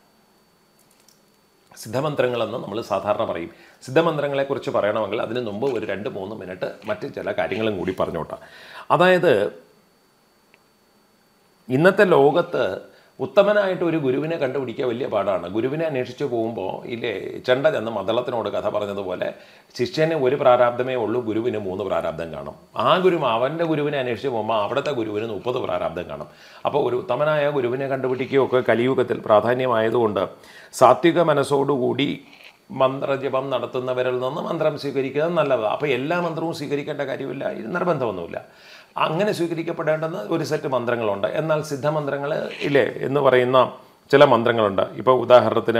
സിദ്ധമന്ത്രങ്ങളെന്ന് നമ്മൾ സാധാരണ പറയും സിദ്ധമന്ത്രങ്ങളെക്കുറിച്ച് പറയണമെങ്കിൽ അതിന് മുമ്പ് ഒരു രണ്ട് മൂന്ന് മിനിറ്റ് മറ്റ് ചില കാര്യങ്ങളും കൂടി പറഞ്ഞോട്ടെ അതായത് ഇന്നത്തെ ലോകത്ത് ഉത്തമനായിട്ട് ഒരു ഗുരുവിനെ കണ്ടുപിടിക്കുക വലിയ പാടാണ് ഗുരുവിനെ അന്വേഷിച്ച് പോകുമ്പോൾ ഇല്ലേ ചെണ്ട ചെന്ന് മദളത്തിനോട് കഥ പറഞ്ഞതുപോലെ ശിഷ്യന് ഒരു പ്രാരാബ്ദമേ ഉള്ളൂ ഗുരുവിന് മൂന്ന് പ്രാരാബ്ദം കാണും ആ ഗുരു അവൻ്റെ ഗുരുവിനെ അന്വേഷിച്ച് പോകുമ്പോൾ അവിടുത്തെ ഗുരുവിന് മുപ്പത് പ്രാരാബ്ദം കാണും അപ്പോൾ ഒരു ഉത്തമനായ ഗുരുവിനെ കണ്ടുപിടിക്കുകയൊക്കെ കലിയുഗത്തിൽ പ്രാധാന്യമായതുകൊണ്ട് സാത്വിക മനസ്സോടുകൂടി മന്ത്രജപം നടത്തുന്നവരിൽ നിന്ന് മന്ത്രം സ്വീകരിക്കുന്നത് നല്ലതാണ് അപ്പോൾ എല്ലാ മന്ത്രവും സ്വീകരിക്കേണ്ട കാര്യമില്ല ഇത് നിർബന്ധമൊന്നുമില്ല അങ്ങനെ സ്വീകരിക്കപ്പെടേണ്ടുന്ന ഒരു സെറ്റ് മന്ത്രങ്ങളുണ്ട് എന്നാൽ സിദ്ധമന്ത്രങ്ങൾ ഇല്ലേ എന്ന് പറയുന്ന ചില മന്ത്രങ്ങളുണ്ട് ഇപ്പോൾ ഉദാഹരണത്തിന്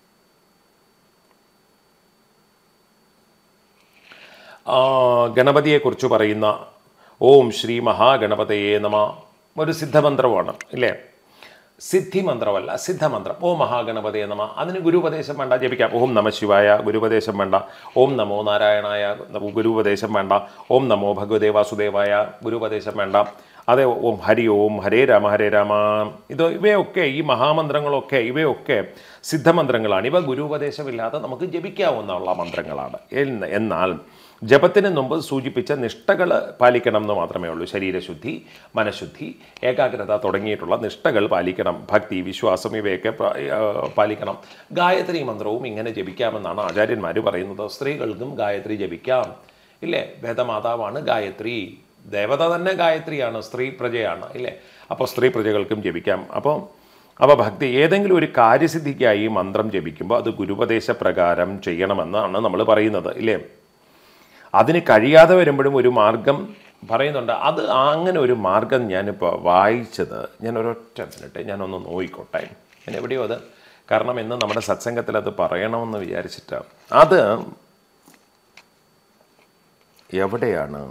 ആ, ഗണപതിയെക്കുറിച്ച് പറയുന്ന ഓം ശ്രീ മഹാഗണപതയെ നമ ഒരു സിദ്ധമന്ത്രമാണ് ഇല്ലേ സിദ്ധി മന്ത്രമല്ല സിദ്ധമന്ത്രം ഓം മഹാഗണപതയെ നമ അതിന് ഗുരുപദേശം വേണ്ട ജപിക്കാം ഓം നമ ശിവായ ഗുരുപദേശം വേണ്ട ഓം നമോ നാരായണായ ഗുരുപദേശം വേണ്ട ഓം നമോ ഭഗവതേ വാസുദേവായ ഗുരുപദേശം വേണ്ട അതെ ഓം ഹരി ഓം ഹരേ രാമ ഹരേ രാമ ഇത് ഇവയൊക്കെ ഈ മഹാമന്ത്രങ്ങളൊക്കെ ഇവയൊക്കെ സിദ്ധമന്ത്രങ്ങളാണ് ഇവ ഗുരുപദേശമില്ലാതെ നമുക്ക് ജപിക്കാവുന്നുള്ള മന്ത്രങ്ങളാണ് എന്ന് എന്നാൽ ജപത്തിന് മുമ്പ് സൂചിപ്പിച്ച നിഷ്ഠകൾ പാലിക്കണം എന്ന് മാത്രമേ ഉള്ളൂ ശരീരശുദ്ധി മനഃശുദ്ധി ഏകാഗ്രത തുടങ്ങിയിട്ടുള്ള നിഷ്ഠകൾ പാലിക്കണം ഭക്തി വിശ്വാസം ഇവയൊക്കെ പ്ര- ആ, പാലിക്കണം ഗായത്രി മന്ത്രവും ഇങ്ങനെ ജപിക്കാമെന്നാണ് ആചാര്യന്മാർ പറയുന്നത് സ്ത്രീകൾക്കും ഗായത്രി ജപിക്കാം ഇല്ലേ വേദമാതാവാണ് ഗായത്രി ദേവത തന്നെ ഗായത്രിയാണ് സ്ത്രീ പ്രജയാണ് ഇല്ലേ അപ്പോൾ സ്ത്രീ പ്രജകൾക്കും ജപിക്കാം അപ്പോൾ അപ്പോൾ ഭക്തി ഏതെങ്കിലും ഒരു കാര്യസിദ്ധിക്കായി മന്ത്രം ജപിക്കുമ്പോൾ അത് ഗുരുപദേശ പ്രകാരം ചെയ്യണമെന്നാണ് നമ്മൾ പറയുന്നത് ഇല്ലേ അതിന് കഴിയാതെ വരുമ്പോഴും ഒരു മാർഗം പറയുന്നുണ്ട് അത് അങ്ങനെ ഒരു മാർഗം ഞാനിപ്പോൾ വായിച്ചത് ഞാൻ ഒരൊറ്റ മിനിറ്റ് ഞാനൊന്ന് നോയിക്കോട്ടെ ഞാൻ എവിടെയോ അത് കാരണം ഇന്ന് നമ്മുടെ സത്സംഗത്തിൽ അത് പറയണമെന്ന് വിചാരിച്ചിട്ടാണ് അത് എവിടെയാണ്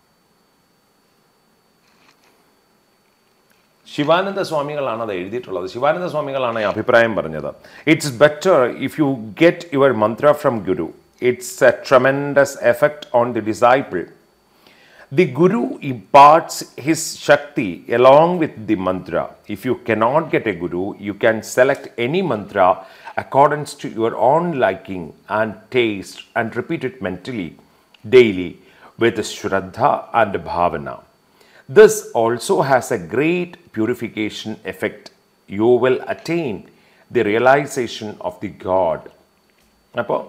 ശിവാനന്ദ സ്വാമികളാണ് അത് എഴുതിയിട്ടുള്ളത് ശിവാനന്ദ സ്വാമികളാണ് ഈ അഭിപ്രായം പറഞ്ഞത് it's better if you get your mantra from guru it's a tremendous effect on the disciple The Guru imparts his Shakti along with the mantra. If you cannot get a Guru, you can select any mantra according to your own liking and taste and repeat it mentally, daily, with Shraddha and Bhavana. This also has a great purification effect. You will attain the realization of the God. അപ്പോൾ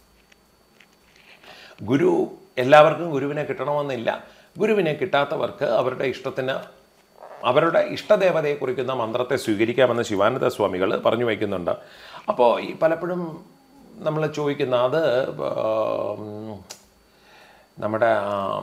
ഗുരു എല്ലാവർക്കും ഗുരുവിനെ കിട്ടണമെന്നില്ല ഗുരുവിനെ കിട്ടാത്തവർക്ക് അവരുടെ ഇഷ്ടത്തിന് അവരുടെ ഇഷ്ടദേവതയെ കുറിക്കുന്ന മന്ത്രത്തെ സ്വീകരിക്കാമെന്ന് ശിവാനന്ദ സ്വാമികൾ പറഞ്ഞു വയ്ക്കുന്നുണ്ട് അപ്പോൾ ഈ പലപ്പോഴും നമ്മൾ ചോദിക്കുന്ന അത് ഉം, നമ്മുടെ ആം,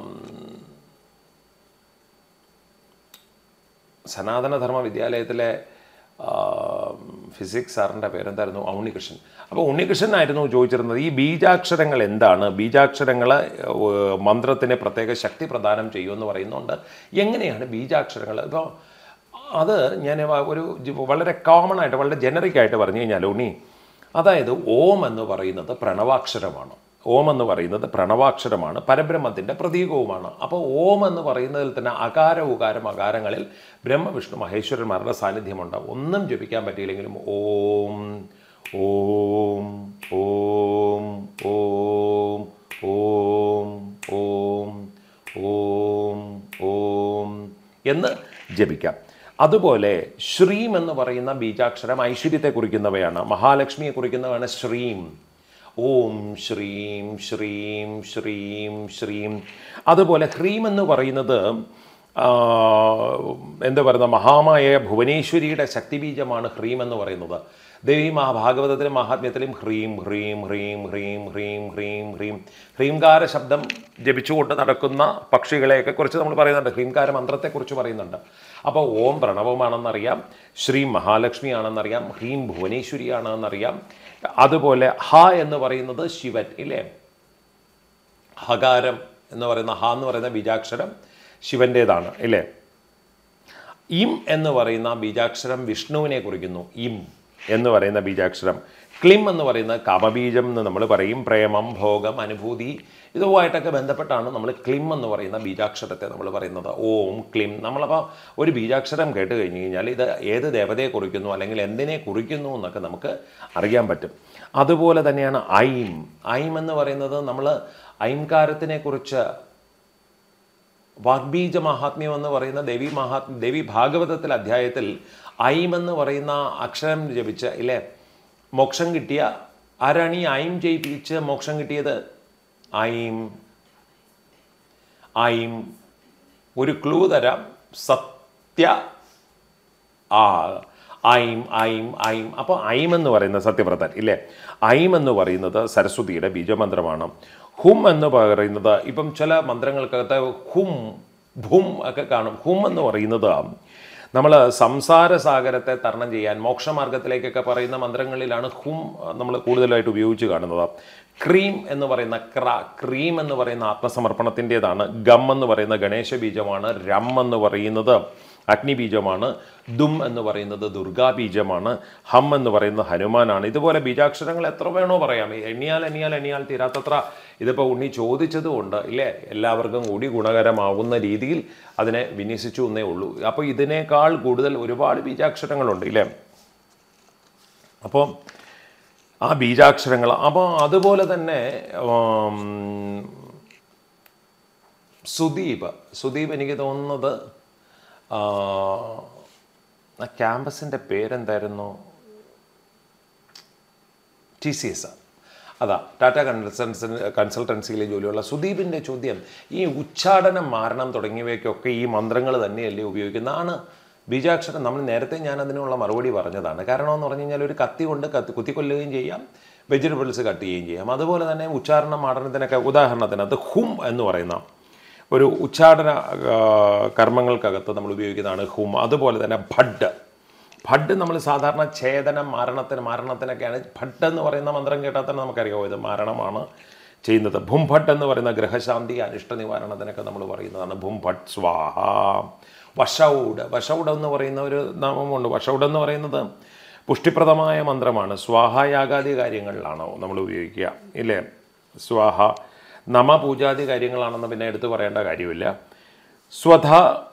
സനാതനധർമ്മ വിദ്യാലയത്തിലെ ഫിസിക്സ് സാറിൻ്റെ പേരെന്തായിരുന്നു ആ, ഉണ്ണികൃഷ്ണൻ അപ്പോൾ ഉണ്ണികൃഷ്ണനായിരുന്നു ചോദിച്ചിരുന്നത് ഈ ബീജാക്ഷരങ്ങൾ എന്താണ് ബീജാക്ഷരങ്ങൾ മന്ത്രത്തിന് പ്രത്യേക ശക്തി പ്രദാനം ചെയ്യുമെന്ന് പറയുന്നുണ്ട് എങ്ങനെയാണ് ബീജാക്ഷരങ്ങൾ ഇപ്പോൾ അത് ഞാൻ ഒരു ജി- വളരെ കോമൺ ആയിട്ട് വളരെ ജനറിക് ആയിട്ട് പറഞ്ഞു കഴിഞ്ഞാൽ ഉണ്ണി അതായത് ഓം എന്ന് പറയുന്നത് പ്രണവാക്ഷരമാണ് ഓം എന്ന് പറയുന്നത് പ്രണവാക്ഷരമാണ് പരബ്രഹ്മത്തിൻ്റെ പ്രതീകവുമാണ് അപ്പോൾ ഓം എന്ന് പറയുന്നതിൽ തന്നെ അകാര ഉകാരം അകാരങ്ങളിൽ ബ്രഹ്മവിഷ്ണു മഹേശ്വരന്മാരുടെ സാന്നിധ്യമുണ്ട് ഒന്നും ജപിക്കാൻ പറ്റിയില്ലെങ്കിലും ഓം ഓം ഓം ഓം ഓം ഓം ഓം ഓം എന്ന് ജപിക്കാം അതുപോലെ ശ്രീം എന്ന് പറയുന്ന ബീജാക്ഷരം ഐശ്വര്യത്തെ കുറിക്കുന്നവയാണ് മഹാലക്ഷ്മിയെ കുറിക്കുന്നവയാണ് ശ്രീം ഓം ശ്രീം ശ്രീം ശ്രീം ശ്രീം അതുപോലെ ഹ്രീം എന്ന് പറയുന്നത് ആ, എന്താ പറയുന്ന മഹാമായ ഭുവനേശ്വരിയുടെ ശക്തിബീജമാണ് ഹ്രീം എന്ന് പറയുന്നത് ദേവി മഹാഭാഗവതത്തിലും മഹാത്മ്യത്തിലും ഹ്രീം ഹ്രീം ഹ്രീം ഹ്രീം ഹ്രീം ഹ്രീം ഹ്രീം ഹ്രീംകാര ശബ്ദം ജപിച്ചുകൊണ്ട് നടക്കുന്ന പക്ഷികളെയൊക്കെ കുറിച്ച് നമ്മൾ പറയുന്നുണ്ട് ഹ്രീംകാര മന്ത്രത്തെക്കുറിച്ച് പറയുന്നുണ്ട് അപ്പോൾ ഓം പ്രണവമാണെന്നറിയാം ശ്രീ മഹാലക്ഷ്മി ആണെന്നറിയാം ഹ്രീം ഭുവനേശ്വരിയാണെന്നറിയാം അതുപോലെ ഹ എന്ന് പറയുന്നത് ശിവൻ ഇല്ലേ ഹകാരം എന്ന് പറയുന്ന ഹ എന്ന് പറയുന്ന ബീജാക്ഷരം ശിവൻ്റേതാണ് ഇല്ലേ ഇം എന്ന് പറയുന്ന ബീജാക്ഷരം വിഷ്ണുവിനെ കുറിക്കുന്നു ഇം എന്ന് പറയുന്ന ബീജാക്ഷരം ക്ലിം എന്ന് പറയുന്ന കാമബീജം എന്ന് നമ്മൾ പറയും പ്രേമം ഭോഗം അനുഭൂതി ഇതുമായിട്ടൊക്കെ ബന്ധപ്പെട്ടാണ് നമ്മൾ ക്ലിം എന്ന് പറയുന്ന ബീജാക്ഷരത്തെ നമ്മൾ പറയുന്നത് ഓം ക്ലിം നമ്മളപ്പോൾ ഒരു ബീജാക്ഷരം കേട്ട് കഴിഞ്ഞ് കഴിഞ്ഞാൽ ഇത് ഏത് ദേവതയെ കുറിക്കുന്നു അല്ലെങ്കിൽ എന്തിനെ കുറിക്കുന്നു എന്നൊക്കെ നമുക്ക് അറിയാൻ പറ്റും അതുപോലെ തന്നെയാണ് ഐം ഐം എന്ന് പറയുന്നത് നമ്മൾ ഐംകാരത്തിനെ കുറിച്ച് വാഗ്ബീജ മഹാത്മ്യം എന്ന് പറയുന്ന ദേവി മഹാത്മ ദേവി ഭാഗവതത്തിൽ അധ്യായത്തിൽ ഐം എന്ന് പറയുന്ന അക്ഷരം ജപിച്ച് ഇല്ലേ മോക്ഷം കിട്ടിയ ആരാണ് ഈ ഐം ജയിപ്പിച്ച് മോക്ഷം കിട്ടിയത് ഐം ഐം ഒരു ക്ലൂ തരാം സത്യ ആ ഐം ഐം ഐം അപ്പോൾ ഐം എന്ന് പറയുന്ന സത്യവ്രതൻ ഇല്ലേ ഐം എന്ന് പറയുന്നത് സരസ്വതിയുടെ ബീജമന്ത്രമാണ് ഹും എന്ന് പറയുന്നത് ഇപ്പം ചില മന്ത്രങ്ങൾക്കകത്ത് ഹും ഭും ഒക്കെ കാണും ഹും എന്ന് പറയുന്നത് നമ്മൾ സംസാര സാഗരത്തെ തരണം ചെയ്യാൻ മോക്ഷമാർഗത്തിലേക്കൊക്കെ പറയുന്ന മന്ത്രങ്ങളിലാണ് ഹും നമ്മൾ കൂടുതലായിട്ട് ഉപയോഗിച്ച് കാണുന്നത് ക്രീം എന്ന് പറയുന്ന ക്ര ക്രീം എന്ന് പറയുന്ന ആത്മസമർപ്പണത്തിൻ്റെതാണ് ഗം എന്ന് പറയുന്ന ഗണേശ ബീജമാണ് രം എന്ന് പറയുന്നത് അഗ്നിബീജമാണ് ദും എന്ന് പറയുന്നത് ദുർഗാബീജമാണ് ഹം എന്ന് പറയുന്നത് ഹനുമാനാണ് ഇതുപോലെ ബീജാക്ഷരങ്ങൾ എത്ര വേണോ പറയാം എണ്ണിയാൽ എണ്ണിയാൽ എണ്ണിയാൽ തീരാത്തത്ര ഇതിപ്പോൾ ഉണ്ണി ചോദിച്ചതുകൊണ്ട് ഇല്ലേ എല്ലാവർക്കും കൂടി ഗുണകരമാവുന്ന രീതിയിൽ അതിനെ വിന്യസിച്ചു എന്നേ ഉള്ളൂ അപ്പോൾ ഇതിനേക്കാൾ കൂടുതൽ ഒരുപാട് ബീജാക്ഷരങ്ങളുണ്ട് ഇല്ലേ അപ്പോൾ ആ ബീജാക്ഷരങ്ങൾ അപ്പോൾ അതുപോലെ തന്നെ ഉം, സുദീപ് സുദീപ് എനിക്ക് തോന്നുന്നത് ആ, ആ ക്യാമ്പസിൻ്റെ പേരെന്തായിരുന്നു ടി സി എസ് അതാ ടാറ്റ കൺസൾട്ടൻസി കൺസൾട്ടൻസിയിലെ ജോലിയുള്ള സുദീപിൻ്റെ ചോദ്യം ഈ ഉച്ചാടനം മാരണം തുടങ്ങിയവയ്ക്കൊക്കെ ഈ മന്ത്രങ്ങൾ തന്നെയല്ലേ ഉപയോഗിക്കുന്നതാണ് ബീജാക്ഷരം നമ്മൾ നേരത്തെ ഞാൻ അതിനുള്ള മറുപടി പറഞ്ഞതാണ് കാരണം എന്ന് പറഞ്ഞു കഴിഞ്ഞാൽ ഒരു കത്തി കൊണ്ട് കത്തി കുത്തിക്കൊല്ലുകയും ചെയ്യാം വെജിറ്റബിൾസ് കട്ട് ചെയ്യുകയും ചെയ്യാം അതുപോലെ തന്നെ ഉച്ചാരണം മാടനത്തിനൊക്കെ ഉദാഹരണത്തിന് അത് ഹും എന്ന് പറയുന്ന ഒരു ഉച്ചാടന ആ, കർമ്മങ്ങൾക്കകത്ത് നമ്മൾ ഉപയോഗിക്കുന്നതാണ് ഹും അതുപോലെ തന്നെ ഭഡ് ഭഡ് നമ്മൾ സാധാരണ ഛേദനം മരണത്തിന് മരണത്തിനൊക്കെയാണ് ഭഡ് എന്ന് പറയുന്ന മന്ത്രം കേട്ടാൽ തന്നെ നമുക്കറിയാമോ ഇത് മരണമാണ് ചെയ്യുന്നത് ഭുംഭട്ട് എന്ന് പറയുന്ന ഗ്രഹശാന്തി അനിഷ്ട നിവാരണത്തിനൊക്കെ നമ്മൾ പറയുന്നതാണ് ഭുംഭട്ട് സ്വാഹ വഷൗഡ് വഷൗഡ് എന്ന് പറയുന്ന ഒരു നാമമുണ്ട് വഷൗഡ് എന്ന് പറയുന്നത് പുഷ്ടിപ്രദമായ മന്ത്രമാണ് സ്വാഹായാഗാദി കാര്യങ്ങളിലാണോ നമ്മൾ ഉപയോഗിക്കുക ഇല്ലേ സ്വാഹ നമ പൂജാതി കാര്യങ്ങളാണെന്ന് പിന്നെ എടുത്തു പറയേണ്ട കാര്യമില്ല സ്വധ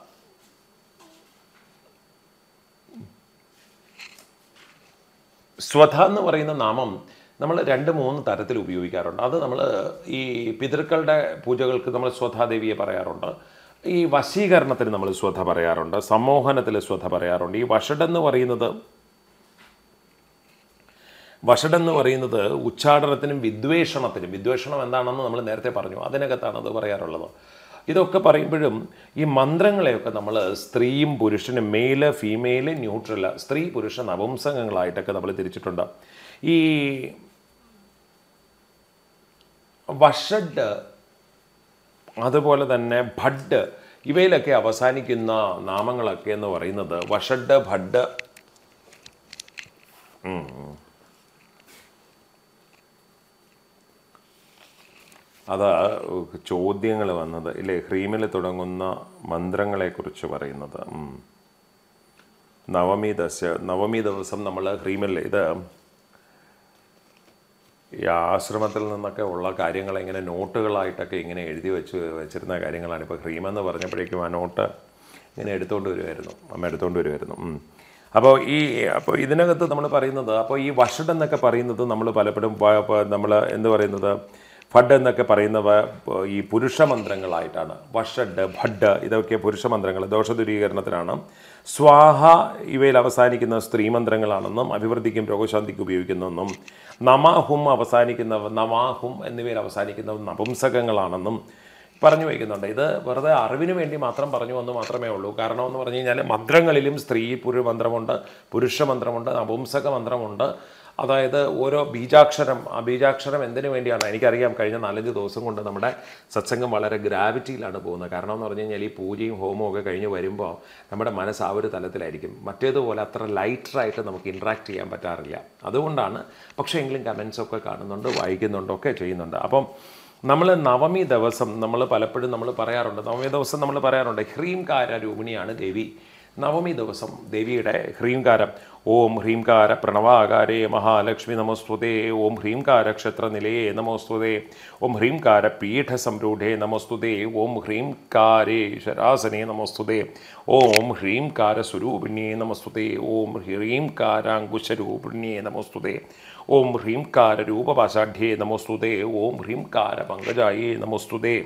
സ്വധ എന്ന് പറയുന്ന നാമം നമ്മൾ രണ്ട് മൂന്ന് തരത്തിൽ ഉപയോഗിക്കാറുണ്ട് അത് നമ്മൾ ഈ പിതൃക്കളുടെ പൂജകൾക്ക് നമ്മൾ സ്വധാദേവിയെ പറയാറുണ്ട് ഈ വശീകരണത്തിന് നമ്മൾ സ്വധ പറയാറുണ്ട് സമ്മോഹനത്തിൽ സ്വധ പറയാറുണ്ട് ഈ വഷടെന്ന് പറയുന്നത് വഷടെന്ന് പറയുന്നത് ഉച്ചാടനത്തിനും വിദ്വേഷണത്തിനും വിദ്വേഷണം എന്താണെന്ന് നമ്മൾ നേരത്തെ പറഞ്ഞു അതിനകത്താണ് അത് പറയാറുള്ളത് ഇതൊക്കെ പറയുമ്പോഴും ഈ മന്ത്രങ്ങളെയൊക്കെ നമ്മൾ സ്ത്രീയും പുരുഷനും മെയില് ഫീമെയില് ന്യൂട്രല് സ്ത്രീ പുരുഷ നപുംസകങ്ങളായിട്ടൊക്കെ നമ്മൾ തിരിച്ചിട്ടുണ്ട് ഈ വഷഡ് അതുപോലെ തന്നെ ഭഡ് ഇവയിലൊക്കെ അവസാനിക്കുന്ന നാമങ്ങളൊക്കെ എന്ന് പറയുന്നത് വഷഡ് ഭഡ് അത് ചോദ്യങ്ങൾ വന്നത് ഇല്ലേ ഹ്രീമിൽ തുടങ്ങുന്ന മന്ത്രങ്ങളെക്കുറിച്ച് പറയുന്നത് ഉം. നവമി ദശ നവമി ദിവസം നമ്മൾ ഹ്രീമിൽ ഇത് ഈ ആശ്രമത്തിൽ നിന്നൊക്കെ ഉള്ള കാര്യങ്ങൾ ഇങ്ങനെ നോട്ടുകളായിട്ടൊക്കെ ഇങ്ങനെ എഴുതി വെച്ച് വെച്ചിരുന്ന കാര്യങ്ങളാണ് ഇപ്പോൾ ഹ്രീം എന്ന് പറഞ്ഞപ്പോഴേക്കും ആ നോട്ട് ഇങ്ങനെ എടുത്തുകൊണ്ട് വരുമായിരുന്നു അമ്മ എടുത്തുകൊണ്ട് വരുമായിരുന്നു ഉം. അപ്പോൾ ഈ അപ്പോൾ ഇതിനകത്ത് നമ്മൾ പറയുന്നത് അപ്പോൾ ഈ വഷഡ് എന്നൊക്കെ പറയുന്നത് നമ്മൾ പലപ്പോഴും നമ്മൾ എന്ത് പറയുന്നത് ഫഡ് എന്നൊക്കെ പറയുന്നവ ഈ പുരുഷ മന്ത്രങ്ങളായിട്ടാണ് വഷഡ് ഭഡ് ഇതൊക്കെ പുരുഷ മന്ത്രങ്ങൾ ദോഷദുരീകരണത്തിനാണ് സ്വാഹ ഇവയിൽ അവസാനിക്കുന്ന സ്ത്രീ മന്ത്രങ്ങളാണെന്നും അഭിവൃദ്ധിക്കും രോഗശാന്തിക്കും ഉപയോഗിക്കുന്നെന്നും നമാഹും അവസാനിക്കുന്ന നമാഹും എന്നിവയിൽ അവസാനിക്കുന്ന നപുംസകങ്ങളാണെന്നും പറഞ്ഞു വയ്ക്കുന്നുണ്ട് ഇത് വെറുതെ അറിവിന് വേണ്ടി മാത്രം പറഞ്ഞു എന്ന് മാത്രമേ ഉള്ളൂ കാരണം എന്ന് പറഞ്ഞു കഴിഞ്ഞാൽ മന്ത്രങ്ങളിലും സ്ത്രീ പുരു മന്ത്രമുണ്ട് പുരുഷ മന്ത്രമുണ്ട് നപുംസക മന്ത്രമുണ്ട് അതായത് ഓരോ ബീജാക്ഷരം ആ ബീജാക്ഷരം എന്തിനു വേണ്ടിയാണ് എനിക്കറിയാം കഴിഞ്ഞ നാലഞ്ച് ദിവസം കൊണ്ട് നമ്മുടെ സത്സംഗം വളരെ ഗ്രാവിറ്റിയിലാണ് പോകുന്നത് കാരണം എന്ന് പറഞ്ഞു കഴിഞ്ഞാൽ ഈ പൂജയും ഹോമവും ഒക്കെ കഴിഞ്ഞ് വരുമ്പോൾ നമ്മുടെ മനസ്സ് ആ ഒരു തലത്തിലായിരിക്കും മറ്റേതുപോലെ അത്ര ലൈറ്ററായിട്ട് നമുക്ക് ഇൻട്രാക്ട് ചെയ്യാൻ പറ്റാറില്ല അതുകൊണ്ടാണ് പക്ഷേ എങ്കിലും കമൻസ് ഒക്കെ കാണുന്നുണ്ട് വായിക്കുന്നുണ്ട് ഒക്കെ ചെയ്യുന്നുണ്ട് അപ്പം നമ്മൾ നവമി ദിവസം നമ്മൾ പലപ്പോഴും നമ്മൾ പറയാറുണ്ട് നവമി ദിവസം നമ്മൾ പറയാറുണ്ട് ഹ്രീംകാര രൂപിണിയാണ് ദേവി നവമി ദിവസം ദേവിയുടെ ഹ്രീംകാരം ഓം ഹ്രീംകാര പ്രണവാകാരേ മഹാലക്ഷ്മി നമസ്തുതേ ഓം ഹ്രീംകാര ക്ഷത്രനിലയേ നമോസ്തുതേ ഓം ഹ്രീംകാര പീഠസംരൂഢേ നമസ്തുതേ ഓം ഹ്രീംകാരേ ശരാസനേ നമസ്തുതേ ഓം ഹ്രീംകാര സ്വരൂപിണ്യേ നമസ്തുതേ ഓം ഹ്രീംകാരാങ്കുശരൂപിണ്യേ നമസ്തുതേ ഓം ഹ്രീംകാര രൂപപാശാഢ്യേ നമോസ്തുതേ ഓം ഹ്രീംകാര പങ്കജായേ നമോസ്തുതേ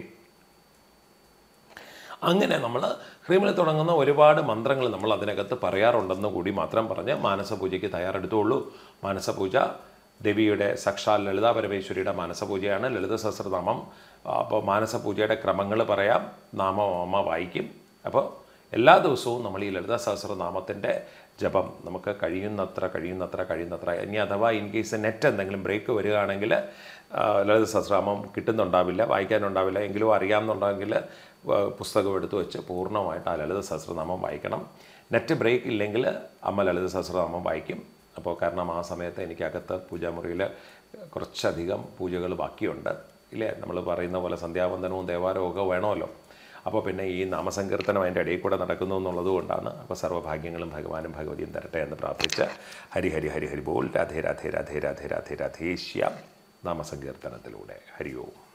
അങ്ങനെ നമ്മൾ ഹ്രീമിൽ തുടങ്ങുന്ന ഒരുപാട് മന്ത്രങ്ങൾ നമ്മൾ അതിനകത്ത് പറയാറുണ്ടെന്ന് കൂടി മാത്രം പറഞ്ഞ് മാനസപൂജയ്ക്ക് തയ്യാറെടുത്തുള്ളൂ മാനസപൂജ ദേവിയുടെ സാക്ഷാൽ ലളിതാ പരമേശ്വരിയുടെ മാനസപൂജയാണ് ലളിത സഹസ്രനാമം അപ്പോൾ മാനസപൂജയുടെ ക്രമങ്ങൾ പറയാം നാമം അമ്മ വായിക്കും അപ്പോൾ എല്ലാ ദിവസവും നമ്മൾ ഈ ലളിത സഹസ്രനാമത്തിൻ്റെ ജപം നമുക്ക് കഴിയുന്നത്ര കഴിയുന്നത്ര കഴിയുന്നത്ര ഇനി അഥവാ ഇൻ കേസ് നെറ്റ് എന്തെങ്കിലും ബ്രേക്ക് വരികയാണെങ്കിൽ ആ, ലളിത സഹസ്രനാമം കിട്ടുന്നുണ്ടാവില്ല വായിക്കാനുണ്ടാവില്ല എങ്കിലും അറിയാമെന്നുണ്ടെങ്കിൽ ആ, പുസ്തകം എടുത്തു വെച്ച് പൂർണ്ണമായിട്ട് ആ ലളിത സഹസ്രനാമം വായിക്കണം നെറ്റ് ബ്രേക്ക് ഇല്ലെങ്കിൽ അമ്മ ലളിത സഹസ്രനാമം വായിക്കും അപ്പോൾ കാരണം ആ സമയത്ത് എനിക്കകത്ത് പൂജാമുറിയിൽ കുറച്ചധികം പൂജകൾ ബാക്കിയുണ്ട് ഇല്ലേ നമ്മൾ പറയുന്ന പോലെ സന്ധ്യാവന്ദനവും ദേവാലയവും ഒക്കെ വേണമല്ലോ അപ്പോൾ പിന്നെ ഈ നാമസങ്കീർത്തനം അതിൻ്റെ ഇടയിൽ കൂടെ നടക്കുന്നു എന്നുള്ളത് കൊണ്ടാണ് അപ്പോൾ സർവ്വഭാഗ്യങ്ങളും ഭഗവാനും ഭഗവതിയും തരട്ടെ എന്ന് പ്രാർത്ഥിച്ച് ഹരി ഹരി ഹരി ഹരി ബോൾ രാധേ രാധേ രാധേ രാധേ രാധേ രാധേശ്യാം നാമസങ്കീർത്തനത്തിലൂടെ ഹരി ഓം